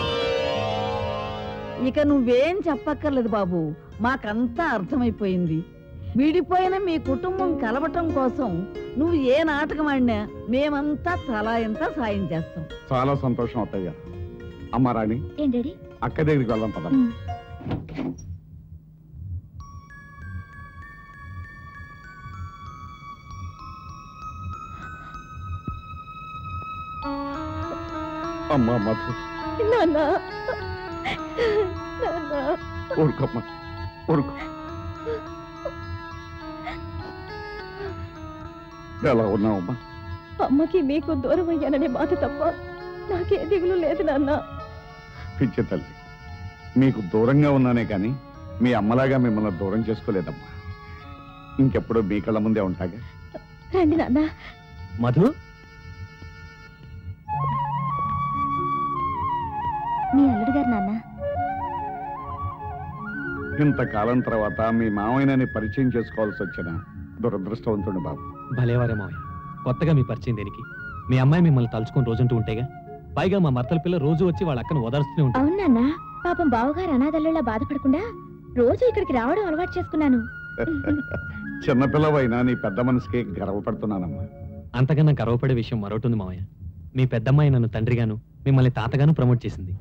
ఇక నువ్వేం చెప్పక్కర్లేదు బాబు మాకంతా అర్థమైపోయింది విడిపోయిన మీ కుటుంబం కలవటం కోసం నువ్వు ఏ నాటకం ఆడినా మేమంతా తలా ఎంత సాయం చేస్తాం చాలా సంతోషం అత్తయ్య అమ్మ రాణి ఏం డాడీ అక్క దగ్గరికి వెళ్దాం పదం అమ్మా మధు నాన్న నాన్న ఊరుకోమ్మా ఊరుకో ఎలా ఉన్నావమ్మా అమ్మకి మీకు దూరం అయ్యాననే బాధ తప్ప నాకే దిగులు లేదు నాన్న పిచ్చి తల్లి మీకు దూరంగా ఉన్నానే కానీ మీ అమ్మలాగా మిమ్మల్ని దూరం చేసుకోలేదమ్మా ఇంకెప్పుడు మీ కళ్ళ ముందే ఉంటాగా రండి నాన్న మధు మీ అల్లుడు గారు నాన్న ఇంతకాలం తర్వాత మీ మామయ్యనని పరిచయం చేసుకోవాల్సి వచ్చిన దురదృష్టవంతుడు బాబు భలేవారే మావయ్య కొత్తగా మీ పరిచయం దేనికి మీ అమ్మాయి మిమ్మల్ని తలుచుకొని రోజంటూ ఉంటేగా పైగా మా మర్తల పిల్ల రోజు వచ్చి వాళ్ళ అక్కను ఓదార్స్తూనే ఉంటుంది అవును నాన్న పాపం బావగారు అనాథల్లా బాధపడకుండా రోజు ఇక్కడికి రావడం అలవాటు చేసుకున్నాను చిన్నపిల్లవైనా నీ పెద్ద మనసుకి గర్వపడుతున్నానమ్మా అంతకన్నా గర్వపడే విషయం మరొకటి ఉంది మావయ్య మీ పెద్దమ్మాయి నన్ను తండ్రిగాను మిమ్మల్ని తాతగాను ప్రమోట్ చేసింది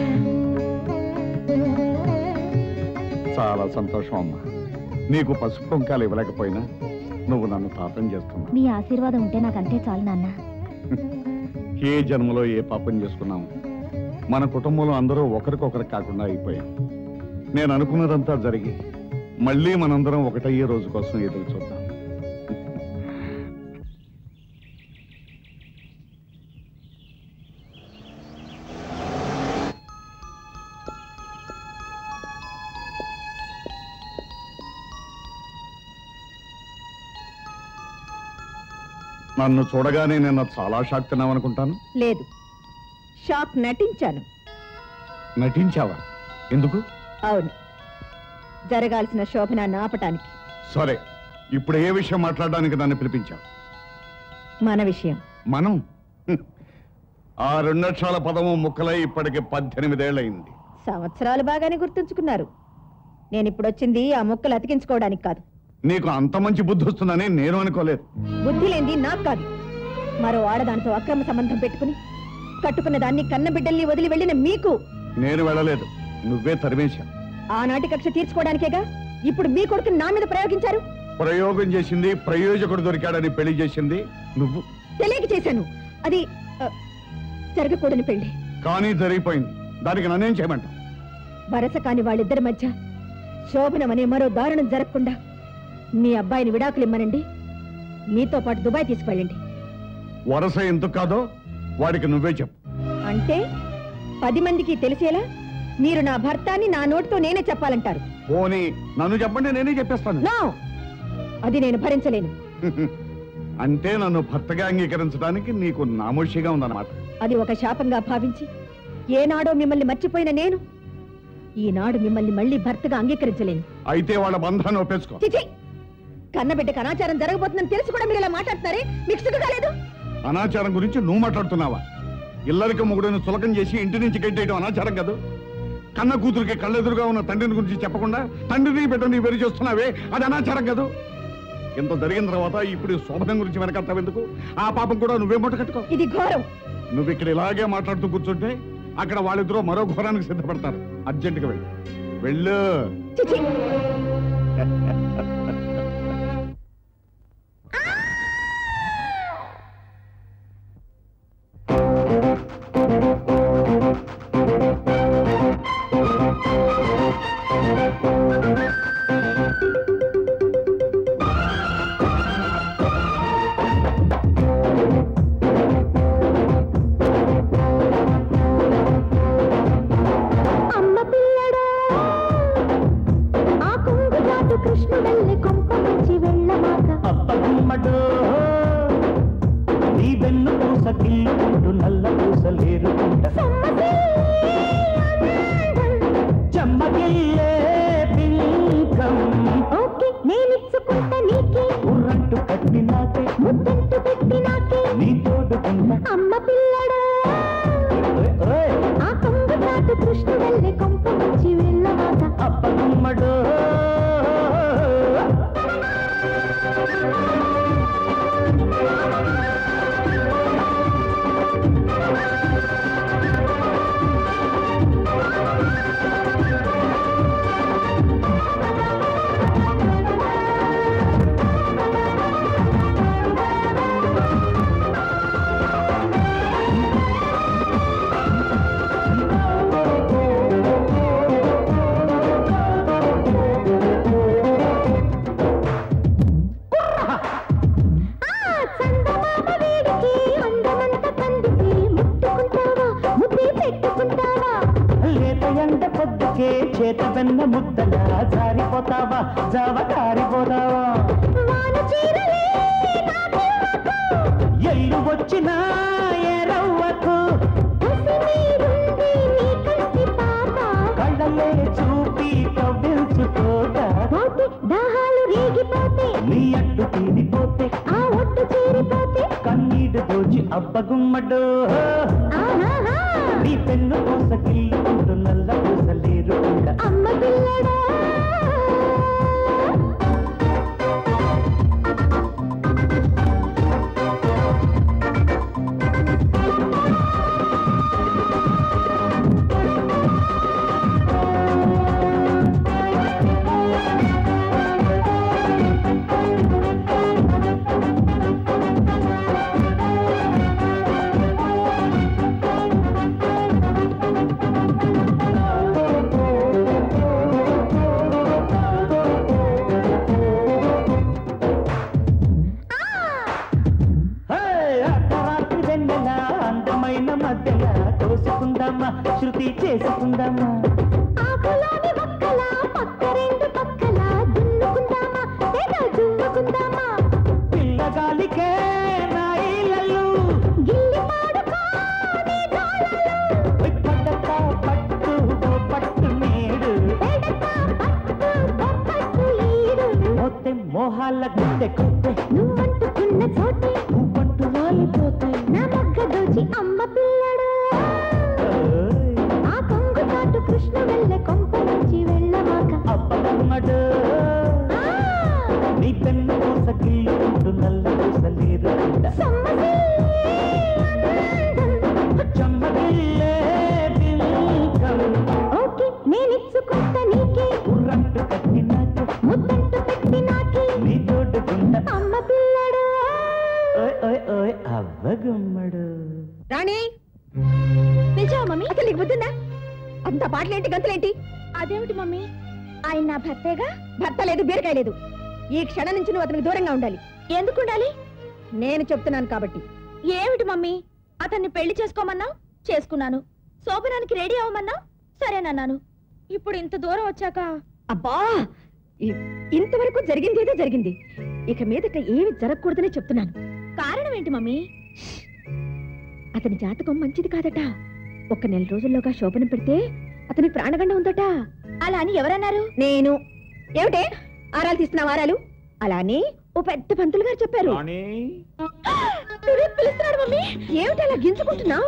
చాలా సంతోషం అమ్మా నీకు పసుపు కుంకాలు ఇవ్వలేకపోయినా నువ్వు నన్ను తాతం చేస్తున్నావు మీ ఆశీర్వాదం ఉంటే నాకు అంతే చాలు నాన్న ఏ జన్మలో ఏ పాపం చేసుకున్నాము మన కుటుంబంలో అందరూ ఒకరికొకరు కాకుండా అయిపోయాం నేను అనుకున్నదంతా జరిగి మళ్ళీ మనందరం ఒకటయ్యే రోజు కోసం ఎదురు చూద్దాం నన్ను చూడగానే నిన్న చాలా షాక్ తిన్నావు అనుకుంటాను లేదు షాక్ నటించాను నటించావా ఎందుకు అవును జరగాల్సిన శోభనాన్ని ఆపటానికి సరే ఇప్పుడు ఏ విషయం మాట్లాడడానికి నన్ను పిలిపించావు మన విషయం మనం హ్మ్. ఆ రెండక్షరాల పదము ముక్కలై ఇప్పటికి పద్దెనిమిదేళ్లయింది సంవత్సరాలు బాగానే గుర్తుంచుకున్నారు నేను ఇప్పుడు వచ్చింది ఆ ముక్కలు అతికించుకోవడానికి కాదు నీకు అంత మంచి బుద్ధి వస్తుందని నేను అనుకోలేదు బుద్ధి లేనిది నాకు కాదు మరో ఆడదానితో అక్రమ సంబంధం పెట్టుకుని కట్టుకున్న దాన్ని కన్న బిడ్డల్ని వదిలి వెళ్ళిన మీకు నేను వెళ్ళలేదు నువ్వే తరిమేశా ఆనాటి కక్ష తీర్చుకోవడానికేగా ఇప్పుడు మీ కొడుకుని నా మీద ప్రయోగించారు ప్రయోగం చేసింది ప్రయోజకుడు దొరికాడని పెళ్లి చేసింది నువ్వు తెలియక చేశాను అది ఆ, జరగకూడని పెళ్లి కానీ జరిగిపోయింది దానికి నన్నేం చేయమంటావు వరస కాని వాళ్ళిద్దరి మధ్య శోభనం అనే మరో దారుణం జరగకుండా మీ అబ్బాయిని విడాకులు ఇమ్మనండి మీతో పాటు దుబాయ్ తీసుకువెళ్ళండి వరస ఎందుకు కాదో వాడికి నువ్వే చెప్పు అంటే పది మందికి తెలిసేలా మీరు నా భర్తాన్ని నా నోటితో నేనే చెప్పాలంటారు పోనీ నన్ను చెప్పండి నేనే చెప్పేస్తాను నో అది నేను భరించలేను అంటే నన్ను భర్తగా అంగీకరించడానికి నీకు నామోషిగా ఉందన్నమాట అది ఒక శాపంగా భావించి ఏనాడో మిమ్మల్ని మర్చిపోయిన నేను ఈనాడు మిమ్మల్ని మళ్ళీ భర్తగా అంగీకరించలేను అయితే వాళ్ళ బంధాన్ని ఒప్పేసుకో చిచి కన్నబిడ్డకు అనాచారం జరగబోతుందని తెలిసి కూడా మీరు ఇలా మాట్లాడుతున్నారే మీకు సిగ్గు కాలేదు అనాచారం గురించి నువ్వు మాట్లాడుతున్నావా ఇల్లరికి మొగుడును చులకం చేసి ఇంటి నుంచి గెట్టేయడం అనాచారం కాదు కన్న కూతురికి కళ్ళెదురుగా ఉన్న తండ్రిని గురించి చెప్పకుండా తండ్రిని బిడ్డని వేరు చేస్తున్నావే అది అనాచారం కాదు ఇంత జరిగిన తర్వాత ఇప్పుడు ఈ శోభనం గురించి వెనకడతావు ఎందుకు ఆ పాపం కూడా నువ్వే మూట కట్టుకో ఇది ఘోరం నువ్వు ఇక్కడ ఇలాగే మాట్లాడుతూ కూర్చుంటే అక్కడ వాళ్ళిద్దరూ మరో ఘోరానికి సిద్ధపడతారు అర్జెంటుగా వెళ్ళు వెళ్ళు చిచి అమ్మ పిల్లడా ఆ కుంగుజాటు కృష్ణుడల్లి కొంప మంచి వెళ్ళమాక అప్పగుమ్మడో నీ వెన్ను పూస గిల్లుకుంటూ నల్ల పూసలేరుకుంట చెమ్మగిల్లే పింకం ఓకే నేనిచ్చుకుంటా నీకే ఉర్రంటు కట్టినాకే ముద్దంటు పెట్టినాకే నీ తోడుకుంటా అమ్మ పిల్లడా ఆ కుంగుజాటు కృష్ణుడల్లి కొంప మంచి వెళ్ళమాక అప్పగుమ్మడో చేత వెన్న ముద్దలా జారిపోతావా జావ కారిపోతావా ఎల్లు వచ్చిన ఎరవ్వకు కళ్ళలే చూపి కవ్వించుకోక దాహాలు రేగిపోతే నీ అట్టు తీరిపోతే ఆ ఒట్టు చేరిపోతే కన్నీడు దోచి అబ్బగుమ్మడు నీ పెన్ను పూసకిల్లుకుంటూ నల్ల పూసలేరు అమ్మ పిల్లడా హే, అర్ధరాత్రి వెన్నెల అందమైన మధ్యల తోసుకుందామా శృతి చేసుకుందామా ఆకులోని ఒక్కల పక్క రెండు పక్కల దున్నుకుందామా తెగ దున్నుకుందామా పిల్లగాలికే నా ఇళ్ళలు గిల్లి పాడుకో నీ గోలలు పడక పట్టు ఓ పట్టు నేడు పట్టు ఈడు మొత్తం మోహాల గుండె కొట్టే నువ్వంటుకున్న చోటే పట్టు వాలిపోతే నా మొగ్గ దోచి అమ్మ పిల్లడు ఆ కొంగు చాటు కృష్ణ వెళ్ళే కొంప నుంచి వెళ్ళమాక అబ్బమ్మడు నీ పెన్ను పూసకిల్లుకుంటూ నల్ల పూసలేరు చెమ్మగిల్లే బిల్కం ఓకే నేనిచ్చుకుంటా నీకే ఉర్రంటు కట్టినాక ముద్దంటు పెట్టినాకే నీ తోడుకుంట అమ్మ పిల్లడు ఓయ్ ఓయ్ ఓయ్ అవ్వగుమ్మడు రాణి పిలిచావా మమ్మీ అసలు నీకు బుద్ధిందా అంత పాటలేంటి గంతులేంటి అదేమిటి మమ్మీ ఆయన నా భర్తేగా భర్త లేదు బీరకాయ లేదు ఈ క్షణం నుంచి నువ్వు అతనికి దూరంగా ఉండాలి ఎందుకు ఉండాలి నేను చెప్తున్నాను కాబట్టి ఏమిటి మమ్మీ అతన్ని పెళ్లి చేసుకోమన్నావు చేసుకున్నాను శోభనానికి రెడీ అవ్వమన్నావు సరేనన్నాను ఇప్పుడు ఇంత దూరం వచ్చాక అబ్బా ఇ- ఇంతవరకు జరిగింది ఏదో జరిగింది ఇక మీదట ఏమి జరగకూడదనే చెప్తున్నాను కారణం ఏంటి మమ్మీ అతని జాతకం మంచిది కాదట ఒక నెల రోజుల్లోగా శోభనం పెడితే అతని ప్రాణగండం ఉందట అలా అని ఎవరన్నారు నేను ఏమిటే ఆరాలు తీస్తున్నా వారాలు అలా అని ఓ పెద్ద పంతులు గారు చెప్పారు నువ్వే పిలుస్తున్నాడు మమ్మీ ఏమిటి అలా గింజుకుంటున్నావు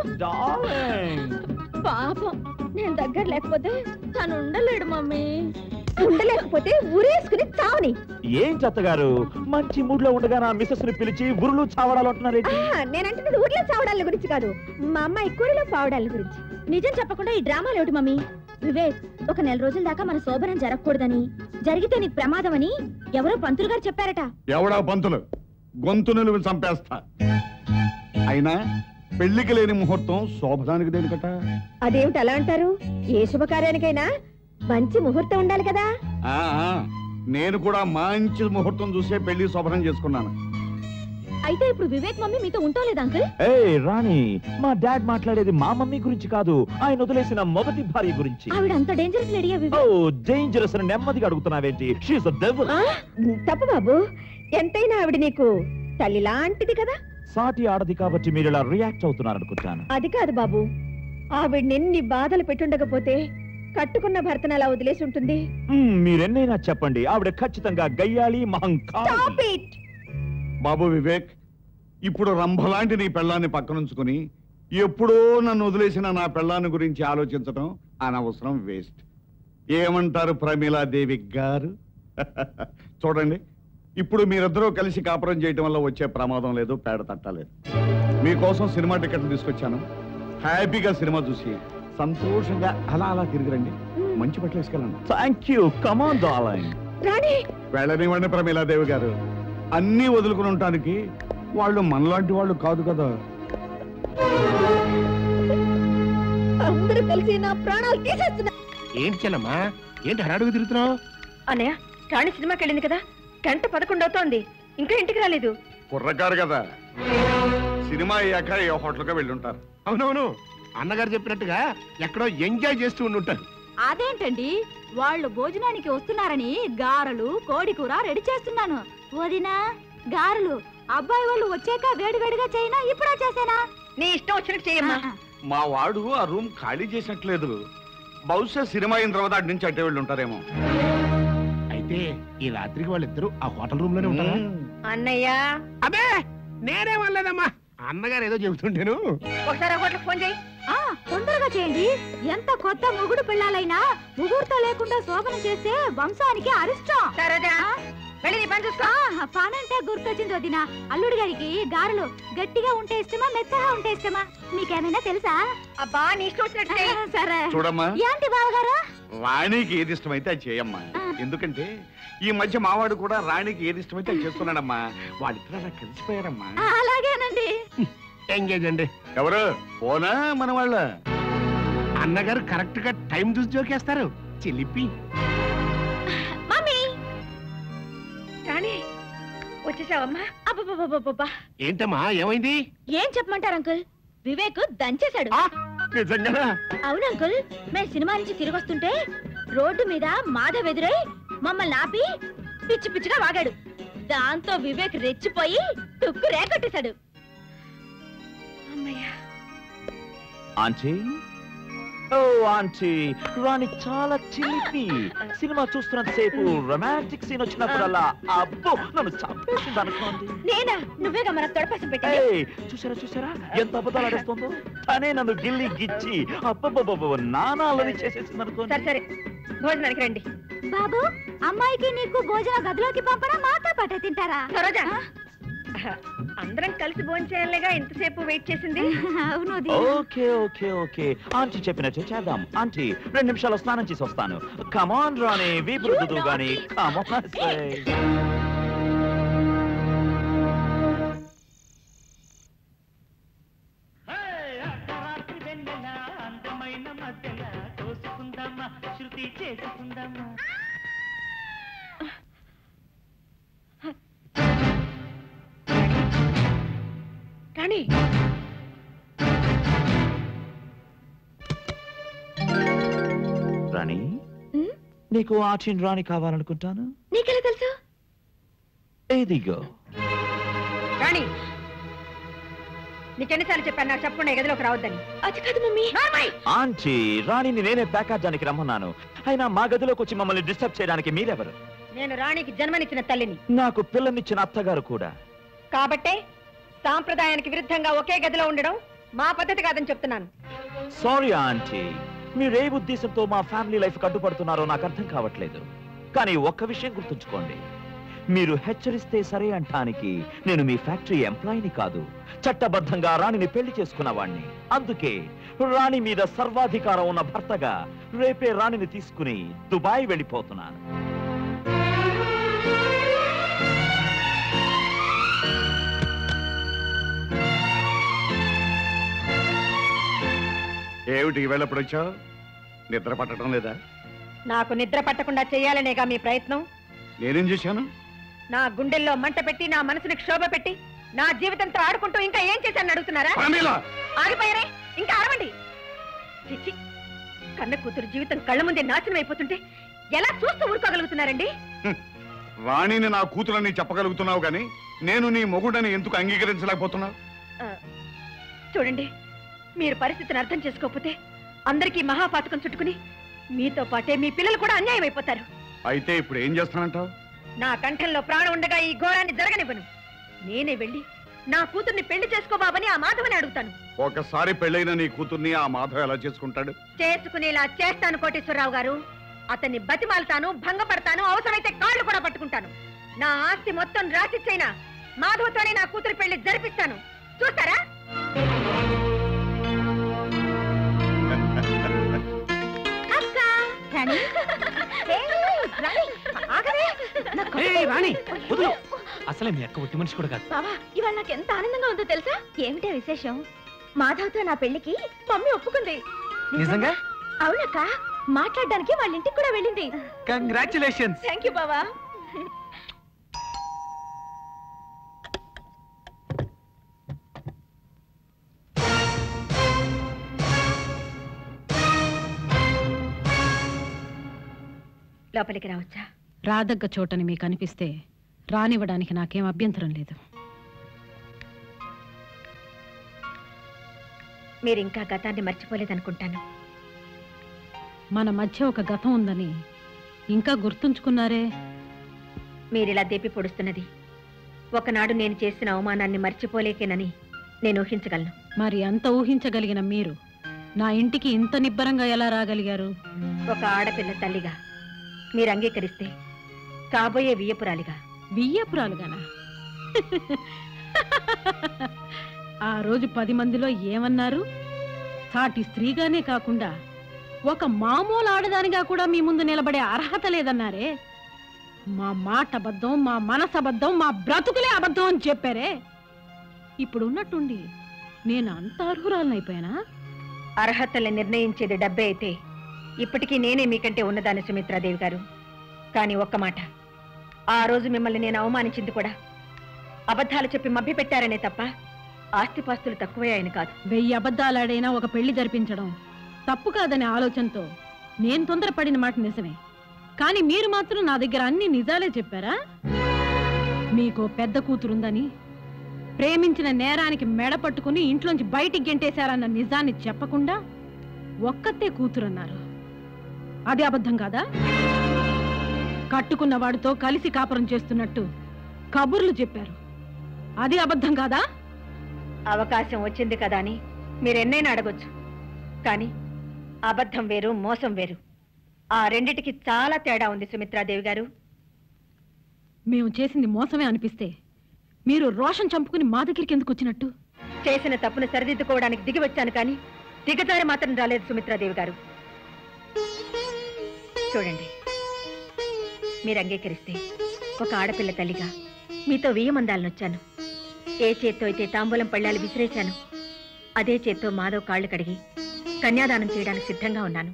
పాపం నేను దగ్గర లేకపోతే తను ఉండలేడు మమ్మీ ఉండలేకపోతే ఊరేసుకుని చావని ఏం చెత్తగారు మంచి మూడ్ లో ఉండగా నా మిస్సెస్ ని పిలిచి ఉరులు చావడాలు అంటున్నారేంటి ఆహా, నేనంటున్నది ఊర్లో చావడాల గురించి కాదు మా అమ్మాయి కూరలో పావడాల గురించి నిజం చెప్పకుండా ఈ డ్రామాలు ఏమిటి మమ్మీ వివేక్ ఒక నెల రోజుల దాకా మన శోభనం జరగకూడదని జరిగితే నీకు ప్రమాదం అని ఎవరో పంతులు గారు చెప్పారట ఎవడా పంతులు గొంతు నిలువ చంపేస్తా అయినా పెళ్లికి లేని ముహూర్తం శోభదానికి దేనికట అదేమిటి అలా అంటారు ఏ శుభకార్యానికైనా మంచి ముహూర్తం ఉండాలి కదా ఆ, ఆ, నేను కూడా మంచి ముహూర్తం చూసే పెళ్లి శోభనం చేసుకున్నాను అయితే ఇప్పుడు వివేక్ మమ్మీ మీతో ఉంటో లేదా అంకుల్ ఏ రాణి మా డాడ్ మాట్లాడేది మా మమ్మీ గురించి కాదు ఆయన వదిలేసిన మొదటి భార్య గురించి ఆవిడ అంత డేంజరస్ లేడీయా ఓ వివేక్ డేంజరస్ అని నెమ్మదిగా అడుగుతున్నావేంటి షీఈ్ అ డెవిల్ ఆ, తప్పు బాబు ఎంతైనా ఆవిడ నీకు తల్లి లాంటిది కదా సాటి ఆడది కాబట్టి మీరు ఇలా రియాక్ట్ అవుతున్నారు అనుకుంటాను అది కాదు బాబు ఆవిడ నిన్ని బాధలు పెట్టుండకపోతే కట్టుకున్న భర్తను అలా వదిలేసి ఉంటుంది మ్మ్, మీరెన్నైనా చెప్పండి ఆవిడ ఖచ్చితంగా గయ్యాలి మహంకాళి Stop it! బాబు వివేక్ ఇప్పుడు రంభలాంటి నీ పెళ్ళాన్ని పక్కనుంచుకుని ఎప్పుడో నన్ను వదిలేసిన నా పెళ్ళాన్ని గురించి ఆలోచించడం అనవసరం వేస్ట్ ఏమంటారు ప్రమీలాదేవి గారు చూడండి ఇప్పుడు మీరిద్దరూ కలిసి కాపురం చేయటం వల్ల వచ్చే ప్రమాదం లేదు పేడ తట్టలేదు మీకోసం సినిమా టికెట్లు తీసుకొచ్చాను హ్యాపీగా సినిమా చూసి సంతోషంగా అలా అలా తిరిగిరండి మంచి బట్టలు వేసుకెళ్ళండి thank you come on darling Rani వెళ్ళనివ్వండి ప్రమీలాదేవి గారు అన్నీ వదులుకుని ఉండటానికి వాళ్ళు మనలాంటి వాళ్ళు కాదు కదా అందరూ కలిసి నా ప్రాణాలు తీసేస్తున్నా ఏంటి చెల్లమ్మా ఏంటి హడాడుగు తిరుగుతున్నావు అన్నయ్య రాణి సినిమాకి వెళ్ళింది కదా గంట పదకొండు అవుతోంది ఇంకా ఇంటికి రాలేదు కుర్రకారు కదా సినిమా అయ్యాక ఏ హోటల్గా వెళ్ళుంటారు అవునవును అన్నగారు చెప్పినట్టుగా ఎక్కడో ఎంజాయ్ చేస్తూ ఉండి ఉంటారు అదేంటండి వాళ్ళు భోజనానికి వస్తున్నారని గారెలు కోడి కూర రెడీ చేస్తున్నాను వదినా గారెలు అబ్బాయి వాళ్ళు వచ్చాక వేడివేడిగా చేయనా ఇప్పుడా చేసేనా నీ ఇష్టం వచ్చినట్టు చేయమ్మా మా వాడు ఆ రూమ్ ఖాళీ చేసినట్లేదు బహుశా సినిమా అయిన తర్వాత అటు నుంచి అట్టే వెళ్ళి ఉంటారేమో అయితే ఈ రాత్రికి వాళ్ళిద్దరూ ఆ హోటల్ రూమ్ లోనే ఉంటారా అన్నయ్య అబే నేనే వాళ్ళేదమ్మా అన్నగారు ఏదో చెబుతుంటేను ఒకసారి హోటల్ ఫోన్ చేయి ఆ తొందరగా చేయండి ఎంత కొత్త మొగుడు పిల్లాలైనా ముహూర్తం లేకుండా శోభనం చేస్తే వంశానికి అరిష్టం సరోజా వెళ్ళి నీ పని చూసుకో పని అంటే గుర్తొచ్చింది వదిన అల్లుడి గారికి గారెలు గట్టిగా ఉంటే ఇష్టమా మెత్తగా ఉంటే ఇష్టమా మీకేమైనా తెలుసా అబ్బా నీ ఇష్టం వచ్చినట్టు చేయి. సరే చూడమ్మా. ఏంటి బావగారు రాణికి ఏది ఇష్టమైతే అది చేయమ్మా ఎందుకంటే ఈ మధ్య మావాడు కూడా రాణికి ఏది ఇష్టమైతే అది చేస్తున్నాడమ్మా వాళ్ళిద్దరు అలా కలిసిపోయారమ్మా ఆ, అలాగేనండి ఎంగేజ్ అండి ఎవరు పోనా మన వాళ్ళ అన్నగారు కరెక్ట్ గా టైం చూసి జోకేస్తారు చిలిపి మమ్మీ రాణి వచ్చేసావమ్మా అబ్బబ్బబ్బబ్బబ్బా ఏంటమ్మా ఏమైంది ఏం చెప్పమంటారు అంకుల్ వివేక్ దంచేశాడు నిజంగానా అవును అంకుల్ మేము సినిమా నుంచి తిరిగి వస్తుంటే రోడ్డు మీద మాధవ్ ఎదురై మమ్మల్ని ఆపి పిచ్చి పిచ్చిగా వాగాడు దాంతో వివేక్ రెచ్చిపోయి టుక్కు రేకొట్టేశాడు ఆంటీ ఓ ఆంటీ రాణి చాలా చిలిపి సినిమా చూస్తున్నంత సేపు రొమాంటిక్ సీన్ వచ్చినప్పుడల్లా అబ్బో నన్ను చంపేసింది అనుకోండి నేనా నువ్వేగా మన తొడపసం పెట్టింది ఏయ్, చూసారా చూసారా ఎంత అబద్ధాలు ఆడేస్తుందో తనే నన్ను గిల్లి గిచ్చి అబ్బబ్బబ్బబ్బ నానాలని చేసేసింది అనుకోండి సరే సరే భోజనానికి రండి బాబు అమ్మాయికి నీకు భోజన గదిలోకి పంపరా మాతో పాటే తింటారా సరోజా అందరం కలిసి భోజనం చేయాలిగా ఇంతసేపు వెయిట్ చేసింది అవును ఓకే ఓకే ఓకే ఆంటీ చెప్పినట్టు చేద్దాం ఆంటీ రెండు నిమిషాలు స్నానం చేసి వస్తాను కమాన్ రాణి వీపు రుద్దుదు గాని కమాన్ అందమైన మధ్యల తోసుకుందమ్మా శృతి చేసుకుందమ్మా రాణి రాణి నీకు ఆంటీని రాణి కావాలనుకుంటాను నీకెలా తెలుసు ఇదిగో రాణి నీకెన్నిసార్లు చెప్పాను నాకు చెప్పకుండా ఈ గదిలోకి రావద్దని అది కాదు మమ్మీ ఆంటీ రాణిని నేనే ప్యాకాజానికి రమ్మన్నాను అయినా మా గదిలోకి వచ్చి మమ్మల్ని డిస్టర్బ్ చేయడానికి మీరెవరు నేను రాణికి జన్మనిచ్చిన తల్లిని నాకు పిల్లనిచ్చిన అత్తగారు కూడా కాబట్టే సాంప్రదాయానికి విరుద్ధంగా ఒకే గదిలో ఉండడం మా పద్ధతి కాదని చెప్తున్నాను సారీ ఆంటీ మీరు ఏ ఉద్దేశంతో మా ఫ్యామిలీ లైఫ్ అడ్డుపడుతున్నారో నాకు అర్థం కావట్లేదు కానీ ఒక్క విషయం గుర్తుంచుకోండి మీరు హెచ్చరిస్తే సరే అంటానికి నేను మీ ఫ్యాక్టరీ ఎంప్లాయీని కాదు చట్టబద్ధంగా రాణిని పెళ్లి చేసుకున్న వాణ్ణి అందుకే రాణి మీద సర్వాధికారం ఉన్న భర్తగా రేపే రాణిని తీసుకుని దుబాయ్ వెళ్ళిపోతున్నాను ఏమిటి ఈవేళ ఎప్పుడు వచ్చావు నిద్ర పట్టడం లేదా నాకు నిద్ర పట్టకుండా చేయాలనేగా మీ ప్రయత్నం నేనేం చేశాను నా గుండెల్లో మంట పెట్టి నా మనసుని క్షోభ పెట్టి నా జీవితంతో ఆడుకుంటూ ఇంకా ఏం చేశాను అడుగుతున్నారా ప్రమీల! ఆగిపోయారే ఇంకా ఆడవండి చిచ్చి కన్న కూతురు జీవితం కళ్ళ ముందే నాశనం అయిపోతుంటే ఎలా చూస్తూ ఊరుకోగలుగుతున్నారండి రాణిని నా కూతురని చెప్పగలుగుతున్నావు కానీ నేను నీ మొగుడని ఎందుకు అంగీకరించలేకపోతున్నావు ఆ, చూడండి మీరు పరిస్థితిని అర్థం చేసుకోకపోతే అందరికీ మహాపాతకం చుట్టుకుని మీతో పాటే మీ పిల్లలు కూడా అన్యాయం అయిపోతారు అయితే ఇప్పుడు ఏం చేస్తానంటావు నా కంఠంలో ప్రాణం ఉండగా ఈ ఘోరాన్ని జరగనివ్వను నేనే వెళ్ళి నా కూతుర్ని పెళ్లి చేసుకోబాబని ఆ మాధవని అడుగుతాను ఒకసారి పెళ్ళైన నీ కూతుర్ని ఆ మాధవ్ ఎలా చేసుకుంటాడు చేసుకునేలా చేస్తాను కోటేశ్వరరావు గారు అతన్ని బతిమాలతాను భంగపడతాను అవసరమైతే కాళ్ళు కూడా పట్టుకుంటాను నా ఆస్తి మొత్తం రాసిచ్చైనా మాధవతోనే నా కూతురు పెళ్లి జరిపిస్తాను చూస్తారా రాణి రాణి ఆగవే ఏయ్, రాణి వదులు అసలే మీ అక్క ఒట్టి మనిషి కూడా కాదు బావా ఇవాళ నాకు ఎంత ఆనందంగా ఉందో తెలుసా ఏమిటే విశేషం మాధవ్తో నా పెళ్లికి మమ్మీ ఒప్పుకుంది నిజంగా అవునక్క మాట్లాడడానికి వాళ్ళ ఇంటికి కూడా వెళ్ళింది కంగ్రాచులేషన్స్ థ్యాంక్ యూ బావా లోపలికి రావచ్చా రాదగ్గ చోటని మీకు అనిపిస్తే రానివ్వడానికి నాకేం అభ్యంతరం లేదు మీరు ఇంకా గతాన్ని మర్చిపోలేదనుకుంటాను మన మధ్య ఒక గతం ఉందని ఇంకా గుర్తుంచుకున్నారే మీరిలా దేపి పొడుస్తున్నది ఒకనాడు నేను చేసిన అవమానాన్ని మర్చిపోలేకేనని నేను ఊహించగలను మరి అంత ఊహించగలిగిన మీరు నా ఇంటికి ఇంత నిబ్బరంగా ఎలా రాగలిగారు ఒక ఆడపిల్ల తల్లిగా మీరు అంగీకరిస్తే కాబోయే వియ్యపురాలిగా వియ్యపురాలుగానా ఆ రోజు పది మందిలో ఏమన్నారు సాటి స్త్రీగానే కాకుండా ఒక మామూలు ఆడదానిగా కూడా మీ ముందు నిలబడే అర్హత లేదన్నారే మా మాట అబద్ధం మా మనసు అబద్ధం మా బ్రతుకులే అబద్ధం అని చెప్పారే ఇప్పుడు ఉన్నట్టుండి నేను అంత అర్హురాలనైపోయానా అర్హతల్ని నిర్ణయించేది డబ్బే అయితే ఇప్పటికీ నేనే మీకంటే ఉన్నదాన్ని సుమిత్రాదేవి గారు కానీ ఒక్క మాట ఆ రోజు మిమ్మల్ని నేను అవమానించింది కూడా అబద్ధాలు చెప్పి మభ్యపెట్టారనే తప్ప ఆస్తిపాస్తులు తక్కువే ఆయన కాదు వెయ్యి అబద్ధాలాడైనా ఒక పెళ్లి జరిపించడం తప్పు కాదనే ఆలోచనతో నేను తొందరపడిన మాట నిజమే కానీ మీరు మాత్రం నా దగ్గర అన్ని నిజాలే చెప్పారా మీకు పెద్ద కూతురుందని ప్రేమించిన నేరానికి మెడ పట్టుకుని ఇంట్లోంచి బయటికి గెంటేశారన్న నిజాన్ని చెప్పకుండా ఒక్కతే కూతురన్నారు అది అబద్ధం కాదా కట్టుకున్న వాడితో కలిసి కాపురం చేస్తున్నట్టు కబుర్లు చెప్పారు అది అబద్ధం కాదా అవకాశం వచ్చింది కదా అని మీరెన్నైనా అడగొచ్చు కానీ అబద్ధం వేరు మోసం వేరు ఆ రెండిటికి చాలా తేడా ఉంది సుమిత్రాదేవి గారు మేము చేసింది మోసమే అనిపిస్తే మీరు రోషన్ చంపుకుని మా దగ్గరికి ఎందుకు వచ్చినట్టు చేసిన తప్పును సరిదిద్దుకోవడానికి దిగి వచ్చాను కానీ దిగజారి మాత్రం రాలేదు సుమిత్రాదేవి గారు చూడండి మీరు అంగీకరిస్తే ఒక ఆడపిల్ల తల్లిగా మీతో వెయ్యమందాలను వచ్చాను ఏ చేత్తో అయితే తాంబూలం పళ్ళాలు విసిరేశాను అదే చేత్తో మాధవ్ కాళ్ళు కడిగి కన్యాదానం చేయడానికి సిద్ధంగా ఉన్నాను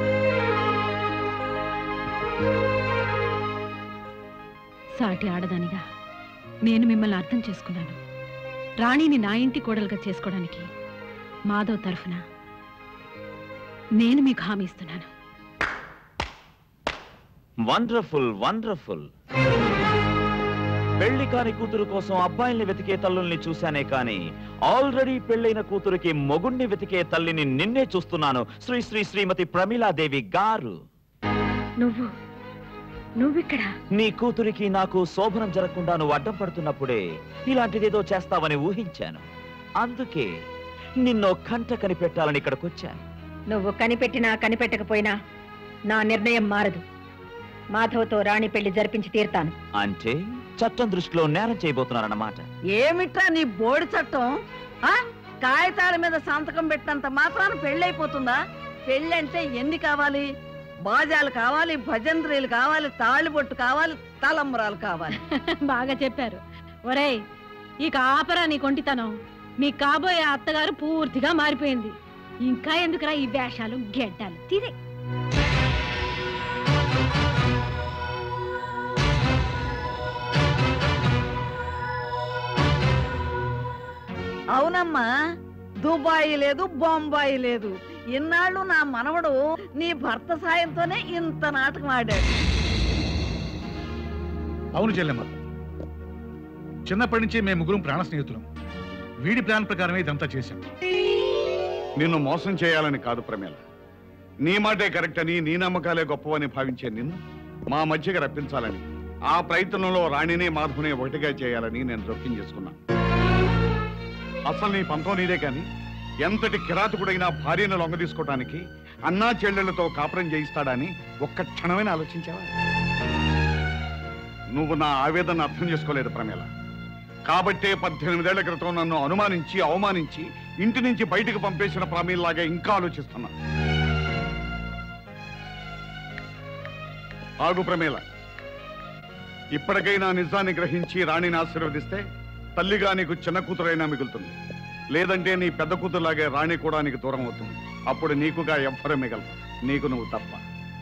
సాటి ఆడదానిగా నేను మిమ్మల్ని అర్థం చేసుకున్నాను రాణిని నా ఇంటి కోడలుగా చేసుకోవడానికి మాధవ్ తరఫున నేను మీకు హామీ ఇస్తున్నాను వండర్ఫుల్ వండర్ఫుల్ పెళ్లి కాని కూతురు కోసం అబ్బాయిల్ని వెతికే తల్లుల్ని చూశానే కాని ఆల్రెడీ పెళ్ళైన కూతురికి మొగుణ్ణి వెతికే తల్లిని నిన్నే చూస్తున్నాను శ్రీ శ్రీ శ్రీమతి ప్రమీలాదేవి గారు నువ్వు నువ్విక్కడ నీ కూతురికి నాకు శోభనం జరగకుండా నువ్వు అడ్డం పడుతున్నప్పుడే ఇలాంటిదేదో చేస్తావని ఊహించాను అందుకే నిన్నో కంట కనిపెట్టాలని ఇక్కడికొచ్చాను నువ్వు కనిపెట్టినా కనిపెట్టకపోయినా నా నిర్ణయం మారదు మాధవ్తో రాణి పెళ్లి జరిపించి తీరుతాను అంటే చట్టం దృష్టిలో నేరం చేయబోతున్నారన్నమాట ఏమిట్రా నీ బోడి చట్టం ఆ కాగితాల మీద సంతకం పెట్టినంత మాత్రాన పెళ్ళైపోతుందా పెళ్ళి అంటే ఎన్ని కావాలి బాజాలు కావాలి భజంత్రీలు కావాలి తాళిబొట్టు కావాలి తలంబరాలు కావాలి బాగా చెప్పారు ఒరేయ్ ఇక ఆపరా నీ కొంటితనం మీ కాబోయే అత్తగారు పూర్తిగా మారిపోయింది ఇంకా ఎందుకురా ఈ వేషాలు గెడ్డాలు తీరే అవునమ్మా దుబాయ్ లేదు బొంబాయి లేదు ఇన్నాళ్ళు నా మనవడు నీ భర్త సాయంతోనే ఇంత నాటకం ఆడాడు అవును చెల్లెమ్మ చిన్నప్పటి నుంచి మేము ముగ్గురం ప్రాణ స్నేహితులం వీడి ప్లాన్ ప్రకారమే ఇదంతా చేశాం నిన్ను మోసం చేయాలని కాదు ప్రమేల నీ మాటే కరెక్ట్ అని నీ నమ్మకాలే గొప్పవని భావించే నిన్ను మా మధ్యకి రప్పించాలని ఆ ప్రయత్నంలో రాణిని మాధవుని ఒకటిగా చేయాలని నేను జోక్యం చేసుకున్నాను అసలు నీ పంతం నీదే కాని ఎంతటి కిరాతకుడైనా భార్యను లొంగ తీసుకోవటానికి అన్నా చెల్లెళ్లతో కాపురం చేయిస్తాడని ఒక్క క్షణమైనా ఆలోచించావా నువ్వు నా ఆవేదన అర్థం చేసుకోలేదు ప్రమేల కాబట్టే పద్దెనిమిదేళ్ల క్రితం నన్ను అనుమానించి అవమానించి ఇంటి నుంచి బయటకు పంపేసిన ప్రమీల్లాగా ఇంకా ఆలోచిస్తున్నా ఆగు ప్రమేల ఇప్పటికైనా నిజాన్ని గ్రహించి రాణిని ఆశీర్వదిస్తే తల్లిగా నీకు చిన్న కూతురైనా మిగులుతుంది లేదంటే నీ పెద్ద కూతురులాగే రాణి కూడా నీకు దూరం అవుతుంది అప్పుడు నీకుగా ఎవ్వరూ మిగలరు నీకు నువ్వు తప్ప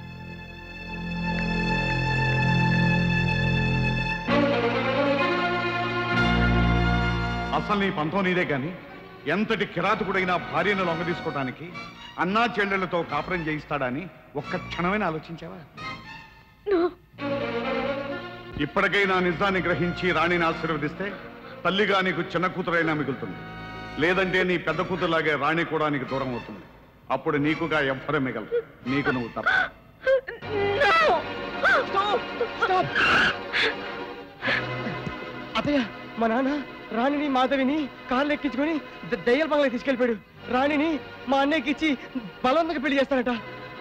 అసలు నీ పంతం నీదే కానీ ఎంతటి కిరాతకుడైనా భార్యను లొంగ తీసుకోవటానికి అన్నా చెల్లెళ్లతో కాపురం చేయిస్తాడని ఒక్క క్షణమైనా ఆలోచించావా ఇప్పటికైనా నిజాన్ని గ్రహించి రాణిని ఆశీర్వదిస్తే తల్లిగా నీకు చిన్న కూతురైనా మిగులుతుంది లేదంటే నీ పెద్ద కూతురులాగే రాణి కూడా నీకు దూరం అవుతుంది అప్పుడు నీకుగా ఎవ్వరూ మిగలరు నీకు నువ్వు తప్ప అతయ్య మా నాన్న రాణిని మాధవిని కార్లు ఎక్కించుకొని ద- దయ్యాల బంగ్లా తీసుకెళ్ళిపోయాడు రాణిని మా అన్నయ్యకి ఇచ్చి బలవంతంగా పెళ్లి చేస్తాడట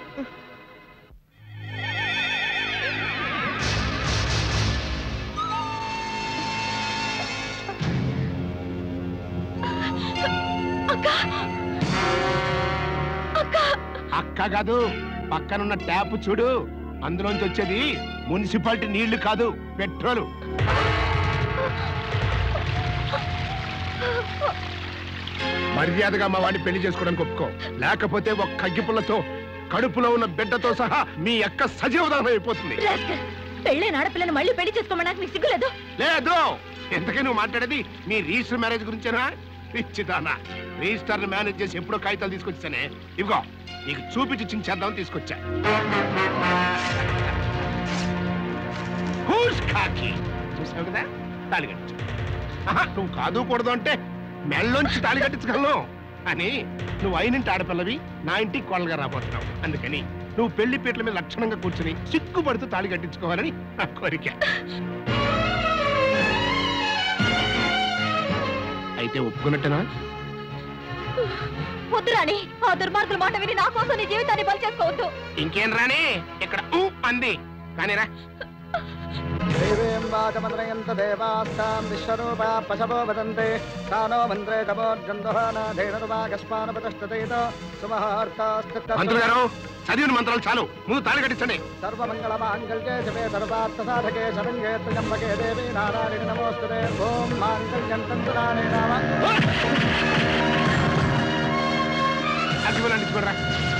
అక్క కాదు పక్కనున్న ట్యాప్ చూడు అందులోంచి వచ్చేది మున్సిపాలిటీ నీళ్లు కాదు పెట్రోలు మర్యాదగా మా వాడిని పెళ్లి చేసుకోవడానికి ఒప్పుకో లేకపోతే ఒక కగ్గిపుల్లతో కడుపులో ఉన్న బిడ్డతో సహా మీ అక్క సజీవదానం అయిపోతుంది పెళ్ళైన ఆడపిల్లని మళ్ళీ పెళ్లి చేసుకోమడానికి నీకు సిగ్గులేదు లేదు ఎంతకీ నువ్వు మాట్లాడేది మీ రిజిస్టర్ మ్యారేజ్ గురించేనా పిచ్చిదానా రిజిస్టర్ మేనేజ్ చేసి ఎప్పుడో కాగితాలు తీసుకొచ్చానే ఇదిగో నీకు చూపించి చించేద్దామని తీసుకొచ్చా హూస్ కాకి చూసావు కదా తాళి కట్టించు ఆహా, నువ్వు కాదు కూడదు అంటే మెళ్ళొంచి తాళి కట్టించగలను అని నువ్వు అయినింటి ఆడపిల్లవి నా ఇంటికి కోళ్ళగా రాబోతున్నావు అందుకని నువ్వు పెళ్లి పీటల మీద లక్షణంగా కూర్చుని సిగ్గుపడుతూ తాళి కట్టించుకోవాలని నా కోరిక అయితే ఒప్పుకున్నట్టేనా వద్దు రాణి ఆ దుర్మార్గుల మాట విని నా కోసం నీ జీవితాన్ని బలి చేసుకోవద్దు ఇంకేం రాని ఇక్కడ ఊ అంది కానీ రా దేవేం వాచమద్రయంత దేవాస్తాం విశ్వరూపా పశవో వదంతే తానో మంత్రే తమోర్గంధోనాధేనువాగస్మానపతస్తేత మంత్రులు గారు చదివిన మంత్రాలు చాలు ముందు తాళి కట్టించండి సర్వమంగళ మాంగళ్యే శివే సర్వార్థ సాధకే శరణ్యే త్ర్యంబకే దేవి నారాయణ నమోస్తుతే ఓం మాంగళ్యం తంతురాణే నామ అగ్గిపుల్ల అంటించుకోరా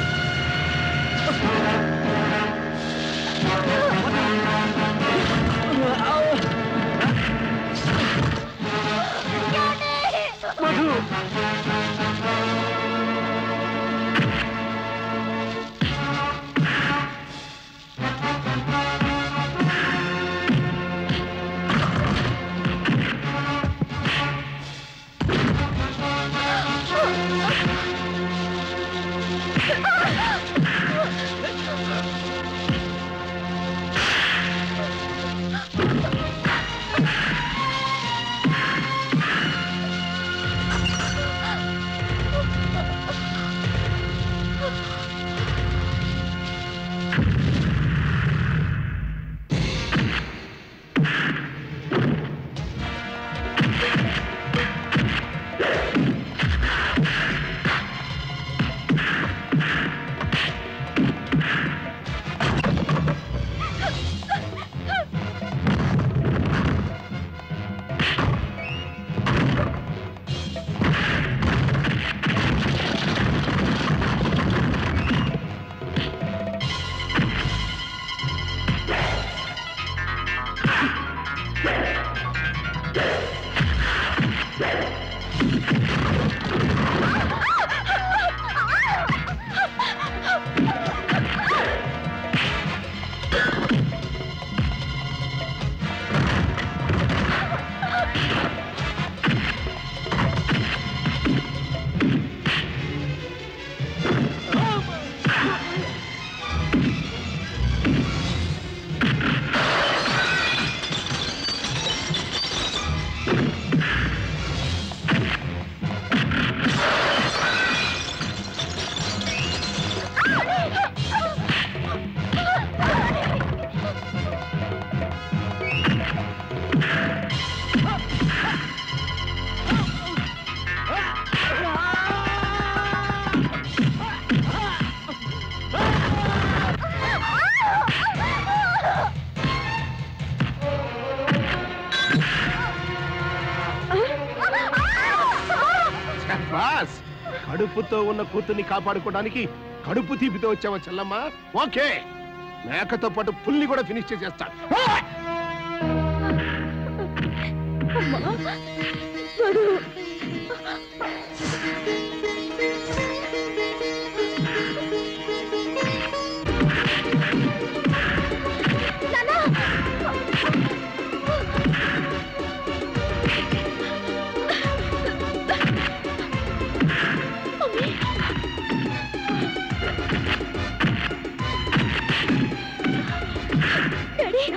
బాస్ కడుపుతో ఉన్న కూతుర్ని కాపాడుకోవడానికి కడుపు తీపితో వచ్చావా చెల్లమ్మ ఓకే మేకతో పాటు పుల్ని కూడా ఫినిష్ చేసేస్తా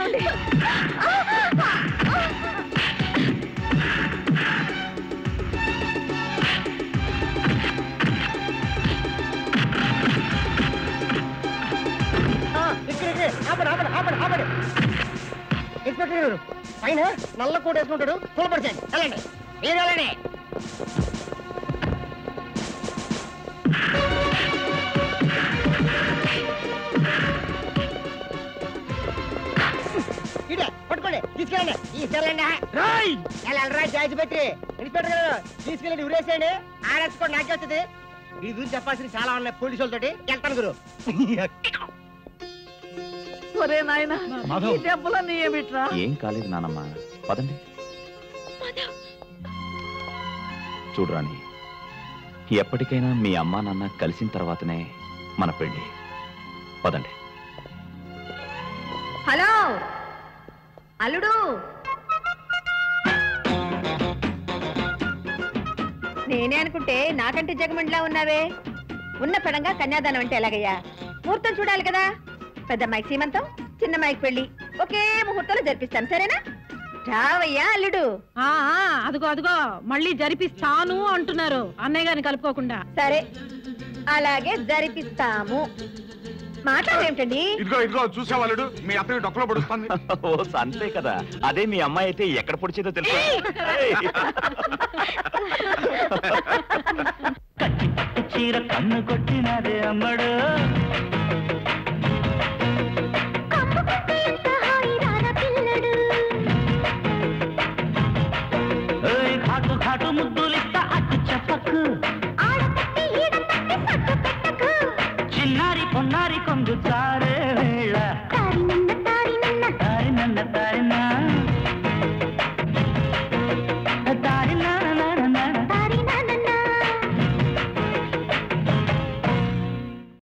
కావాలి ఆ, ఇక్కడ ఇక్కడ ఆపండి ఆపండి ఆపండి ఆపండి ఇన్స్పెక్టర్ గారు పైన నల్ల కోట్ వేసుకుంటాడు చూడపడిచండి వెళ్ళండి మీరు వెళ్ళండి ఇడే పట్టుకోండి తీసుకెళ్ళండి తీసుకెళ్ళండి వెళ్ళరా జాయిజ్ పెట్టి ఇన్స్పెక్టర్ గారు తీసుకెళ్ళండి ఉరేసేయండి ఆడేసుకోండి నాకే వస్తుంది ఈ గురించి చెప్పాల్సిన చాలా ఉన్నాయి పోలీసు వాళ్ళతోటి వెళ్తాను గురు ఒరే నాయన మాధవ్. ఈ దెబ్బలన్నీ ఏమిట్రా ఏం కాలేదు నానమ్మ పదండి చూడు రాణి ఎప్పటికైనా మీ అమ్మా నాన్న కలిసిన తర్వాతనే మన పెళ్లి పదండి హలో అల్లుడు నేనే అనుకుంటే నాకంటే జగమండిలా ఉన్నావే ఉన్న పడంగా కన్యాదానం అంటే ఎలాగయ్యా ముహూర్తం చూడాలి కదా పెద్ద మైక్ సీమంతం చిన్న మైక్ పెళ్లి ఒకే ముహూర్తంలో జరిపిస్తాను సరేనా రావయ్యా అల్లుడు ఆ ఆ, అదిగో అదిగో మళ్ళీ జరిపిస్తాను అంటున్నారు అన్నయ్య గారిని కలుపుకోకుండా సరే అలాగే జరిపిస్తాము మాట్లాడేమిటండి ఇదిగో ఇదిగో చూసేవాళ్ళు మీ అత్తయ్య డొక్కలో పడుస్తుంది ఓ అంతే కదా అదే మీ అమ్మాయి అయితే ఎక్కడ పొడిచేదో తెలుసు చీర కన్ను కొట్టినదే అమ్మడు